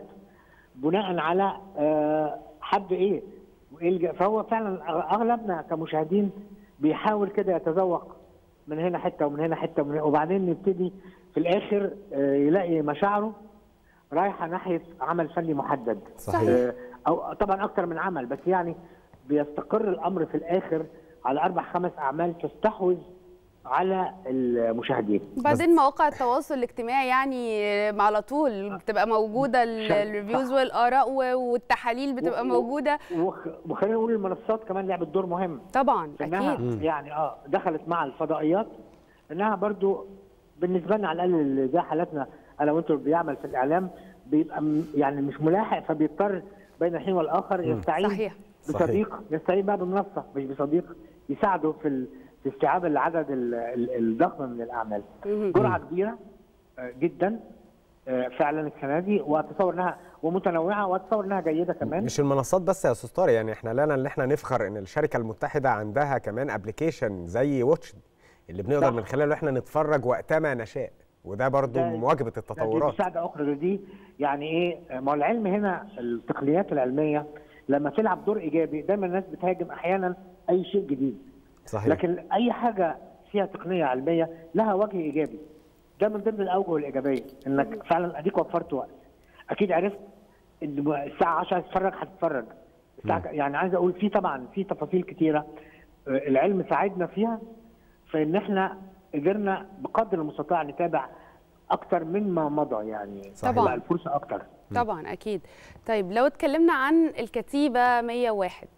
بناء على آه، حد ايه وايه الج- فهو فعلا أغ- اغلبنا كمشاهدين بيحاول كده يتذوق من هنا حته ومن هنا حته ومن هنا وبعدين نبتدي في في الاخر آه، يلاقي مشاعره رايحه ناحيه عمل فني محدد صحيح. آه، او طبعا اكتر من عمل بس يعني بيستقر الامر في الاخر على اربع خمس اعمال تستحوذ على المشاهدين وبعدين مواقع التواصل الاجتماعي يعني على طول بتبقى موجوده ال- صح. الريفيوز والاراء و- والتحاليل بتبقى و- و- موجوده وخ- وخلينا نقول المنصات كمان لعبت دور مهم طبعا في انها اكيد يعني اه دخلت مع الفضائيات انها برضو بالنسبه لنا على الاقل اللي زي حالتنا انا وانتوا اللي بيعمل في الاعلام بيبقى م- يعني مش ملاحق فبيضطر بين الحين والاخر يستعين صحيح. بصديق يستعين بقى بمنصه مش بصديق يساعده في ال- في استيعاب العدد ال- ال- الضخم من الاعمال جرعه كبيره آه، جدا آه، فعلا السنه دي واتصور انها ومتنوعه واتصور انها جيده كمان مش المنصات بس يا استاذ طارق يعني احنا لنا اللي احنا نفخر ان الشركه المتحده عندها كمان ابلكيشن زي واتش اللي بنقدر صح. من خلاله احنا نتفرج وقتما نشاء وده برضو ده- مواجهه دي التطورات مساعده اخرى دي يعني ايه ما هو العلم هنا التقنيات العلميه لما تلعب دور ايجابي دايما الناس بتهاجم احيانا اي شيء جديد صحيح لكن اي حاجه فيها تقنيه علميه لها وجه ايجابي ده من ضمن الاوجه الايجابيه انك فعلا اديك وفرت وقت اكيد عرفت ان الساعه 10 هتتفرج هتتفرج الساعة يعني عايز اقول في طبعا في تفاصيل كتيره آه، العلم ساعدنا فيها فان احنا قدرنا بقدر المستطاع نتابع اكتر مما مضى يعني صحيح. طبعاً. بقى الفرصه اكتر طبعا اكيد طيب لو اتكلمنا عن الكتيبه 101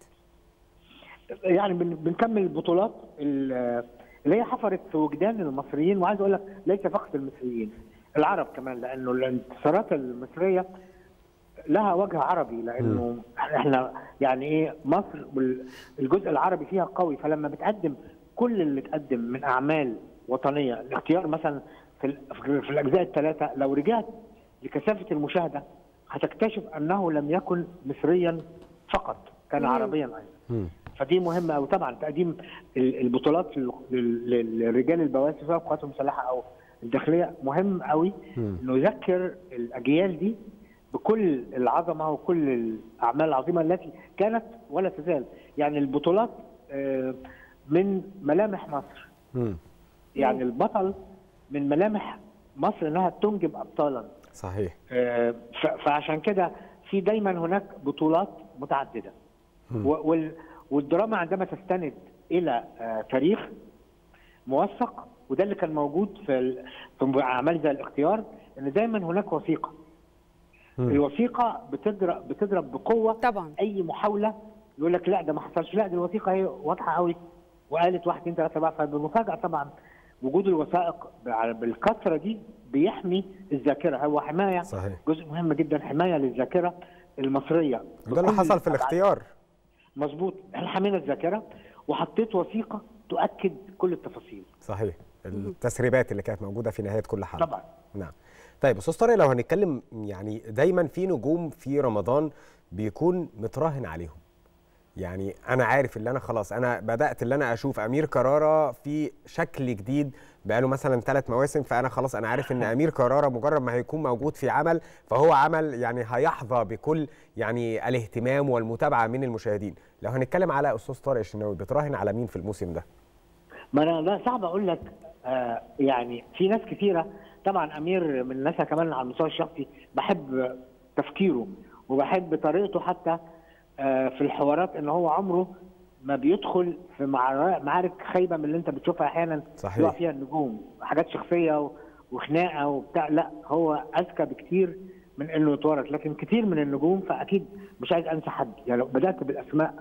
يعني بن- بنكمل البطولات ال- اللي هي حفرت في وجدان المصريين وعايز اقول لك ليس فقط المصريين العرب كمان لانه الانتصارات المصريه لها وجه عربي لانه احنا يعني ايه مصر والجزء العربي فيها قوي فلما بتقدم كل اللي تقدم من اعمال وطنيه الاختيار مثلا في ال- في الاجزاء الثلاثه لو رجعت لكثافه المشاهده هتكتشف انه لم يكن مصريا فقط كان مم. عربيا ايضا فدي مهمه قوي طبعا تقديم ال- البطولات لل- لل- للرجال البواسل سواء القوات المسلحه او الداخليه مهم قوي انه يذكر الاجيال دي بكل العظمه وكل الاعمال العظيمه التي كانت ولا تزال يعني البطولات آه، من ملامح مصر يعني البطل من ملامح مصر انها تنجب ابطالا صحيح آه، ف- فعشان كده في دايما هناك بطولات متعدده و- وال- والدراما عندما تستند الى آه، تاريخ موثق وده اللي كان موجود في ال- في اعمال زي الاختيار ان دايما هناك وثيقه الوثيقه بتضرب بتضرب بقوه طبعا اي محاوله يقول لك لا ده ما حصلش لا دي الوثيقه هي واضحه قوي وقالت واحد اثنين ثلاثه اربعه فبالمفاجاه طبعا وجود الوثائق بع- بالكثره دي بيحمي الذاكره هو حمايه صحيح. جزء مهم جدا حمايه للذاكره المصريه وده اللي بكل حصل في الأبعاد. الاختيار مظبوط احنا حمينا الذاكره وحطيت وثيقه تؤكد كل التفاصيل صحيح التسريبات اللي كانت موجوده في نهايه كل حلقه طبعا نعم طيب استاذ طارق لو هنتكلم يعني دايما في نجوم في رمضان بيكون متراهن عليهم يعني انا عارف اللي انا خلاص انا بدات اللي انا اشوف امير كراره في شكل جديد بقاله مثلا ثلاث مواسم فانا خلاص انا عارف ان امير كراره مجرد ما هيكون موجود في عمل فهو عمل يعني هيحظى بكل يعني الاهتمام والمتابعه من المشاهدين لو هنتكلم على استاذ طارق الشناوي بتراهن على مين في الموسم ده ما انا لا صعب اقول لك آه يعني في ناس كثيره طبعا امير من الناس كمان على المستوى الشخصي بحب تفكيره وبحب طريقته حتى آه في الحوارات ان هو عمره ما بيدخل في معرا- معارك خايبه من اللي انت بتشوفها احيانا صحيح. يقع فيها النجوم حاجات شخصيه و- وخناقه وبتاع لا هو اذكى بكتير من انه يتورط لكن كتير من النجوم فاكيد مش عايز انسى حد يعني لو بدات بالاسماء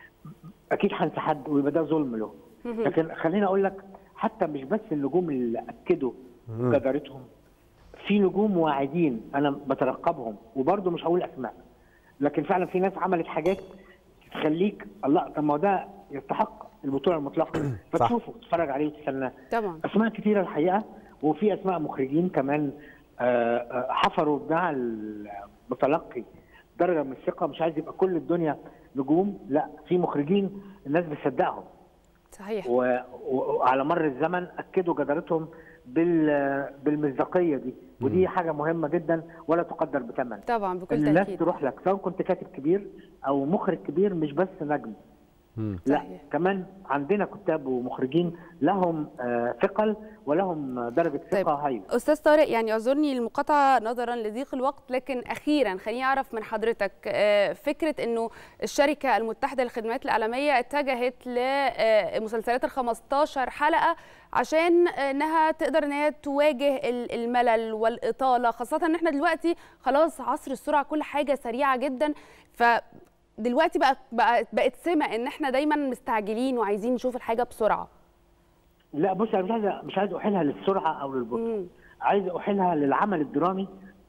اكيد هنسى حد ويبقى ده ظلم له لكن خليني اقول لك حتى مش بس النجوم اللي اكدوا مم. جدارتهم في نجوم واعدين انا بترقبهم وبرضه مش هقول اسماء لكن فعلا في ناس عملت حاجات تخليك الله طب ما هو ده يستحق البطوله المطلقه فتشوفه تتفرج عليه وتستناه طبعا اسماء كتيره الحقيقه وفي اسماء مخرجين كمان آه، آه، حفروا مع المتلقي درجه من الثقه مش عايز يبقى كل الدنيا نجوم لا في مخرجين الناس بتصدقهم صحيح و- و- وعلى مر الزمن اكدوا جدارتهم بال بالمصداقيه دي ودي حاجه مهمه جدا ولا تقدر بثمن طبعا بكل ان الناس تاكيد تروح لك سواء كنت كاتب كبير او مخرج كبير مش بس نجم لا كمان عندنا كتاب ومخرجين لهم آه، ثقل ولهم درجه ثقه هايله استاذ طارق يعني اعذرني المقاطعه نظرا لضيق الوقت لكن اخيرا خليني اعرف من حضرتك آه، فكره انه الشركه المتحده للخدمات الاعلاميه اتجهت لمسلسلات ال 15 حلقه عشان انها تقدر ان هي تواجه ال- الملل والاطاله خاصه ان احنا دلوقتي خلاص عصر السرعه كل حاجه سريعه جدا ف دلوقتي بقت بقت بقت سمه ان احنا دايما مستعجلين وعايزين نشوف الحاجه بسرعه لا بص انا مش عايز مش عايز احيلها للسرعه او للبطء عايز احيلها للعمل الدرامي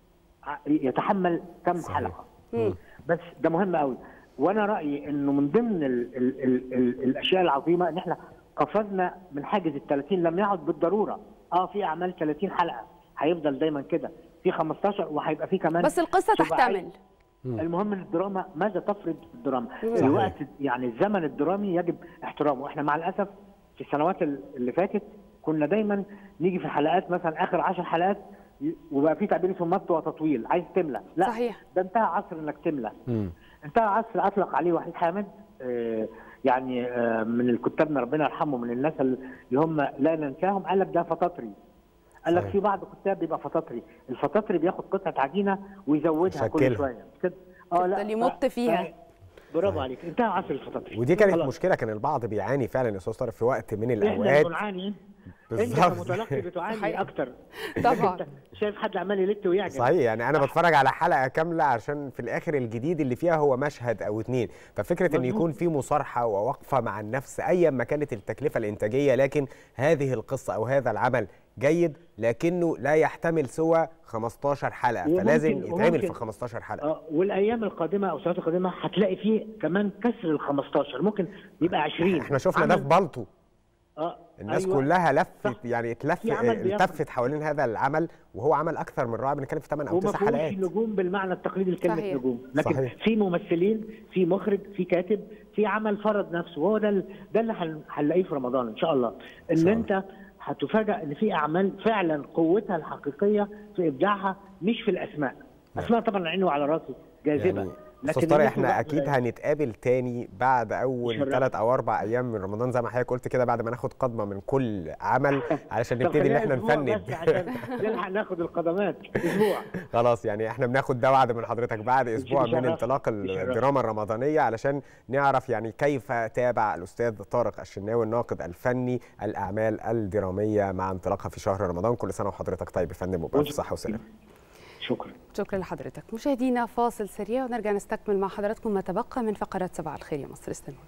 ع- يتحمل كم حلقه بس ده مهم قوي وانا رايي انه من ضمن ال ال ال ال الاشياء العظيمه ان احنا قفزنا من حاجز ال 30 لم يعد بالضروره اه في اعمال 30 حلقه هيفضل دايما كده في 15 وهيبقى في كمان بس القصه سباعية. تحتمل المهم ان الدراما ماذا تفرض في الدراما مم. الوقت يعني الزمن الدرامي يجب احترامه احنا مع الاسف في السنوات ال- اللي فاتت كنا دايما نيجي في حلقات مثلا اخر 10 حلقات ي- وبقى في تعبير اسمه مط وتطويل عايز تملى لا صحيح. ده انتهى عصر انك تملى انتهى عصر اطلق عليه وحيد حامد آه، يعني آه، من الكتابنا ربنا يرحمه من الناس اللي هم لا ننساهم قال لك ده فطاطري قال لك صحيح. في بعض كتاب بيبقى فطاطري الفطاطري بياخد قطعه عجينه ويزودها كل يشكلها. شويه مش كده اه لا يفضل يمط ف- فيها. ف- برافو عليك انتهى عصر الفطاطري ودي كانت خلاص. مشكله كان البعض بيعاني فعلا يا استاذ طارق في وقت من احنا الاوقات بنعاني انت بالظبط. كمتلقي بتعاني اكتر طبعا أنت شايف حد عمال يلت ويعجب صحيح يعني انا بتفرج على حلقه كامله عشان في الاخر الجديد اللي فيها هو مشهد او اتنين ففكره ان مظبوط. يكون في مصارحه ووقفه مع النفس ايا ما كانت التكلفه الانتاجيه لكن هذه القصه او هذا العمل جيد لكنه لا يحتمل سوى 15 حلقه وممكن- فلازم يتعمل وممكن- في 15 حلقه اه والايام القادمه او السنوات القادمه هتلاقي فيه كمان كسر ال 15 ممكن يبقى 20 احنا شفنا ده في بالطو اه الناس أيوة. كلها لفت يعني اتلف في عمل بياخد- التفت حوالين هذا العمل وهو عمل اكثر من رائع بنتكلم في 8 او وما 9 فيهوش حلقات نجوم بالمعنى التقليدي لكلمه صحيح. نجوم لكن صحيح. في ممثلين في مخرج في كاتب في عمل فرض نفسه وهو ده ال- ده اللي هن- هنلاقيه في رمضان ان شاء الله ان انت هتفاجئ ان في اعمال فعلا قوتها الحقيقيه في ابداعها مش في الاسماء اسماء طبعا عيني وعلى راسي جاذبه يعني استاذ طارق الناس احنا بعض اكيد لا- هنتقابل تاني بعد اول شرفت. ثلاث او اربع ايام من رمضان زي ما حضرتك قلت كده بعد ما ناخد قدمه من كل عمل علشان طب نبتدي ان خليها احنا أسبوع نفند بس عشان نلحق ناخد القدمات اسبوع خلاص يعني احنا بناخد ده وعد من حضرتك بعد اسبوع من يشرف. انطلاق يشرف. الدراما الرمضانيه علشان نعرف يعني كيف تابع الاستاذ طارق الشناوي الناقد الفني الاعمال الدراميه مع انطلاقها في شهر رمضان كل سنه وحضرتك طيب يا فندم وبألف صحه وسلامه شكرا شكرا لحضرتك مشاهدينا فاصل سريع ونرجع نستكمل مع حضراتكم ما تبقى من فقرات صباح الخير يا مصر استنونا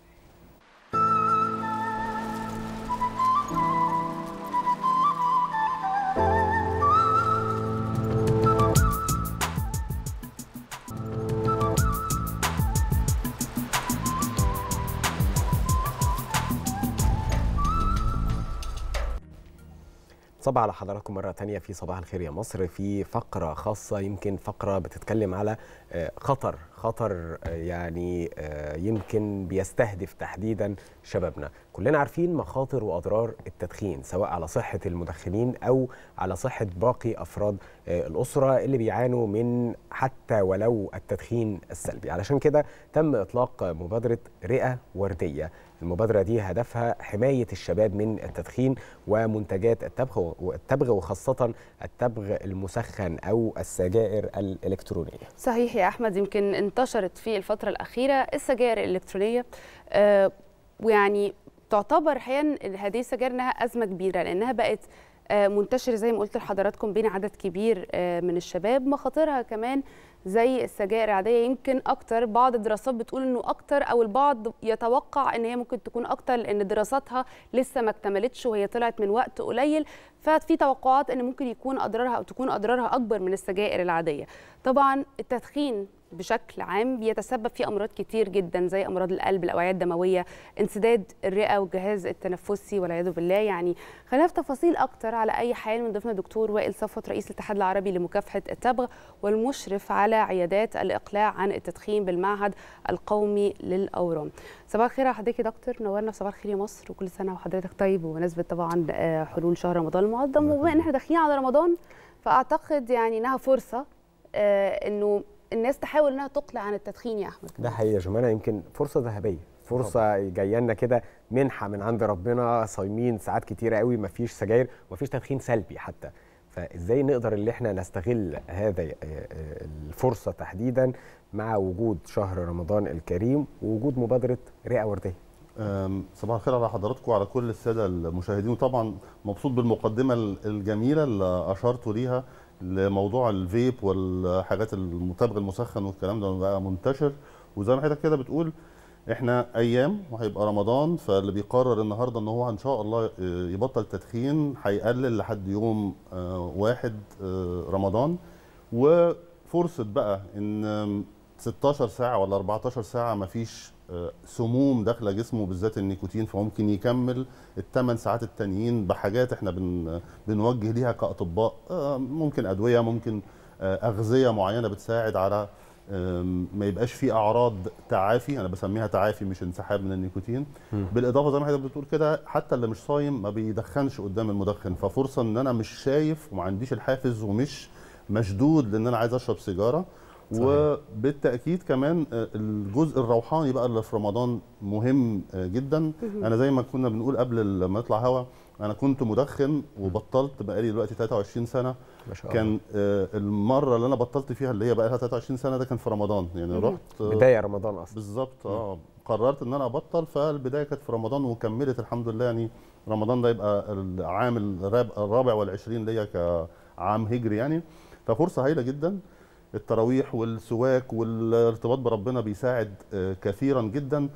صباح على حضراتكم مرة تانية في صباح الخير يا مصر في فقرة خاصة يمكن فقرة بتتكلم على آه، خطر خطر آه، يعني آه، يمكن بيستهدف تحديدا شبابنا كلنا عارفين مخاطر وأضرار التدخين سواء على صحة المدخنين أو على صحة باقي أفراد آه، الأسرة اللي بيعانوا من حتى ولو التدخين السلبي علشان كده تم إطلاق مبادرة رئة وردية المبادرة دي هدفها حماية الشباب من التدخين ومنتجات التبغ والتبغ وخاصة التبغ المسخن أو السجائر الإلكترونية صحيح يا احمد يمكن انتشرت في الفتره الاخيره السجائر الالكترونيه آه، ويعني تعتبر احيانا هذه السجائر انها ازمه كبيره لانها بقت آه، منتشره زي ما قلت لحضراتكم بين عدد كبير آه، من الشباب مخاطرها كمان زي السجائر العاديه يمكن اكتر بعض الدراسات بتقول انه اكتر او البعض يتوقع ان هي ممكن تكون اكتر لان دراساتها لسه ما اكتملتش وهي طلعت من وقت قليل ففي توقعات ان ممكن يكون اضرارها او تكون اضرارها اكبر من السجائر العاديه طبعا التدخين بشكل عام بيتسبب في امراض كتير جدا زي امراض القلب الاوعيه الدمويه انسداد الرئه والجهاز التنفسي والعياذ بالله يعني خلينا في تفاصيل اكتر على اي حال من ضيفنا الدكتور وائل صفوت رئيس الاتحاد العربي لمكافحه التبغ والمشرف على عيادات الاقلاع عن التدخين بالمعهد القومي للاورام صباح الخير على حضرتك يا دكتور منورنا في صباح الخير يا مصر وكل سنه وحضرتك طيب بمناسبه طبعا آه، حلول شهر رمضان المعظم وبما ان احنا داخلين على رمضان فاعتقد يعني انها فرصه آه، انه الناس تحاول انها تقلع عن التدخين يا احمد ده حقيقة يا جمانة يمكن فرصة ذهبية فرصه جايه لنا كده منحه من عند ربنا صايمين ساعات كتيره قوي مفيش سجاير ومفيش تدخين سلبي حتى فازاي نقدر اللي احنا نستغل هذا آه، آه، الفرصه تحديدا مع وجود شهر رمضان الكريم ووجود مبادره رئه ورديه أم، صباح الخير على حضراتكم وعلى كل الساده المشاهدين وطبعا مبسوط بالمقدمه ال- الجميله اللي اشرتوا ليها لموضوع الفيب والحاجات التبغ المسخن والكلام ده بقى منتشر وزي ما حضرتك كده بتقول احنا ايام وهيبقى رمضان فاللي بيقرر النهارده ان هو ان شاء الله آه، يبطل تدخين هيقلل لحد يوم آه، واحد آه، رمضان وفرصه بقى ان آم، 16 ساعه ولا 14 ساعه مفيش آه، سموم داخله جسمه بالذات النيكوتين فممكن يكمل الثمان ساعات التانيين بحاجات احنا بن بنوجه ليها كاطباء آه، ممكن ادويه ممكن آه، اغذيه معينه بتساعد على آم، ما يبقاش في اعراض تعافي انا بسميها تعافي مش انسحاب من النيكوتين بالاضافه زي ما حضرتك بتقول كده حتى اللي مش صايم ما بيدخنش قدام المدخن ففرصه ان انا مش شايف وما عنديش الحافز ومش مشدود لان انا عايز اشرب سيجاره صحيح. وبالتاكيد كمان آه، الجزء الروحاني بقى اللي في رمضان مهم آه، جدا مهم. انا زي ما كنا بنقول قبل ما نطلع هوا انا كنت مدخن وبطلت بقالي دلوقتي 23 سنه ما شاء كان آه، المره اللي انا بطلت فيها اللي هي بقى لها 23 سنه ده كان في رمضان يعني مهم. رحت آه، بداية رمضان أصلا. بالظبط اه قررت ان انا ابطل فالبدايه كانت في رمضان وكملت الحمد لله يعني رمضان ده يبقى العام الراب- الرابع والعشرين ليا كعام هجري يعني ففرصه هايله جدا التراويح والسواك والارتباط بربنا بيساعد آه، كثيرا جدا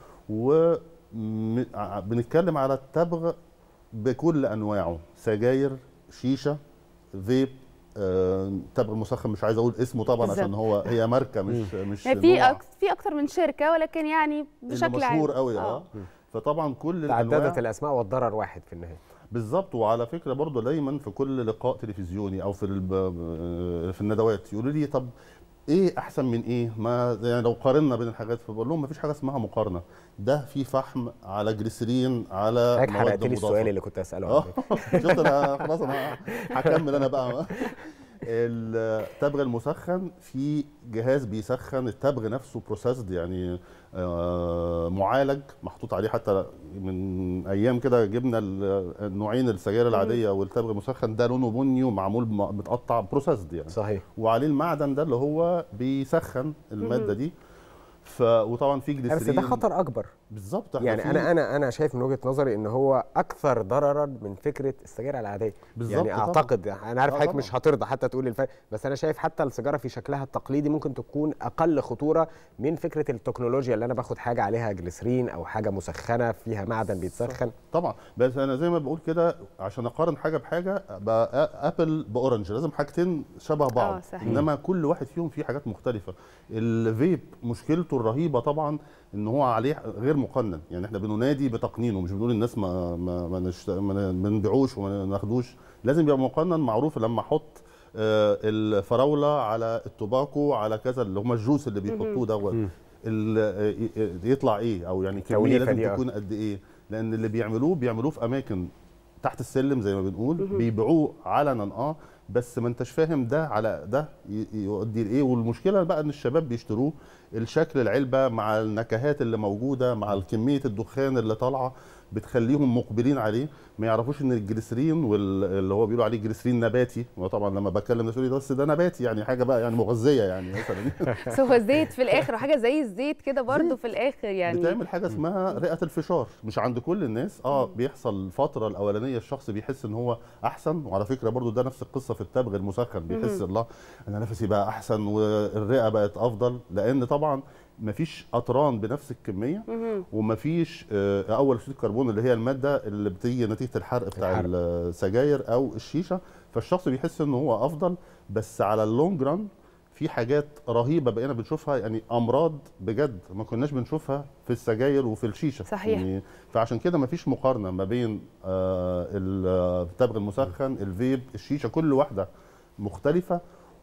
وبنتكلم على التبغ بكل انواعه سجاير شيشه فيب آه، تبغ مسخن مش عايز اقول اسمه طبعا عشان بالظبط. هو هي ماركه مش مش يعني في نوع. أك... في اكتر من شركه ولكن يعني اللي بشكل عام مشهور قوي اه فطبعا كل تعددت الأنواع- الاسماء والضرر واحد في النهايه بالظبط وعلى فكره برضه دايما في كل لقاء تلفزيوني او في الب... في الندوات يقولوا لي طب ايه احسن من ايه ما يعني لو قارنا بين الحاجات فبقول لهم مفيش حاجه اسمها مقارنه ده في فحم على جليسرين على حضرتك مواد حرقت لي مضافة. السؤال اللي كنت اساله اه شفت انا خلاص انا هكمل انا بقى التبغ المسخن في جهاز بيسخن التبغ نفسه بروسيسد يعني آه، معالج محطوط عليه حتى من ايام كده جبنا ال- النوعين السجاير العاديه والتبغ المسخن ده لونه بني ومعمول م- متقطع بروسيسد يعني صحيح وعليه المعدن ده اللي هو بيسخن الماده مهم. دي ف وطبعا في جليسرين بس ده خطر اكبر بالظبط إحنا يعني في- انا انا انا شايف من وجهه نظري ان هو اكثر ضررا من فكره السجاير العاديه بالظبط يعني طبعاً. اعتقد انا عارف آه حضرتك طبعاً. مش هترضى حتى تقول الفرق بس انا شايف حتى السيجاره في شكلها التقليدي ممكن تكون اقل خطوره من فكره التكنولوجيا اللي انا باخد حاجه عليها جليسرين او حاجه مسخنه فيها معدن بيتسخن طبعا بس انا زي ما بقول كده عشان اقارن حاجه بحاجه بقى ابل باورنج لازم حاجتين شبه بعض آه، صحيح. انما كل واحد فيهم فيه حاجات مختلفه الفيب مشكلته الرهيبه طبعا ان هو عليه غير مقنن يعني احنا بننادي بتقنينه مش بنقول الناس ما ما ما, نشت... ما نبيعوش وما ناخدوش لازم يبقى مقنن معروف لما احط آه، الفراوله على التوباكو على كذا اللي هم الجوس اللي بيحطوه دوت ال- آه، يطلع ايه او يعني كميه التوليفة لازم دي، آه. تكون قد ايه لان اللي بيعملوه بيعملوه في اماكن تحت السلم زي ما بنقول مهم. بيبيعوه علنا اه بس ما انتش فاهم ده على ده ي- يؤدي لايه والمشكله بقى ان الشباب بيشتروه الشكل العلبه مع النكهات اللي موجوده مع كميه الدخان اللي طالعه بتخليهم مقبلين عليه ما يعرفوش ان الجليسرين واللي هو بيقولوا عليه جليسرين نباتي وطبعا لما بتكلم الناس يقولوا لي بس ده نباتي يعني حاجه بقى يعني مغذيه يعني مثلا بس هو زيت في الاخر وحاجه زي الزيت كده برضو في الاخر يعني بتعمل حاجه اسمها رئه الفشار مش عند كل الناس اه بيحصل الفتره الاولانيه الشخص بيحس ان هو احسن وعلى فكره برضو ده نفس القصه في التبغ المسخن بيحس مهم. الله انا نفسي بقى احسن والرئه بقت افضل لان طبعا مفيش اطران بنفس الكميه مهم. ومفيش آه، اول اكسيد الكربون اللي هي الماده اللي بتيجي نتيجه الحرق بتاع الحرق. السجاير او الشيشه فالشخص بيحس ان هو افضل بس على اللونج ران في حاجات رهيبه بقينا بنشوفها يعني امراض بجد ما كناش بنشوفها في السجاير وفي الشيشه صحيح. يعني فعشان كده ما فيش مقارنه ما بين آه، التبغ المسخن الفيب الشيشه كل واحده مختلفه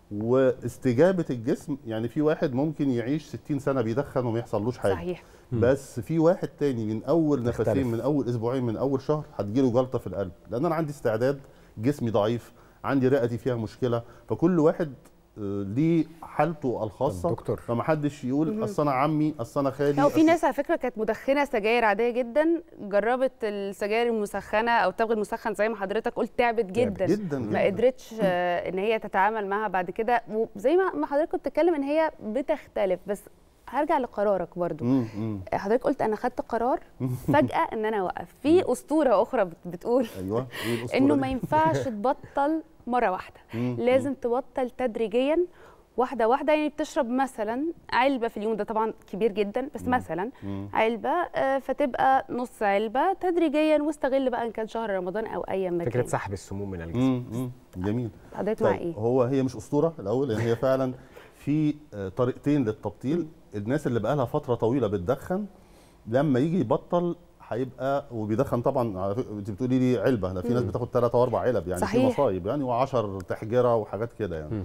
واستجابه الجسم يعني في واحد ممكن يعيش 60 سنه بيدخن وما يحصلوش حاجه صحيح. بس في واحد تاني من اول تختلف. نفسين من اول اسبوعين من اول شهر هتجيله جلطه في القلب لان انا عندي استعداد جسمي ضعيف عندي رئتي فيها مشكله فكل واحد آه، ليه حالته الخاصه دكتور فما حدش يقول مهم. اصل انا عمي اصل انا خالي لا وفي أصل- ناس على فكره كانت مدخنه سجاير عاديه جدا جربت السجاير المسخنه او التبغ المسخن زي ما حضرتك قلت تعبت جدا جداً ما جداً. قدرتش آه، ان هي تتعامل معاها بعد كده وزي ما ما حضرتك كنت بتتكلم ان هي بتختلف بس هرجع لقرارك برضو مم، مم. حضرتك قلت انا خدت قرار فجاه ان انا اوقف في اسطوره اخرى بت- بتقول ايوه ايه الأسطورة انه دي؟ ما ينفعش تبطل مره واحده مم، لازم تبطل تدريجيا واحده واحده يعني بتشرب مثلا علبه في اليوم ده طبعا كبير جدا بس مثلا مم. علبه آه، فتبقى نص علبه تدريجيا واستغل بقى ان كان شهر رمضان او ايا ما فكره كان سحب السموم من الجسم مم، مم. جميل حضرتك مع طيب، ايه؟ هو هي مش اسطوره الاول لان هي فعلا في آه، طريقتين للتبطيل الناس اللي بقى لها فتره طويله بتدخن لما يجي يبطل هيبقى وبيدخن طبعا على فكرة انت بتقولي لي علبه لا في ناس مم. بتاخد ثلاثة واربع علب يعني في صحيح. مصايب يعني و10 تحجره وحاجات كده يعني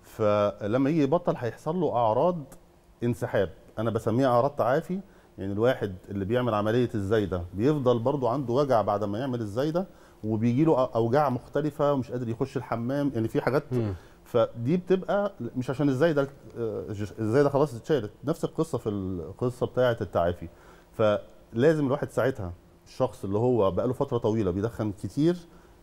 فلما يجي يبطل هيحصل له اعراض انسحاب انا بسميها اعراض تعافي يعني الواحد اللي بيعمل عمليه الزايده بيفضل برضو عنده وجع بعد ما يعمل الزايده وبيجي له اوجاع مختلفه ومش قادر يخش الحمام يعني في حاجات فدي بتبقى مش عشان الزايده آه، الزايده خلاص اتشالت نفس القصه في القصه بتاعه التعافي فلازم الواحد ساعتها الشخص اللي هو بقاله فتره طويله بيدخن كتير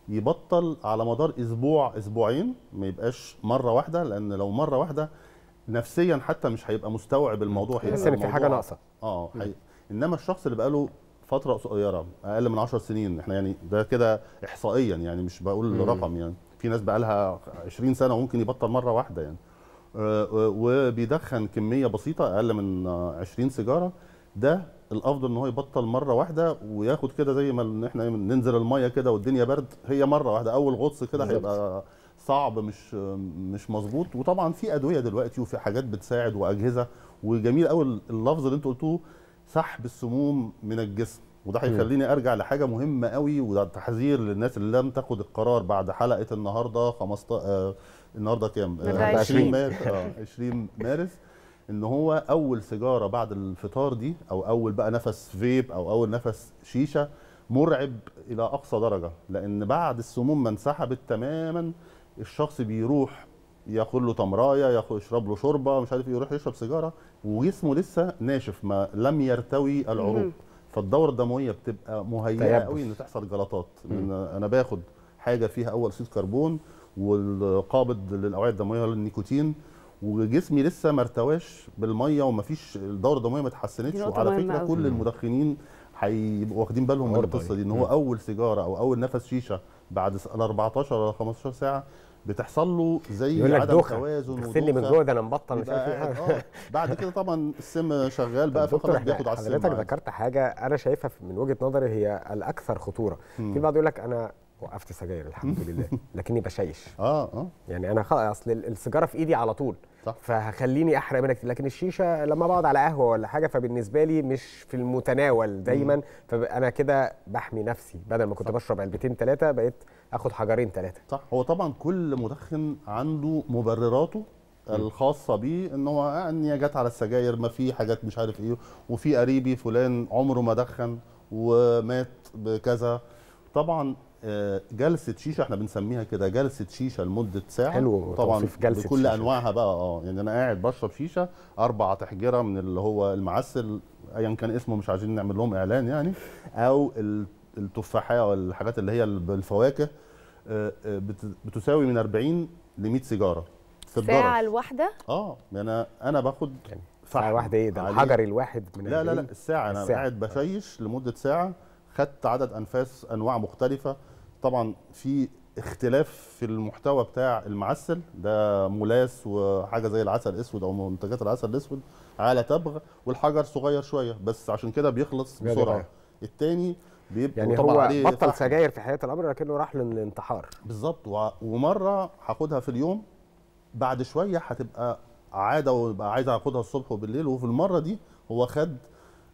يبطل على مدار اسبوع اسبوعين ما يبقاش مره واحده لان لو مره واحده نفسيا حتى مش هيبقى مستوعب الموضوع هيبقى يحس إن في الموضوع- حاجة ناقصة. اه حقيقي. انما الشخص اللي بقاله فتره قصيره اقل من 10 سنين احنا يعني ده كده احصائيا يعني مش بقول مم. رقم يعني في ناس بقى لها 20 سنه وممكن يبطل مره واحده يعني آه، آه، وبيدخن كميه بسيطه اقل من آه، 20 سيجاره ده الافضل ان هو يبطل مره واحده وياخد كده زي ما إن احنا ننزل الميه كده والدنيا برد هي مره واحده اول غطس كده بالظبط. هيبقى صعب مش مش مظبوط وطبعا في ادويه دلوقتي وفي حاجات بتساعد واجهزه وجميل قوي اللفظ اللي انتوا قلتوه سحب السموم من الجسم وده مم. هيخليني ارجع لحاجه مهمه قوي وده تحذير للناس اللي لم تاخد القرار بعد حلقه النهارده 15 آه النهارده كام؟ النهاردة 20 20. مارس اه 20 مارس ان هو اول سيجاره بعد الفطار دي او اول بقى نفس فيب او اول نفس شيشه مرعب الى اقصى درجه لان بعد السموم ما انسحبت تماما الشخص بيروح ياخد له تمرايه ياخد يشرب له شوربه مش عارف إيه، يروح يشرب سيجاره وجسمه لسه ناشف ما لم يرتوي العروق مم. فالدوره الدمويه بتبقى مهيئه تيبس. قوي ان تحصل جلطات لان انا باخد حاجه فيها اول اكسيد كربون والقابض للاوعيه الدمويه النيكوتين وجسمي لسه ما ارتواش بالميه ومفيش الدوره الدمويه ما اتحسنتش دي نقطة وعلى مهمة فكره أوي. كل المدخنين هيبقوا واخدين بالهم من عرضة القصه دي. دي ان هو مم. اول سيجاره او اول نفس شيشه بعد ال 14 ولا 15 ساعه بتحصل له زي يقول لك عدم دوخه توازن تغسلني من ودوخة. جوه ده انا مبطل مش يبقى عارف ايه قاعد- حاجة. اه بعد كده طبعا السم شغال بقى دكتور فخلاص احنا بياخد على السم حضرتك عادي. ذكرت حاجه انا شايفها من وجهه نظري هي الاكثر خطوره مم. في بعض يقول لك انا وقفت سجاير الحمد لله لكني بشيش اه اه يعني انا خلاص اصل ال- السيجاره في ايدي على طول صح. فهخليني احرق منها كتير لكن الشيشه لما بقعد على قهوه ولا حاجه فبالنسبه لي مش في المتناول دايما فانا كده بحمي نفسي بدل ما كنت بشرب علبتين ثلاثه بقيت اخد حجرين ثلاثه صح هو طبعا كل مدخن عنده مبرراته الخاصه بيه ان هو ان جت على السجاير ما في حاجات مش عارف ايه وفي قريبي فلان عمره ما دخن ومات بكذا طبعا آه، جلسه شيشه احنا بنسميها كده جلسه شيشه لمده ساعه حلو طبعا توصيف جلسة بكل شيشة. انواعها بقى اه يعني انا قاعد بشرب شيشه اربع تحجره من اللي هو المعسل ايا كان اسمه مش عايزين نعمل لهم اعلان يعني او ال- التفاحيه والحاجات اللي هي بالفواكه آه، آه، بت- بتساوي من 40 ل 100 سيجاره في الساعه الدرج الواحده اه انا انا باخد ساعه واحده ايه ده عليه- الحجر الواحد من لا لا لا 40 الساعة أنا الساعة. قاعد بشيش لمدة ساعة خدت عدد أنفاس أنواع مختلفة طبعا في اختلاف في المحتوى بتاع المعسل ده ملاس وحاجة زي العسل الأسود أو منتجات العسل الأسود على تبغ والحجر صغير شوية بس عشان كده بيخلص بيقدر بسرعة يعمل. التاني بيبقى يعني وطبعاً هو عليه بطل فحم. سجاير في حياه الامر لكنه راح للانتحار بالظبط وع- ومره هاخدها في اليوم بعد شويه هتبقى عاده ويبقى عايز اخدها الصبح وبالليل وفي المره دي هو خد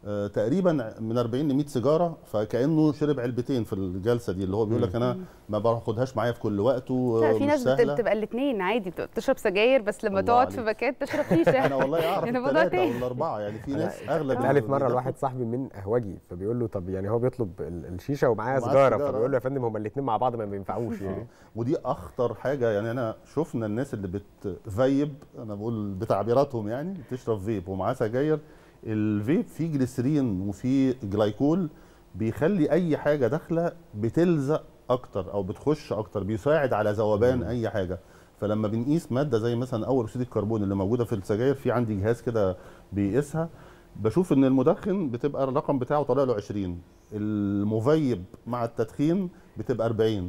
آه، تقريبا من 40 ل 100 سيجاره فكانه شرب علبتين في الجلسه دي اللي هو بيقول لك انا ما باخدهاش معايا في كل وقت لا في ومش ناس بت- سهله بتبقى الاثنين عادي بتبقى بتشرب سجاير بس لما الله تقعد في عليك. مكان تشرب شيشه انا والله اعرف يعني موضوع الثلاثه تاني والاربعه يعني في أنا ناس اغلب اتقالت مره اللي لواحد صاحبي من قهوجي فبيقول له طب يعني هو بيطلب ال- الشيشه ومعاه ومعاه سيجاره سيجارة. فبيقول له يا فندم هما الاثنين مع بعض ما بينفعوش يعني آه. ودي اخطر حاجه يعني انا شفنا الناس اللي بتفيب انا بقول بتعبيراتهم يعني بتشرب فيب ومعاه سجاير الفيب فيه جليسرين وفيه جلايكول بيخلي اي حاجه داخله بتلزق اكتر او بتخش اكتر بيساعد على ذوبان اي حاجه فلما بنقيس ماده زي مثلا اول اكسيد الكربون اللي موجوده في السجاير في عندي جهاز كده بيقيسها بشوف ان المدخن بتبقى الرقم بتاعه طالع له 20 المفيب مع التدخين بتبقى 40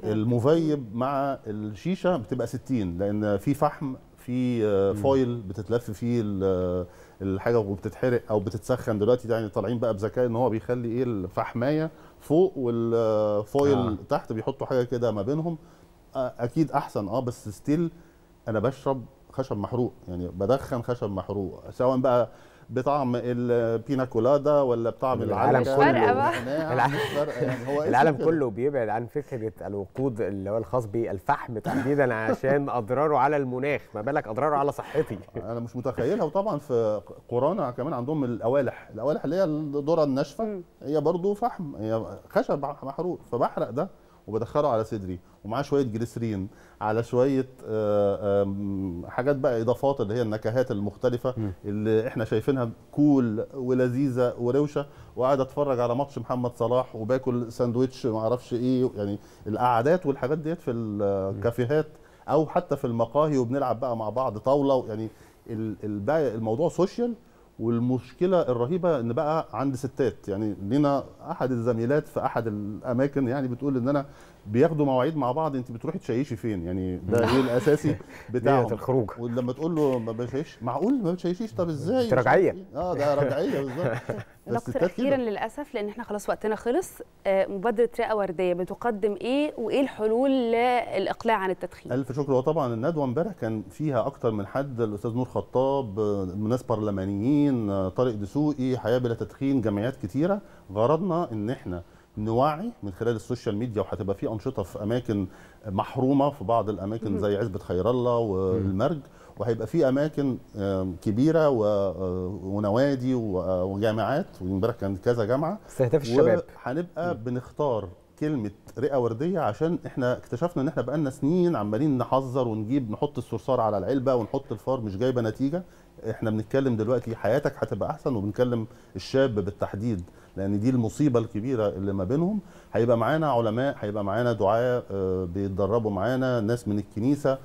المفيب مع الشيشه بتبقى 60 لان في فحم في آه، فويل بتتلف فيه ال- الحاجه وبتتحرق او بتتسخن دلوقتي يعني طالعين بقى بذكاء ان هو بيخلي ايه الفحمايه فوق والفويل آه. آه. تحت بيحطوا حاجه كده ما بينهم آه، اكيد احسن اه بس ستيل انا بشرب خشب محروق يعني بدخن خشب محروق سواء بقى بطعم البينا كولادا ولا بطعم العالم العلكة كله ولا النعناع، الع- مش فارقه يعني هو اسمه العالم كده. كله بيبعد عن فكره الوقود اللي هو الخاص بالفحم تحديدا عشان اضراره على المناخ ما بالك اضراره على صحتي انا مش متخيلها وطبعا في قرانا كمان عندهم القوالح القوالح اللي هي الذره الناشفه هي برضو فحم هي خشب محروق فبحرق ده وبدخله على صدري ومعاه شويه جليسرين على شويه آه، آم، حاجات بقى اضافات اللي هي النكهات المختلفه اللي احنا شايفينها كول ولذيذه وروشه وقاعد اتفرج على ماتش محمد صلاح وباكل ساندوتش ما اعرفش ايه يعني القعدات والحاجات ديت في الكافيهات او حتى في المقاهي وبنلعب بقى مع بعض طاوله يعني ال- ال- بقى الموضوع سوشيال والمشكله الرهيبه ان بقى عند ستات يعني لينا احد الزميلات في احد الاماكن يعني بتقول ان انا بياخدوا مواعيد مع بعض انت بتروحي تشيشي فين يعني ده ايه الاساسي بتاعهم ليلة الخروج. ولما تقول له ما بشيش معقول ما بتشيشيش طب ازاي دي رجعية. اه ده رجعيه بالظبط دكتور الستات اخيرا كده. للاسف لان احنا خلاص وقتنا خلص آه، مبادره رئه ورديه بتقدم ايه وايه الحلول للاقلاع عن التدخين الف شكر هو طبعا الندوه امبارح كان فيها اكتر من حد الاستاذ نور خطاب آه، ناس برلمانيين آه، طارق دسوقي حياه بلا تدخين جمعيات كتيره غرضنا ان احنا نوعي من خلال السوشيال ميديا وهتبقى في انشطه في اماكن محرومه في بعض الاماكن مهم. زي عزبه خير الله والمرج وهيبقى في اماكن آم، كبيره و- آه، ونوادي و- آه، وجامعات وامبارح كان كذا جامعه استهداف الشباب. وهنبقى بنختار كلمه رئه ورديه عشان احنا اكتشفنا ان احنا بقالنا سنين عمالين نحذر ونجيب نحط الصرصار على العلبه ونحط الفار مش جايبه نتيجه احنا بنتكلم دلوقتي حياتك هتبقى احسن وبنكلم الشاب بالتحديد لان دي المصيبه الكبيره اللي ما بينهم هيبقى معانا علماء هيبقى معانا دعاة آه، بيتدربوا معانا ناس من الكنيسه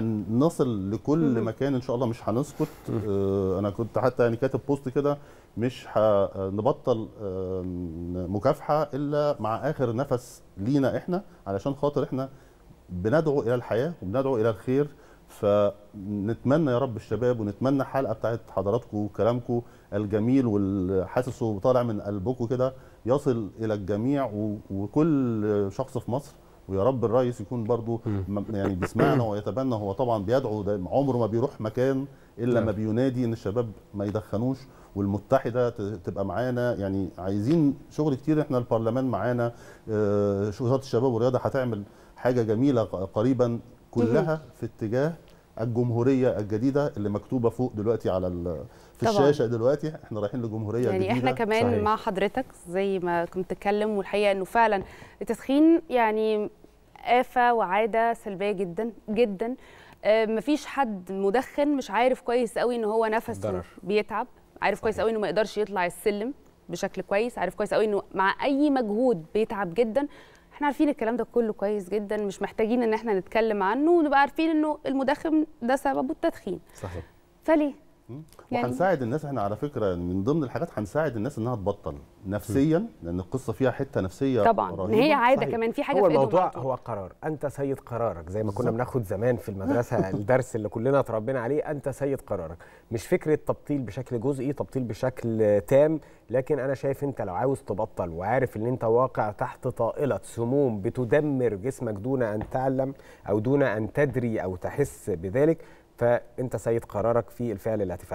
هنصل لكل مم. مكان ان شاء الله مش هنسكت آه، انا كنت حتى يعني كاتب بوست كده مش هنبطل آه، مكافحه الا مع اخر نفس لينا احنا علشان خاطر احنا بندعو الى الحياه وبندعو الى الخير فنتمنى يا رب الشباب ونتمنى الحلقه بتاعت حضراتكم وكلامكم الجميل والحاسس طالع من قلبكم كده يصل الى الجميع و- وكل شخص في مصر ويا رب الرئيس يكون برضو م- يعني بيسمعنا ويتبنى هو طبعا بيدعو ده عمره ما بيروح مكان الا نعم. ما بينادي ان الشباب ما يدخنوش والمتحده ت- تبقى معانا يعني عايزين شغل كتير احنا البرلمان معانا آه، وزاره الشباب والرياضه هتعمل حاجه جميله ق- قريبا كلها في اتجاه الجمهوريه الجديده اللي مكتوبه فوق دلوقتي على ال- في طبعاً. الشاشه دلوقتي احنا رايحين لجمهوريه يعني جديده احنا كمان صحيح. صحيح. مع حضرتك زي ما كنت تتكلم والحقيقه انه فعلا التدخين يعني آفة وعادة سلبية جدا جدا آه، مفيش حد مدخن مش عارف كويس قوي ان هو نفسه ضرر. بيتعب عارف كويس قوي انه ما يقدرش يطلع السلم بشكل كويس عارف كويس قوي انه مع اي مجهود بيتعب جدا احنا عارفين الكلام ده كله كويس جدا مش محتاجين ان احنا نتكلم عنه ونبقى عارفين انه المدخن ده سببه التدخين صحيح فليه يعني- وهنساعد الناس احنا على فكره من ضمن الحاجات هنساعد الناس انها تبطل نفسيا لان القصه فيها حته نفسيه طبعا ان رهيبة. هي عاده صحيح. كمان في حاجه هو في ايدهم الموضوع على طول. هو قرار انت سيد قرارك زي ما كنا بالظبط. بناخد زمان في المدرسه الدرس اللي كلنا اتربينا عليه انت سيد قرارك مش فكره تبطيل بشكل جزئي تبطيل بشكل تام لكن انا شايف انت لو عاوز تبطل وعارف ان انت واقع تحت طائله سموم بتدمر جسمك دون ان تعلم او دون ان تدري او تحس بذلك فانت سيد قرارك في الفعل اللي هتفعله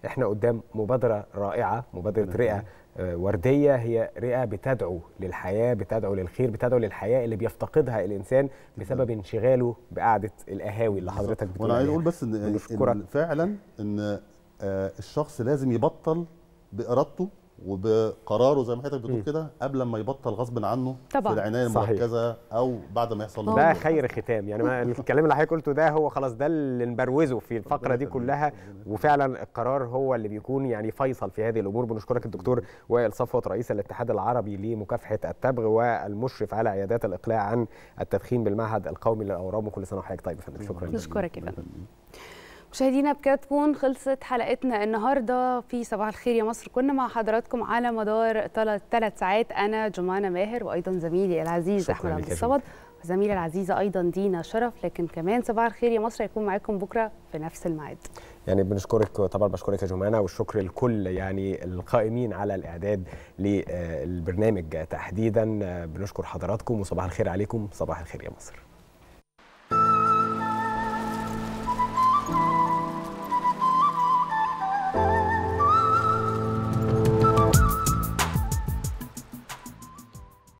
احنا قدام مبادره رائعه مبادره رئه آه، ورديه هي رئه بتدعو للحياه بتدعو للخير بتدعو للحياه اللي بيفتقدها الانسان بسبب انشغاله بقعده القهاوي اللي حضرتك بتقول وانا عايز عليها. اقول بس ان, بنشكرك. إن فعلا ان آه، الشخص لازم يبطل بارادته وبقراره زي ما حضرتك بتقول كده قبل ما يبطل غصب عنه طبعاً. في العنايه صحيح. المركزه او بعد ما يحصل له ده خير ختام يعني ما الكلام اللي حضرتك قلته ده هو خلاص ده اللي نبروزه في الفقره دي كلها وفعلا القرار هو اللي بيكون يعني فيصل في هذه الامور بنشكرك الدكتور وائل صفوت رئيس الاتحاد العربي لمكافحه التبغ والمشرف على عيادات الاقلاع عن التدخين بالمعهد القومي للاورام وكل سنه وحضرتك طيب يا فندم شكرا نشكرك يا فندم مشاهدينا بكده تكون خلصت حلقتنا النهارده في صباح الخير يا مصر كنا مع حضراتكم على مدار ثلاث ساعات انا جمانه ماهر وايضا زميلي العزيز شكراً احمد لك عبد يا الصمد وزميلي العزيزه ايضا دينا شرف لكن كمان صباح الخير يا مصر هيكون معاكم بكره في نفس الميعاد يعني بنشكرك طبعا بشكرك يا جمانه والشكر لكل يعني القائمين على الاعداد للبرنامج تحديدا بنشكر حضراتكم وصباح الخير عليكم صباح الخير يا مصر